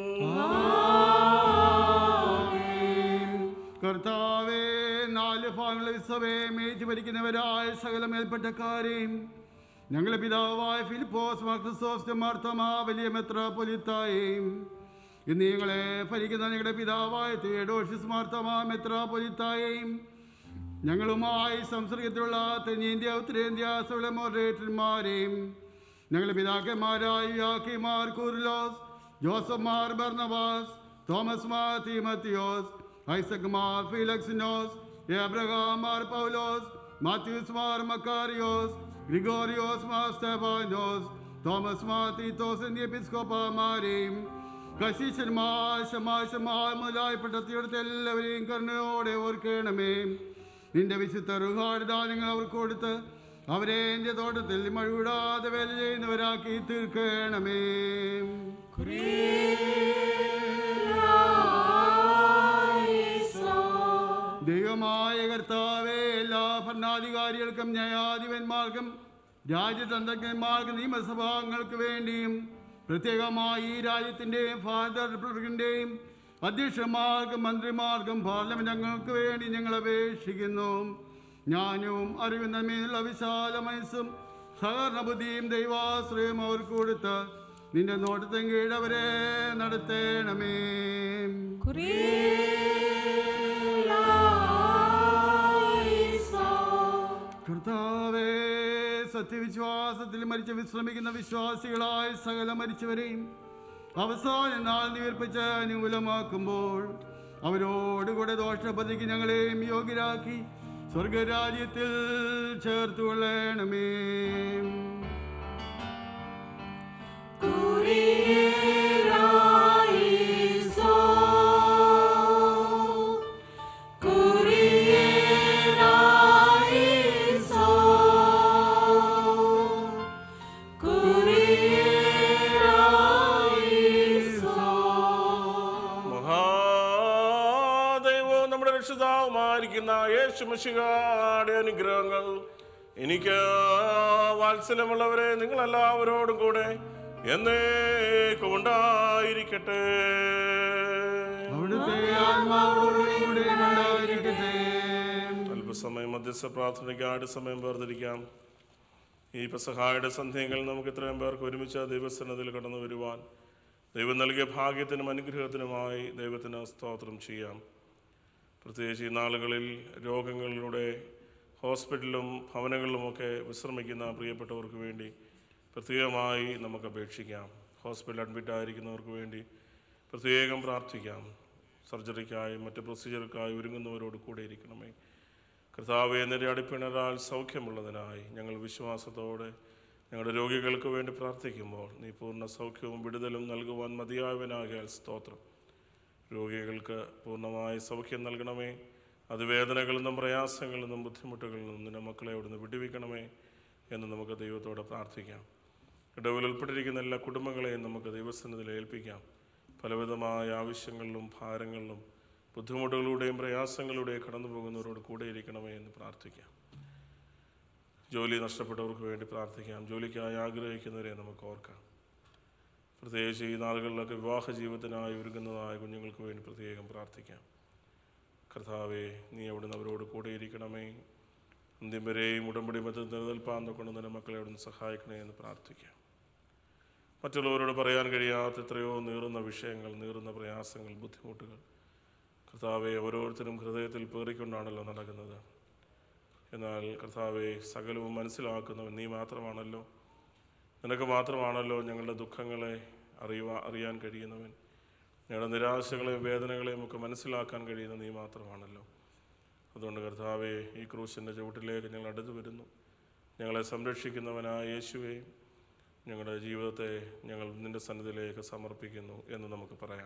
കർത്താവേ നാല് ഭാഗങ്ങളെ സഭയെ മേറ്റി ഭരിക്കുന്നവരായ സകല മേൽപ്പെട്ടക്കാരെയും ഞങ്ങളുടെ പിതാവായ ഫിലിപ്പോസ് മാർക്രിസോസ് മാർത്തമാ വലിയ മെത്രാപൊലിത്തായെയും ഇന്ന് ഞങ്ങളെ ഭരിക്കുന്ന ഞങ്ങളുടെ പിതാവായ തിയഡോഷിസ് മാർത്തമാ മെത്രാപൊലിത്തായെയും ഞങ്ങളുമായി സംസർഗത്തിലുള്ള തെന്നിന്ത്യ ഉത്തരേന്ത്യ സകല മോഡറേറ്റർമാരെയും ഞങ്ങളുടെ പിതാക്കന്മാരായ യാക്കിമാർ Kurilos Joseph Mar Barnabas Thomas Mar Theemathios Isaac Mar Philoxenos Abraham Mar Paulose Mathews Mar Makarios Gregorios Mar Stephanos Thomas Mar Theethos എന്നീ എപ്പിസ്കോപ്പമാരെയും കശീശന്മാർ ശമാശമാർ മുതലായപ്പെട്ട തീർത്ത് എല്ലാവരെയും കരുണയോടെ ഓർക്കണമേ നിന്റെ വിശുദ്ധ റുഹാടുദാനങ്ങൾ അവർക്ക് കൊടുത്ത് അവരെ എൻ്റെ തോട്ടത്തിൽ മഴവിടാതെ വേല ചെയ്യുന്നവരാക്കി തീർക്കണമേ ദൈവമായ കർത്താവേ എല്ലാ ഭരണാധികാരികൾക്കും ന്യായാധിപന്മാർക്കും രാജ്യതന്ത്രജ്ഞന്മാർക്കും നിയമസഭാംഗങ്ങൾക്ക് വേണ്ടിയും പ്രത്യേകമായി ഈ രാജ്യത്തിൻ്റെയും ഭാരത റിപ്പബ്ലിക്കിൻ്റെയും അധ്യക്ഷന്മാർക്കും മന്ത്രിമാർക്കും പാർലമെന്റ് അംഗങ്ങൾക്ക് വേണ്ടി ഞങ്ങൾ അപേക്ഷിക്കുന്നു ഞാനും അറിവിൻ നന്മയുള്ള വിശാല മനസ്സും സഹകരണ ബുദ്ധിയും ദൈവാശ്രയം അവർക്ക് കൊടുത്ത് നിന്റെ നോട്ടത്തെ കീഴവരെ നടത്തണമേ കർത്താവേ സത്യവിശ്വാസത്തിൽ മരിച്ച വിശ്രമിക്കുന്ന വിശ്വാസികളായ സകല മരിച്ചവരെയും അവസാന നാൾ നീർപ്പിച്ച് അനുകൂലമാക്കുമ്പോൾ അവരോടുകൂടെ ദോഷപതിക്ക് ഞങ്ങളെയും യോഗ്യരാക്കി സ്വർഗരാജ്യത്തിൽ ചേർത്തുകൊള്ളണമേ മഹാദൈവവും നമ്മുടെ രക്ഷിതാവുമായിരിക്കുന്ന യേശുമശികാടെ അനുഗ്രഹങ്ങൾ എനിക്ക് വാത്സല്യമുള്ളവരെ നിങ്ങളെല്ലാവരോടും കൂടെ എന്നേക്കും ഉണ്ടായിരിക്കട്ടെ അവിടുത്തെ ആത്മാവോടുകൂടെ ഉണ്ടായിരിക്കട്ടെ അല്പസമയം മധ്യസ്ഥ പ്രാർത്ഥനയ്ക്ക് ആട് സമയം വേർതിരിക്കാം ഈ പെസഹായുടെ സന്ധ്യങ്ങൾ നമുക്ക് ഇത്രയും പേർക്ക് ഒരുമിച്ച് ദൈവസന്നതിൽ കടന്നു വരുവാൻ ദൈവം നൽകിയ ഭാഗ്യത്തിനും അനുഗ്രഹത്തിനുമായി ദൈവത്തിന് സ്തോത്രം ചെയ്യാം പ്രത്യേകിച്ച് ഈ നാളുകളിൽ രോഗങ്ങളിലൂടെ ഹോസ്പിറ്റലിലും ഭവനങ്ങളിലുമൊക്കെ വിശ്രമിക്കുന്ന പ്രിയപ്പെട്ടവർക്ക് വേണ്ടി പ്രത്യേകമായി നമുക്ക് അപേക്ഷിക്കാം ഹോസ്പിറ്റലിൽ അഡ്മിറ്റ് ആയിരിക്കുന്നവർക്ക് വേണ്ടി പ്രത്യേകം പ്രാർത്ഥിക്കാം സർജറിക്കായി മറ്റ് പ്രൊസീജിയർക്കായി ഒരുങ്ങുന്നവരോട് കൂടെ ഇരിക്കണമേ കർത്താവെ നിന്റെ അടിപ്പിണരാൽ സൗഖ്യമുള്ളതിനായി ഞങ്ങൾ വിശ്വാസത്തോടെ ഞങ്ങളുടെ രോഗികൾക്ക് വേണ്ടി പ്രാർത്ഥിക്കുമ്പോൾ നീ പൂർണ്ണ സൗഖ്യവും വിടുതലും നൽകുവാൻ മതിയായവനാകിയാൽ സ്തോത്രം രോഗികൾക്ക് പൂർണ്ണമായി സൗഖ്യം നൽകണമേ അത് വേദനകളിൽ നിന്നും പ്രയാസങ്ങളിൽ നിന്നും ബുദ്ധിമുട്ടുകളിൽ നിന്നും നിന്റെ മക്കളെ അവിടുന്ന് വിടുവിക്കണമേ എന്ന് നമുക്ക് ദൈവത്തോടെ പ്രാർത്ഥിക്കാം ഇടവിൽ ഉൾപ്പെട്ടിരിക്കുന്ന എല്ലാ കുടുംബങ്ങളെയും നമുക്ക് ദൈവസന്നിധിയിൽ ഏൽപ്പിക്കാം പലവിധമായ ആവശ്യങ്ങളിലും ഭാരങ്ങളിലും ബുദ്ധിമുട്ടുകളുടെയും പ്രയാസങ്ങളുടെയും കടന്നു പോകുന്നവരോട് കൂടെ ഇരിക്കണമേ എന്ന് പ്രാർത്ഥിക്കാം ജോലി നഷ്ടപ്പെട്ടവർക്ക് വേണ്ടി പ്രാർത്ഥിക്കാം ജോലിക്കായി ആഗ്രഹിക്കുന്നവരെ നമുക്ക് ഓർക്കാം പ്രത്യേകിച്ച് ഈ നാളുകളിലൊക്കെ വിവാഹ ജീവിതത്തിനായി ഒരുങ്ങുന്നതായ കുഞ്ഞുങ്ങൾക്ക് വേണ്ടി പ്രത്യേകം പ്രാർത്ഥിക്കാം കർത്താവെ നീ അവിടുന്ന് അവരോട് കൂടെ ഇരിക്കണമേ അന്ത്യം വരെയും ഉടമ്പടി മതത്തിൽ നിലനിൽപ്പാൻ കൊണ്ട് തന്നെ മക്കളെ അവിടുന്ന് സഹായിക്കണേ എന്ന് പ്രാർത്ഥിക്കാം മറ്റുള്ളവരോട് പറയാൻ കഴിയാത്ത എത്രയോ നീറുന്ന വിഷയങ്ങൾ നീറുന്ന പ്രയാസങ്ങൾ ബുദ്ധിമുട്ടുകൾ കർത്താവെ ഓരോരുത്തരും ഹൃദയത്തിൽ പേറിക്കൊണ്ടാണല്ലോ നടക്കുന്നത് എന്നാൽ കർത്താവെ സകലവും മനസ്സിലാക്കുന്നവൻ നീ മാത്രമാണല്ലോ നിനക്ക് മാത്രമാണല്ലോ ഞങ്ങളുടെ ദുഃഖങ്ങളെ അറിയുവാ അറിയാൻ കഴിയുന്നവൻ ഞങ്ങളുടെ നിരാശകളെയും വേദനകളെയും ഒക്കെ മനസ്സിലാക്കാൻ കഴിയുന്ന നീ മാത്രമാണല്ലോ അതുകൊണ്ട് കർത്താവെ ഈ ക്രൂശിൻ്റെ ചുവട്ടിലേക്ക് ഞങ്ങൾ അടുത്തു വരുന്നു ഞങ്ങളെ സംരക്ഷിക്കുന്നവനായ യേശുവെ ഞങ്ങളുടെ ജീവിതത്തെ ഞങ്ങൾ നിന്റെ സന്നിധിയിലേക്ക് സമർപ്പിക്കുന്നു എന്ന് നമുക്ക് പറയാം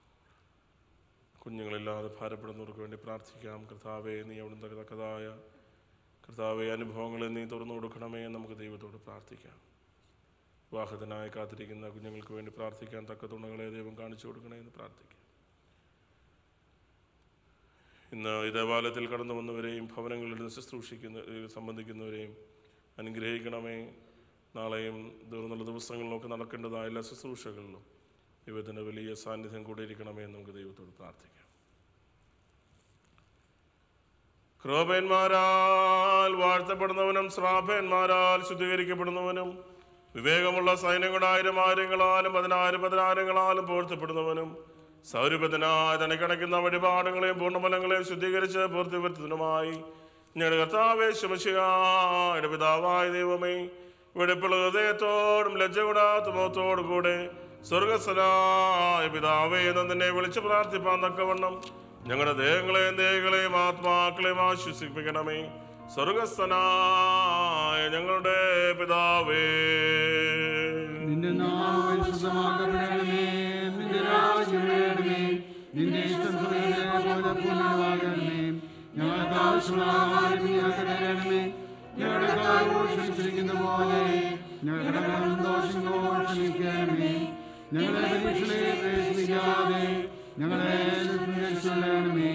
കുഞ്ഞുങ്ങളില്ലാതെ ഭാരപ്പെടുന്നവർക്ക് വേണ്ടി പ്രാർത്ഥിക്കാം കർത്താവെ നീ അവിടുന്ന് തക്കതായ കർത്താവെ അനുഭവങ്ങളെ നീ തുറന്നു കൊടുക്കണമേ എന്ന് നമുക്ക് ദൈവത്തോട് പ്രാർത്ഥിക്കാം വിവാഹത്തിനായി കാത്തിരിക്കുന്ന കുഞ്ഞുങ്ങൾക്ക് വേണ്ടി പ്രാർത്ഥിക്കാൻ തക്ക തുണകളെ ദൈവം കാണിച്ചു കൊടുക്കണേ എന്ന് പ്രാർത്ഥിക്കാം ഇന്ന് ഈ ദേവാലയത്തിൽ കടന്നു വന്നവരെയും ഭവനങ്ങളിൽ നിന്ന് ശുശ്രൂഷിക്കുന്ന ഏഹ് സംബന്ധിക്കുന്നവരെയും അനുഗ്രഹിക്കണമേ നാളെയും തീർന്നുള്ള ദിവസങ്ങളിലൊക്കെ നടക്കേണ്ടതായ എല്ലാ ശുശ്രൂഷകളിലും ദൈവത്തിൻ്റെ വലിയ സാന്നിധ്യം കൂടെ ഇരിക്കണമേ എന്ന് നമുക്ക് ദൈവത്തോട് പ്രാർത്ഥിക്കാം ക്രോപന്മാരാൽ വാഴ്ത്തപ്പെടുന്നവനും ശ്രാപന്മാരാൽ ശുദ്ധീകരിക്കപ്പെടുന്നവനും വിവേകമുള്ള സൈന്യങ്ങളുടെ ആയിരം ആയിരങ്ങളാലും പതിനായിരം പതിനായിരങ്ങളാലും പോഴ്ത്തപ്പെടുന്നവനും സൗരഭ്യത്തിനായി തനിക്കണയ്ക്കുന്ന വഴിപാടുകളെയും പൂർണ്ണഫലങ്ങളെയും ശുദ്ധീകരിച്ച് പൂർത്തിവരുത്തുന്നതിനുമായി ഞങ്ങളുടെ കർത്താവേ ശുമശിയുടെ പിതാവായ ദൈവമേ വെടിപ്പുള്ള ഹൃദയത്തോടും ലജ്ജകൂടാത്ത മുഖത്തോടും കൂടെ സ്വർഗസ്വനായ പിതാവേ എന്ന് നിന്നെ വിളിച്ച് പ്രാർത്ഥിപ്പാൻ തക്കവണ്ണം ഞങ്ങളുടെ ദേഹങ്ങളെയും ദേഹികളെയും ആത്മാക്കളെയും ആശ്വസിപ്പിക്കണമേ സ്വർഗസ്വനായ ഞങ്ങളുടെ പിതാവേ നിന്റെ നാമം പരിശുദ്ധമാക്കപ്പെടണമേ നിന്റെ രാജ്യം വേണമേ നിന്റെ ഇഷ്ടം സ്വർഗ്ഗത്തിലെ പോലെ ഭൂമിയിലുമാകണമേ ഞങ്ങൾക്ക് ആവശ്യമുള്ള ആഹാരം ഞങ്ങൾക്ക് തരണമേ ഞങ്ങളുടെ കാര്യം ക്ഷമിച്ചിരിക്കുന്ന പോലെ ഞങ്ങളുടെ കടങ്ങളും ദോഷങ്ങളും ക്ഷമിക്കണമേ ഞങ്ങളെ പരീക്ഷണയെ പ്രവേശിപ്പിക്കാതെ ഞങ്ങളെ രക്ഷിക്കണമേ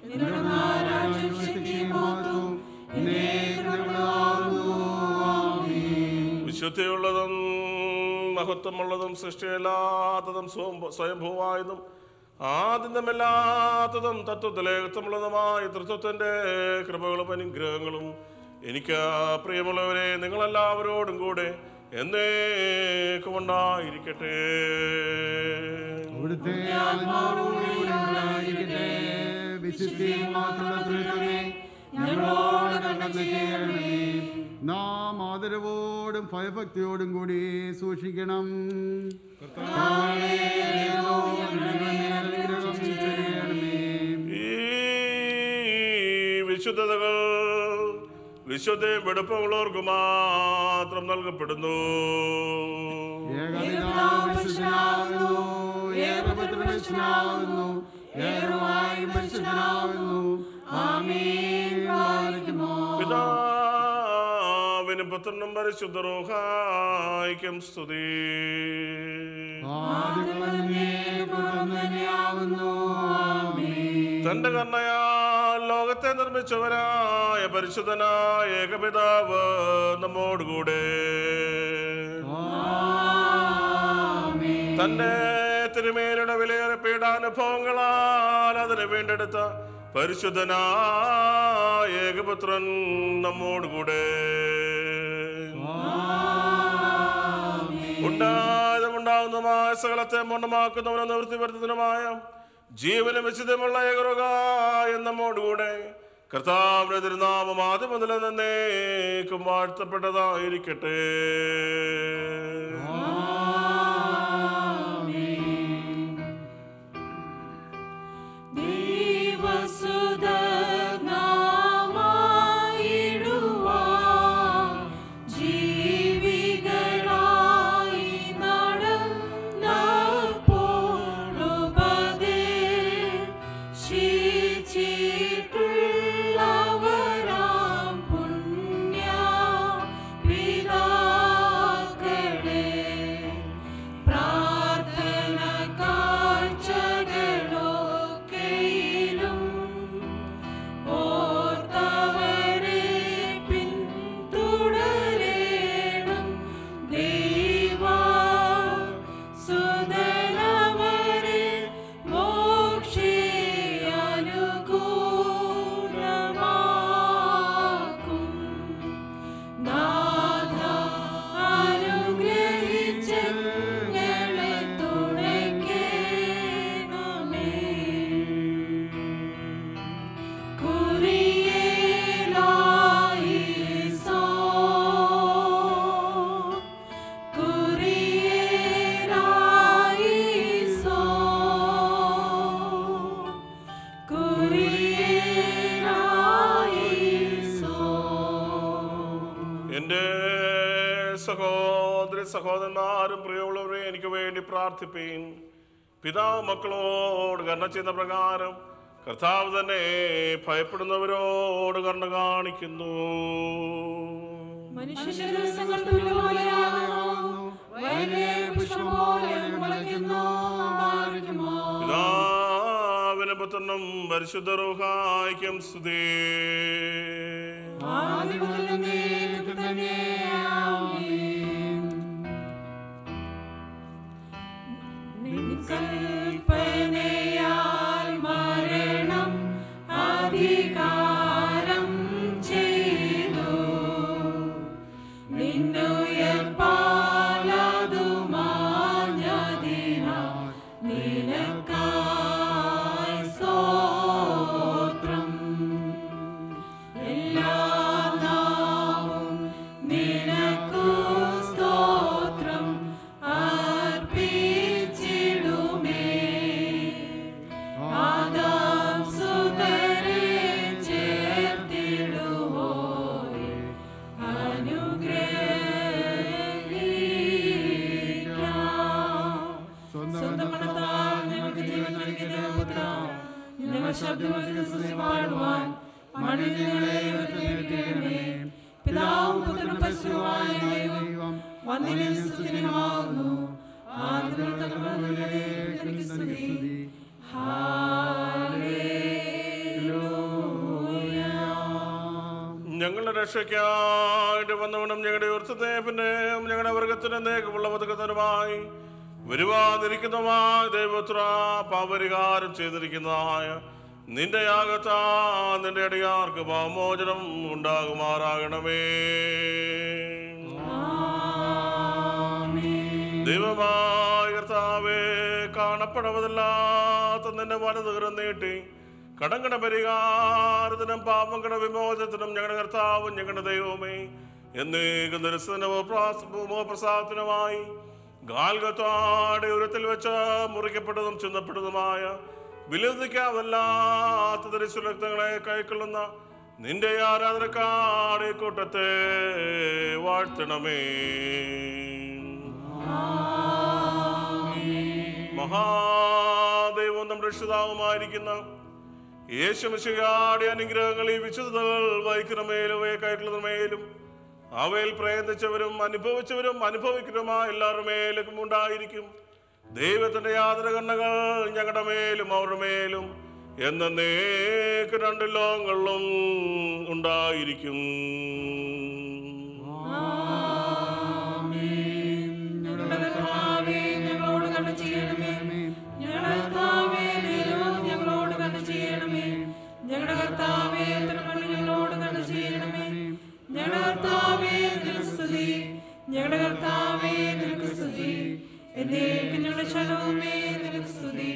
ആമീൻ വിശുദ്ധിയുള്ളതും മഹത്വമുള്ളതും സൃഷ്ടിയില്ലാത്തതും സ്വയം- സ്വയംഭൂവായതും ആദ്യന്തമില്ലാത്തതും തത്വത്തിലേകത്വമുള്ളതുമായ തൃത്വത്തിന്റെ കൃപകളും അനുഗ്രഹങ്ങളും എനിക്ക് പ്രിയമുള്ളവരെ നിങ്ങളെല്ലാവരോടും കൂടെ എന്നേക്കും ഉണ്ടായിരിക്കട്ടെ അവിടുത്തെ ആത്മാവോടുകൂടി ഉണ്ടായിരിക്കട്ടെ വിശുദ്ധിയും മാത്രമുള്ള ത്രിത്വമേ ഞങ്ങളോട് കണ്ടത് ചെയ്യണമേ നാം ആദരവോടും ഭയഭക്തിയോടും കൂടി സൂക്ഷിക്കണം കർത്താവേ, ദൈവമേ, അനുഗ്രഹം ചെയ്യണമേ ഈ വിശുദ്ധതകൾ വിശുദ്ധയും വെടുപ്പമുള്ളവർക്ക് മാത്രം നൽകപ്പെടുന്നു ഏകപിതാവ് വിശുദ്ധനാകുന്നു ഏകപുത്രൻ വിശുദ്ധനാകുന്നു ഏകമായി പരിശുദ്ധനാകുന്നു ആമീൻ പാലിക്കുമോ പിതാവിനും പുത്രനും പരിശുദ്ധ റൂഹായിക്കും സ്തുതി ആദികളെ തന്നെയാകുന്നു ആമീൻ തന്റെ കർണയാൽ ലോകത്തെ നിർമ്മിച്ചവരായ പരിശുദ്ധനായ ഏകപിതാവ് നമ്മോടുകൂടെ ആമീൻ തന്റെ തിരുമേനിയുടെ വിലയേറെ പീഡാനുഭവങ്ങളാൽ അതിനെ വീണ്ടെടുത്ത പരിശുദ്ധനായ ഏകപുത്രൻ നമ്മോടുകൂടെ ആമീൻ ഉണ്ടായതുമുണ്ടാകുന്നതുമായ സകലത്തെ മണ്ണമാക്കുന്നവനും നിവൃത്തി വരുത്തുന്നതിനുമായ ജീവനും വിശുദ്ധമുള്ള ഏകറുക എന്നമ്മോടുകൂടെ കർത്താവിന്റെ തിരുനാമം ആദ്യം മുതൽ നന്നേക്കും വാഴ്ത്തപ്പെട്ടതായിരിക്കട്ടെ ദൈവസുതനാമായിടുവാൻ ജീവികളായി നടന്നപ്പോഴുപദേശിച്ചിട്ടുള്ളവരാം പുണ്യ പിതാക്കളെ പ്രാർത്ഥന കാഴ്ചകളൊക്കെയിലും ഓർത്തവരെ പിന്തുടരേണം ദൈവ സുതനവരെ മോക്ഷേ അനുകൂലമാക്കും നാഥ അനുഗ്രഹിച്ചങ്ങളെ തുണയ്ക്കണമേ കുറിയേലായിസോ കുറിയേലായിസോ കുറിയേലായിസോ എൻ്റെ സഹോദരി സഹോദരന്മാരും പ്രിയമുള്ളവരെ എനിക്ക് വേണ്ടി പ്രാർത്ഥിപ്പീൻ പിതാവ് മക്കളോട് കരുണ ചെയ്യുന്ന പ്രകാരം കർത്താവ് തന്നെ ഭയപ്പെടുന്നവരോട് കരുണ കാണിക്കുന്നു മനുഷ്യന്റെ ദിവസങ്ങൾ പുല്ലുപോലെയാകുന്നു വയലിലെ പുഷ്പം പോലെ മുളയ്ക്കുന്നു മാറുമോ പിതാവിന് പുത്രനും പരിശുദ്ധ റൂഹായിക്കും സ്തുതി ആദ്യം മുതൽ എന്നേക്കും തന്നെ ആമേൻ. നിൻ കൽപ്പനയാൽ മരണം അധികാരം ചെയ്തു നിന്നുയർപ്പാലതു മാഞ്ഞതിനാൽ നിനക്കായി സ്തോത്രം എല്ലാ നാവും നിനക്കു സ്തോത്രം അർപ്പിച്ചിടുമേ ആദാം സുതരെ ചേർത്തിടുവോയെ അനുഗ്രഹിക്കാം സ്വന്തം മണത്താൽ ഞങ്ങൾക്ക് ജീവൻ നൽകിയ ദൈവപുത്രാ, ഞങ്ങൾ ശബ്ദമുയർത്തി സ്തുതി പാടുവാൻ മണ്ണിൽ ഞങ്ങളെ ഉയർത്തിയിരിക്കണമേ. പിതാവും പുത്രനും പരിശുദ്ധനുമായ ദൈവം വന്ദിനും സ്തുതിനുമാകുന്നു. ആദ്യം തലമുറകളിലേക്ക് എനിക്ക് സ്തുതി. ഞങ്ങളുടെ രക്ഷയ്ക്കായിട്ട് വന്നവനും ഞങ്ങളുടെ ഉയർത്തത്തെ പിന്നെ ഞങ്ങളുടെ വർഗത്തിന് നേക്കുള്ള പതുക്കത്തിനുമായി വരുവാതിരിക്കുന്നതുമായ ദൈവത്ര പാപരിഹാരം ചെയ്തിരിക്കുന്നതായ നിന്റെ യാഗത്താ നിന്റെ അടിയാർക്ക് പാമോചനം ഉണ്ടാകുമാറാകണമേ ദൈവമായ കർത്താവേ കാണപ്പെടവതല്ലാത്ത നിന്റെ വലതുകരം നീട്ടി കടങ്കട പരിഹാരത്തിനും പാപങ്കട വിമോചനത്തിനും ഞങ്ങളുടെ കർത്താവും ഞങ്ങളുടെ ദൈവമേ എന്നേക്കും പ്രസാദത്തിനുമായി ഗാൽഗത്താടെ ഉരത്തിൽ വെച്ച് മുറിക്കപ്പെട്ടതും ചിന്തപ്പെട്ടതുമായ വിലപിക്കാവല്ലാത്ത ദരിശുരക്തങ്ങളെ കൈക്കൊള്ളുന്ന നിന്റെ ആരാധനക്കാടെ കൂട്ടത്തെ വാഴ്ത്തണമേ മഹാദൈവം നമ്മുടെ രക്ഷിതാവുമായിരിക്കുന്ന യേശുമിശിയാടെ അനുഗ്രഹങ്ങൾ ഈ വിശുദ്ധതകൾ വഹിക്കുന്നമേലും അവയെ കയറ്റുന്നതുമേലും അവയിൽ പ്രയത്നിച്ചവരും അനുഭവിച്ചവരും അനുഭവിക്കുന്നതുമായ എല്ലാവരുടെ മേലും ഉണ്ടായിരിക്കും ദൈവത്തിന്റെ യാതൊരു കണ്ണകൾ ഞങ്ങളുടെ മേലും അവരുടെ മേലും എന്നേക്ക് രണ്ട് ലോകങ്ങളിലും ഉണ്ടായിരിക്കും ഞങ്ങളുടെ കർത്താവേ, ഞങ്ങളോട് കരുണ ചെയ്യണമേ. ഞങ്ങളുടെ കർത്താവേ, ദൈവം ഞങ്ങളോട് കരുണ ചെയ്യണമേ. ഞങ്ങളുടെ കർത്താവേ, തിരുമണി ഞങ്ങളോട് കരുണ ചെയ്യണമേ. ഞങ്ങളുടെ കർത്താവേ, നിനക്ക് സ്തുതി. ഞങ്ങളുടെ കർത്താവേ, നിനക്ക് സ്തുതി. സ്തുതി എന്നേക്കും ഞങ്ങളുടെ ശരണവുമേ നിനക്ക് സ്തുതി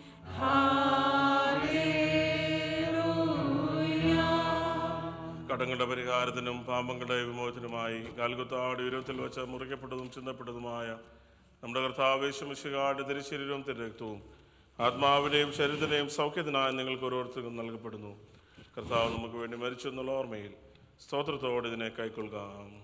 ഹാലേലൂയ കടങ്ങളുടെ പരിഹാരത്തിനും പാപങ്ങളുടെ വിമോചനമായി കാൽകുത്താട് ഉയരത്തിൽ വെച്ച് മുറിക്കപ്പെട്ടതും ചിന്തപ്പെട്ടതുമായ നമ്മുടെ കർത്താവേശമിശുകാട് തിരുശരീരവും തിരക്തവും ആത്മാവിനെയും ശരീരത്തിനെയും സൗഖ്യത്തിനായി നിങ്ങൾക്ക് ഓരോരുത്തർക്കും നൽകപ്പെടുന്നു കർത്താവ് നമുക്ക് വേണ്ടി മരിച്ചു എന്നുള്ള ഓർമ്മയിൽ സ്തോത്രത്തോടെ ഇതിനെ കൈക്കൊള്ളുക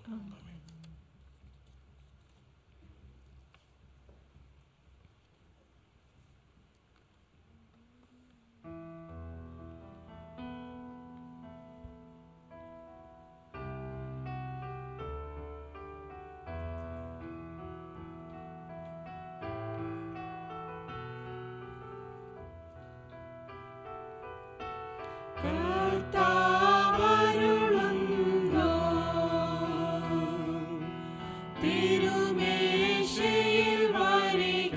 കർത്താവരുളുന്നു തിരുമേശയിൽ വരിക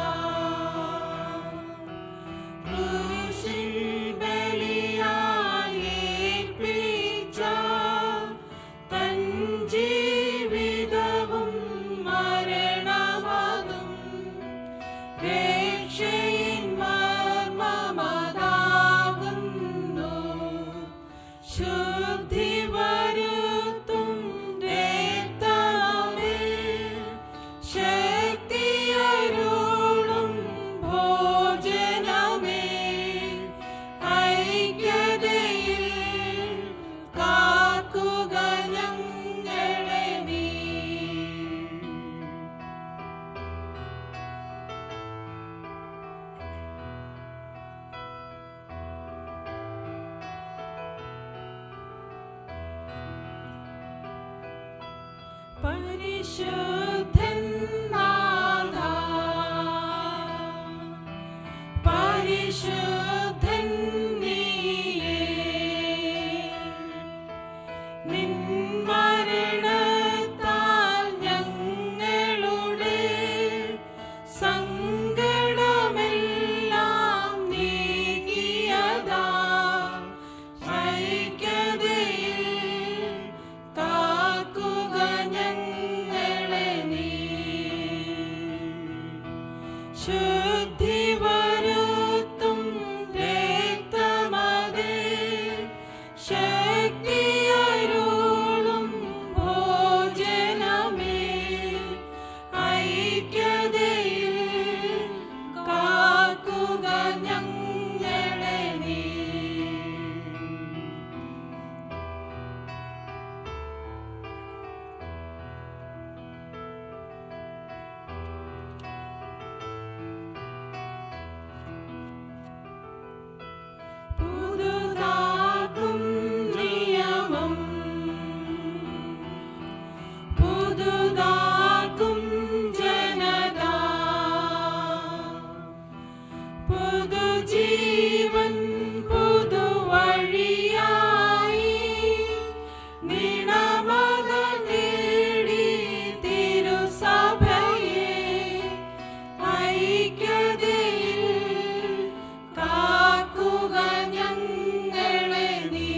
ക്രൂശിൽ ബലിയായി ഏൽപ്പിച്ച തൻ ജീവിതവും മരണമതും രക്ഷയിൻ മർമ്മമതാകുന്നു ശുദ്ധി വരുത്തും രക്തമേ ശക്തിയരുളും ഭോജനമേ ഐക്യതയിൽ കാക്കുക ഞങ്ങളെ നീ പരിശുദ്ധൻ നാഥാ പരിശുദ്ധൻ നീയേ നിൻ മരണത്താൽ ഞങ്ങളുടെ സങ്കടമെല്ലാം നീക്കിയതാ ഐക്യതയിൽ കാക്കുക ഞങ്ങളെ നീ ശുദ്ധി വരുത്തും രക്തമതേ ശക്തിയരുളും ഭോജനമേ ഐക്യതയിൽ കാക്കുക ഞങ്ങളെ നീ പുതുതാകും നിയമം പുതുതാകും ജനത പുതുജീവൻ പുതുവഴിയായി നിണമത നേടി തിരുസഭയെ ഐക്യതയിൽ കാക്കുക ഞങ്ങളെ നീ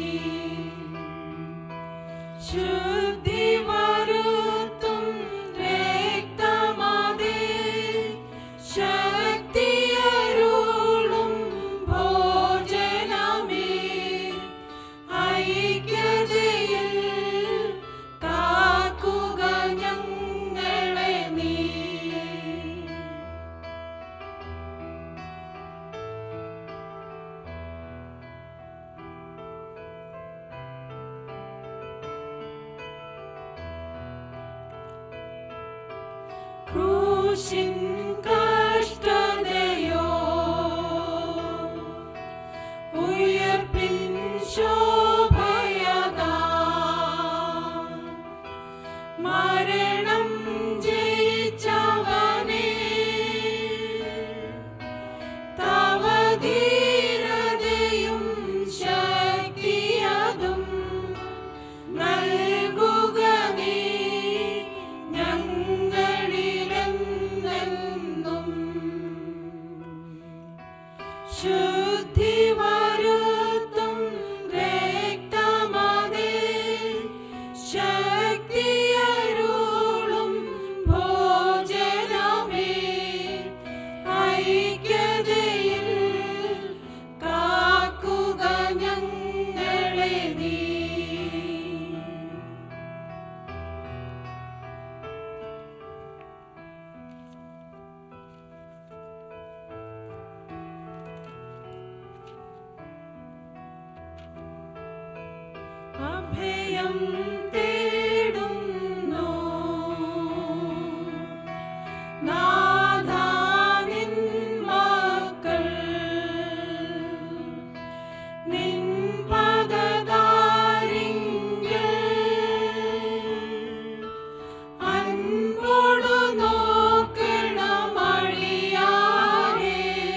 ശുദ്ധി വരുത്തും രക്തമതേ ശക്തിയരുളും ഭോജനമേ ഐക്യതയിൽ കാക്കുക ഞങ്ങളെ നീ ക്രൂശിൻ കഷ്ടതയോ ഉയർപ്പിൻ ശോഭയതാ മരണം ജയിച്ചവനേ തവ ധീരതയും ശക്തിയതും നൽകുക നീ ഞങ്ങളിലെന്നെന്നും തേടുന്നു നാഥാ നിൻ മക്കൾ നിൻ പദദാരിങ്കിൽ അൻപോടു നോക്കണമഴിയാരെ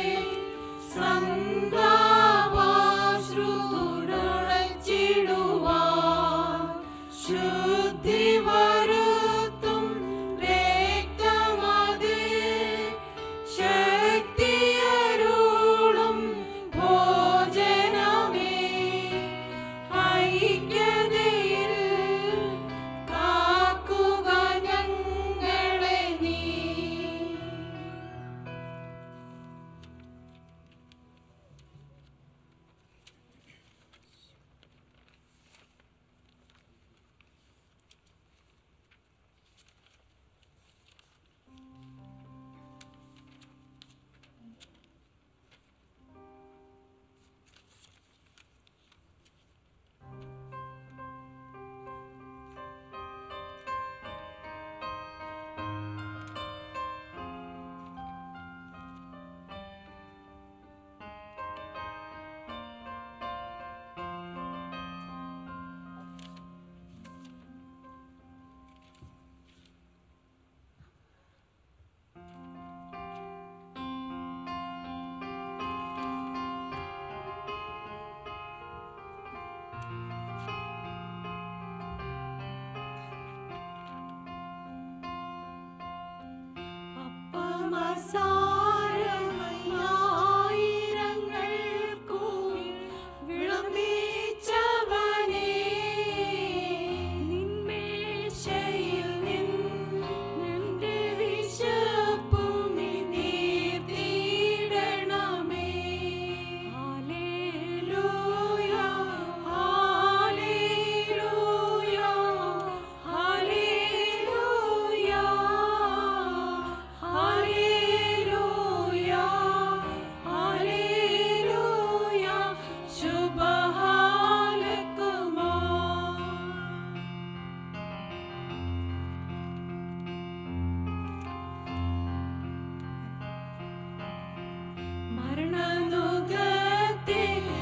സന്താവാശ്രുതുടച്ചിടുവാൻ ശുദ്ധി വരുത്തും രക്തമതേ ശക്തിയരുളും ഭോജനമേ ഐക്യതയിൽ കാക്കുക ഞങ്ങളെ നീ അപ്പമസാരമായിരങ്ങൾക്കു വിളമ്പിച്ചവനേ, നിന്മേശയിൽ നിന്റെ വിശപ്പുമി തീർത്തിടണമേ. ഹല്ലേലൂയ, ഹല്ലേലൂയ, ഹല്ലേലൂയ, ഹല്ലേലൂയ, ഹല്ലേലൂയ. ശുഭഹാലക്കുമോ മരണനുഗത്തെ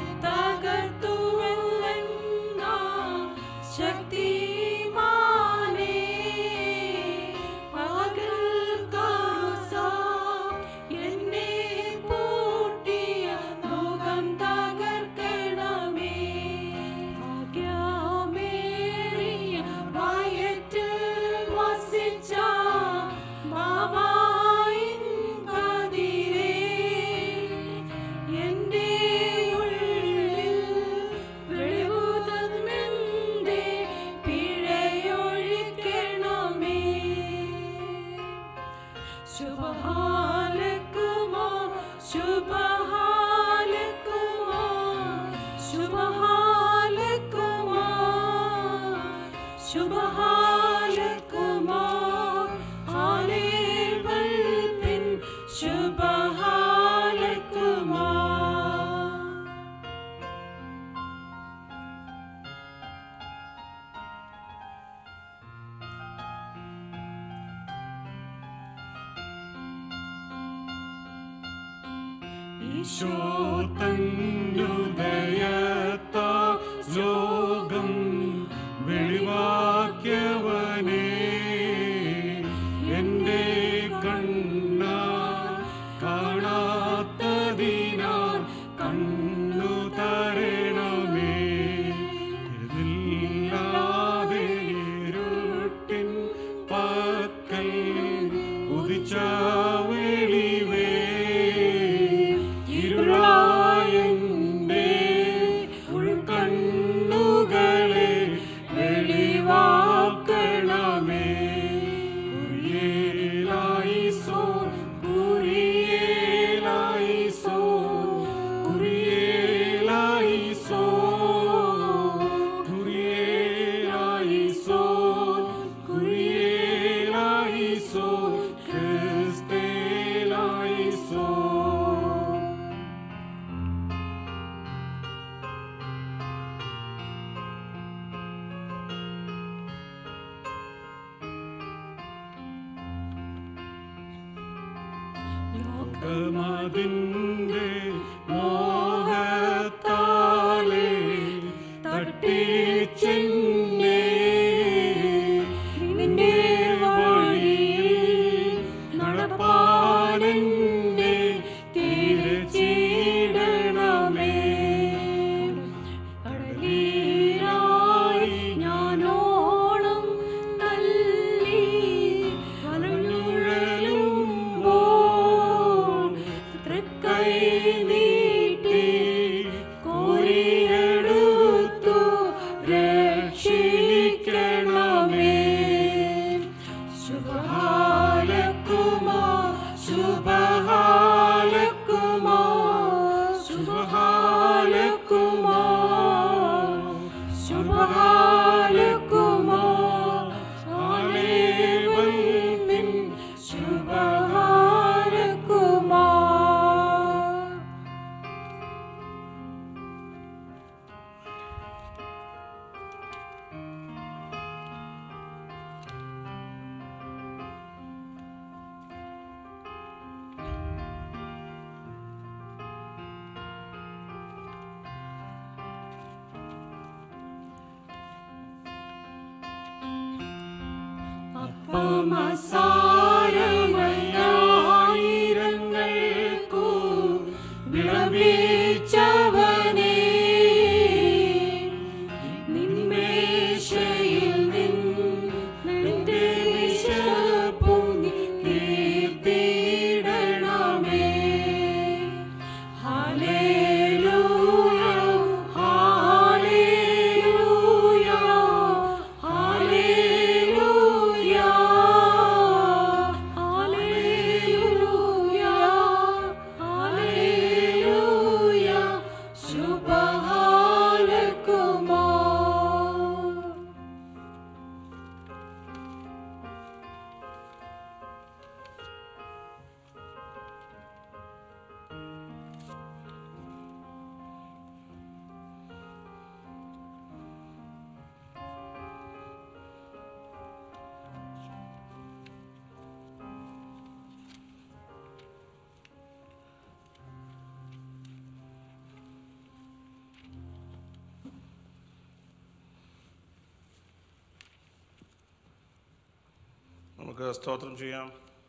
തകർത്തുവെന്ന ശക്തിമാനേ പകൽ കറുസ എന്നെ പൂട്ടിയ മുഖം തകർക്കണമേ ഭാഗ്യമേറിയ വയറ്റിൽ വസിച്ച ബാബായിൻ കതിരേ എന്റെ ഉള്ളിൽ വെളിവുതന്നെന്റെ പിഴയൊഴിക്കണമേ ശുഭഹാലക്കുമോ ശുഭഹാലക്കുമോ ശുഭഹാലക്കുമോ ശുഭഹാലക്കുമോ ഹാലേൽ വൽപ്പിൻ ശുഭഹാലക്കുമോ ഈശോ തന്നുദയത്താ ലോകം വെളിവാക്കിയവനേ എൻ്റെ കണ്ണ കാണാത്തതിനാൽ കണ്ണു തരണമേ ഇതില്ലാതെ ഇരുട്ടിൻ പക്കൽ ഉദിച്ച വെളിവേ ഇരുളായന്റെ ലോകമതിൻ്റെ മോഹത്താലേ തട്ടിച്ചെന്നെ നിന്റെ വഴിയിൽ നടപ്പാനെന്നെ തിരച്ചിടണമേ കടലിലായി ഞാനോളം തല്ലി വലഞ്ഞുഴലുമ്പോൾ തൃക്കൈ നീട്ടി കോരിയെടുത്തു രക്ഷിക്കണമേ ശുഭഹാലക്കുമാ ശുഭഹാലക്കുമാ ശുഭഹാലക്കുമാ ശുഭഹാലക്കുമാ ഹാലേവൽപ്പിൻ ശുഭഹാലക്കുമാ അപ്പമസാരമയായിരങ്ങൾക്കു വിളമ്പിച്ചവനേ നിന്മേശയിൽ നിന്റെ വിശപ്പും തീർത്തിടണമേ ഹല്ലേലൂയ ഹല്ലേലൂയ ഹല്ലേലൂയ ഹല്ലേലൂയ ഹല്ലേലൂയ ശുഭഹാലക്കുമാ നമുക്ക് സ്തോത്രം ചെയ്യാം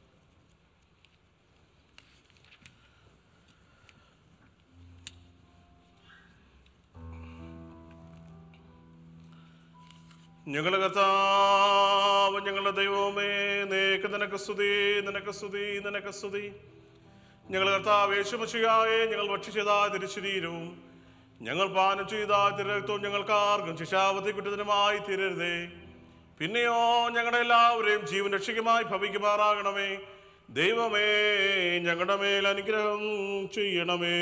ഞങ്ങളുടെ കർത്താവ് ഞങ്ങളുടെ ദൈവമേ നേക്ക് നിനക്ക് സ്തുതി നിനക്ക് സ്തുതി നിനക്ക് സ്തുതി ഞങ്ങൾ കർത്താവ് യേശുമശിയായെ ഞങ്ങൾ ഭക്ഷിച്ചതായ തിരുശരീരവും ഞങ്ങൾ പാനം ചെയ്ത തിരക്തവും ഞങ്ങൾക്കാർക്കും ശിശാവധി കുറ്റത്തിനുമായി തീരരുതേ പിന്നെയോ ഞങ്ങളുടെ എല്ലാവരെയും ജീവൻ രക്ഷിക്കുമായി ഭവിക്കുമാറാകണമേ ദൈവമേ ഞങ്ങളുടെ മേൽ അനുഗ്രഹം ചെയ്യണമേ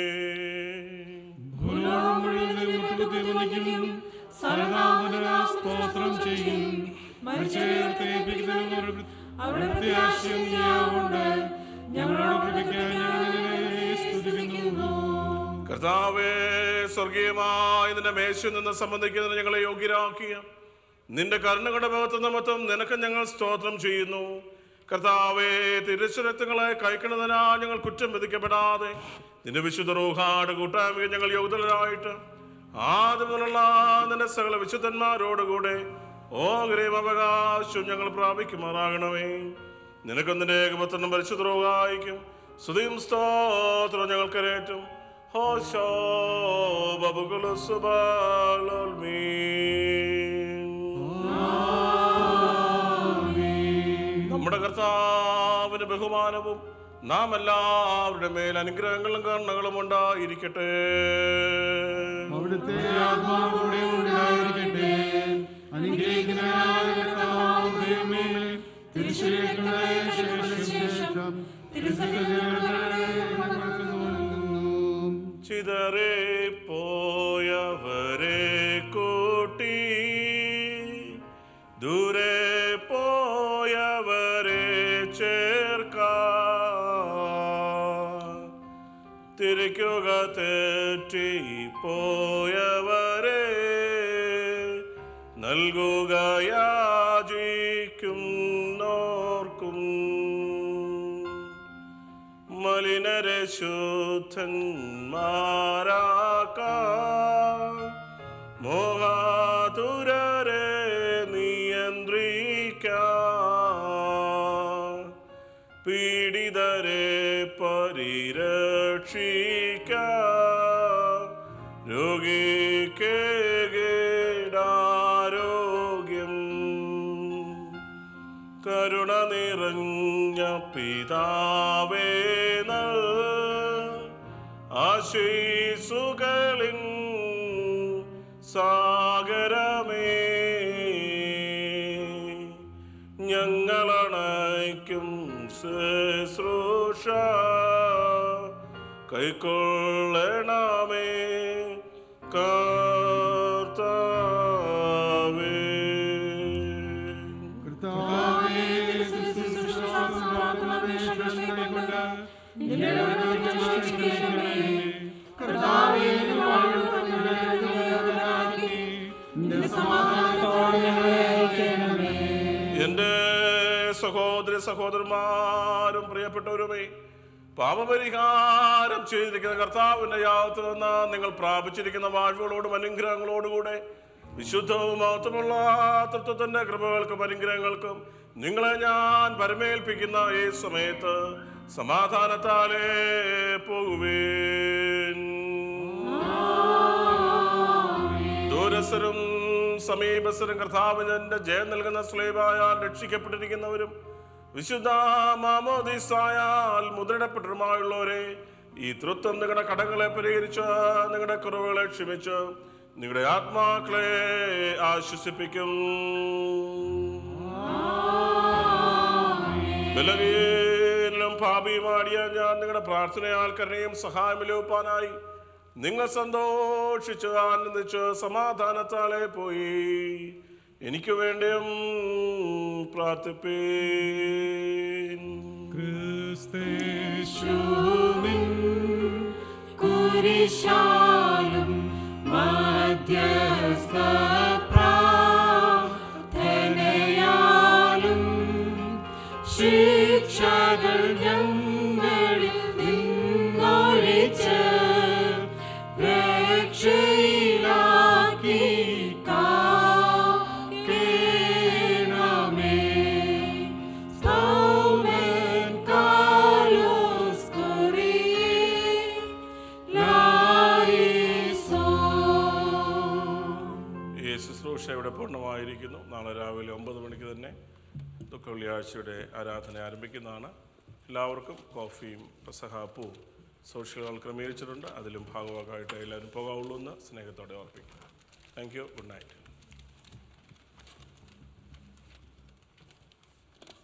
ഭൂലോകം മുഴുവൻ ദൈവത്തെ വന്ദിക്കും സർവനാമന സ്തോത്രം ചെയ്യും മരിച്ചേർത്തേപ്പിക്കുന്നവർ അവിടുത്തെ ആശയം നീയാവുണ്ട് ഞങ്ങളോട് കൃപയ്ക്കായി ഞങ്ങളെ സ്തുതിക്കുന്നു കർത്താവേ സ്വർഗീയമായി നിന്റെ മേശയിൽ നിന്ന് സംബന്ധിക്കുന്നതിന് ഞങ്ങളെ യോഗ്യരാക്കിയ നിന്റെ കരുണകളുടെ ഭഗത്ത് നിമിത്തം നിനക്ക് ഞങ്ങൾ സ്തോത്രം ചെയ്യുന്നു കർത്താവേ തിരുച്ചുരത്വങ്ങളെ കൈക്കണതിനാ ഞങ്ങൾ കുറ്റം വിധിക്കപ്പെടാതെ നിന്റെ വിശുദ്ധ റൂഹാട് കൂട്ടായ്മ ഞങ്ങൾ യോഗ്യരായിട്ട് ആദ്യം മുതലുള്ള നിന്റെ സകല വിശുദ്ധന്മാരോടുകൂടെ ഓഹരിയും അവകാശവും ഞങ്ങൾ പ്രാപിക്കുമാറാകണമേ നിനക്കൊന്നിന്റെ ഏകപത്രം പരിശുദ്ധ റൂഹായിക്കും സ്തുതിയും സ്തോത്രം ഞങ്ങൾക്കരേറ്റും ഹോശോ ബബുകുല നമ്മുടെ കർത്താവിന് ബഹുമാനവും നാം എല്ലാവരുടെ മേൽ അനുഗ്രഹങ്ങളും കണ്ണുകളും ഉണ്ടായിരിക്കട്ടെ അവിടുത്തെ ആത്മാവോടെ ഉണ്ടായിരിക്കട്ടെ അനുഗ്രഹിക്കുന്നവനായ കർത്താവ് ദൈവമേ, തിരുശരീരങ്ങളായ ശേഷം തിരുസകലങ്ങളെ ഞങ്ങൾക്ക് നൽകുന്നു. ചിതറെ പോയവരെ കൂട്ടി ദൂരെ പോയവരെ ചേർക്ക തിരിക്കുക തെറ്റി പോയവരെ നൽകുക യാചിക്കും നോർക്കും ശുദ്ധന്മാരാക്കാം മോഹാതുരരെ നിയന്ത്രിക്കാം പീഡിതരെ പരിരക്ഷിക്കാം രോഗിക്ക് കേടാരോഗ്യം കരുണ നിറഞ്ഞ പിതാവേ നൽ ആശീസുകളിൻ സാഗരമേ ഞങ്ങളണയ്ക്കും ശുശ്രൂഷ കൈക്കൊള്ളണമേ കർത്താവേ കർത്താവേ, ക്രിസ്തു ശുശ്രൂഷാസനാകുന്ന അപേക്ഷകൾ കൈക്കൊണ്ട് നിന്നെ ഓരോരുത്തരും ശിക്ഷിക്കണമേ. കർത്താവേ, വാഴുന്നവരാക്കി നിന്റെ സമാധാനത്തോടെ ഞങ്ങളെ അയക്കണമേ. എന്റെ സഹോദര സഹോദരന്മാരും പ്രിയപ്പെട്ടവരുമേ പാപപരിഹാരം ചെയ്തിരിക്കുന്ന കർത്താവിന്റെ യാത്ര നിന്ന് നിങ്ങൾ പ്രാപിച്ചിരിക്കുന്ന വാഴ്വുകളോടും അനുഗ്രഹങ്ങളോടുകൂടെ വിശുദ്ധവും മഹത്വമുള്ള തത്വത്തിന്റെ കൃപകൾക്കും അനുഗ്രഹങ്ങൾക്കും നിങ്ങളെ ഞാൻ പരമേൽപ്പിക്കുന്ന ഈ സമയത്ത് സമാധാനത്താലേ പോകുവേൻ ദൂരസ്ഥരും സമീപസ്ഥരും കർത്താവിന്റെ ജയം നൽകുന്ന സ്ലേവായാൽ രക്ഷിക്കപ്പെട്ടിരിക്കുന്നവരും വിശുദ്ധ മാമോദിസായാൽ മുദ്രയിടപ്പെട്ടവരുമായുള്ളവരെ ഈ തൃത്വം നിങ്ങളുടെ കടങ്ങളെ പരിഹരിച്ച് നിങ്ങളുടെ കുറവുകളെ ക്ഷമിച്ച് നിങ്ങളുടെ ആത്മാക്കളെ ആശ്വസിപ്പിക്കും ബലവീനും പാപിയുമാടിയ ഞാൻ നിങ്ങളുടെ പ്രാർത്ഥനയാൽ കരുണയും സഹായമിലോപ്പാനായി നിങ്ങൾ സന്തോഷിച്ച് ആനന്ദിച്ച് സമാധാനത്താലെ പോയി എനിക്ക് വേണ്ടിയും പ്രാർത്ഥിപ്പീൻ ക്രിസ്തേശുവിൻ കുരിശാലും മധ്യസ്ഥ പ്രാർത്ഥനയാലും ശിക്ഷകൾ ഞങ്ങളിൽ നിന്നൊഴിച്ച് രക്ഷയിലാക്കി കാക്കണമേ സ്തോമൻ കാലോസ് കുറിയേ ലായിസോ ഈ ശുശ്രൂഷ ഇവിടെ പൂർണ്ണമായിരിക്കുന്നു നാളെ രാവിലെ ഒമ്പത് മണിക്ക് തന്നെ ദുഃഖ വെള്ളിയാഴ്ചയുടെ ആരാധന ആരംഭിക്കുന്നതാണ് എല്ലാവർക്കും കോഫിയും പ്രസഹാപ്പവും സോഷ്യലുകൾ ക്രമീകരിച്ചിട്ടുണ്ട് അതിലും ഭാഗഭാഗമായിട്ട് എല്ലാവരും പോകാവുള്ളൂ എന്ന് സ്നേഹത്തോടെ ഓർപ്പിക്കുന്നു താങ്ക് യു ഗുഡ് നൈറ്റ്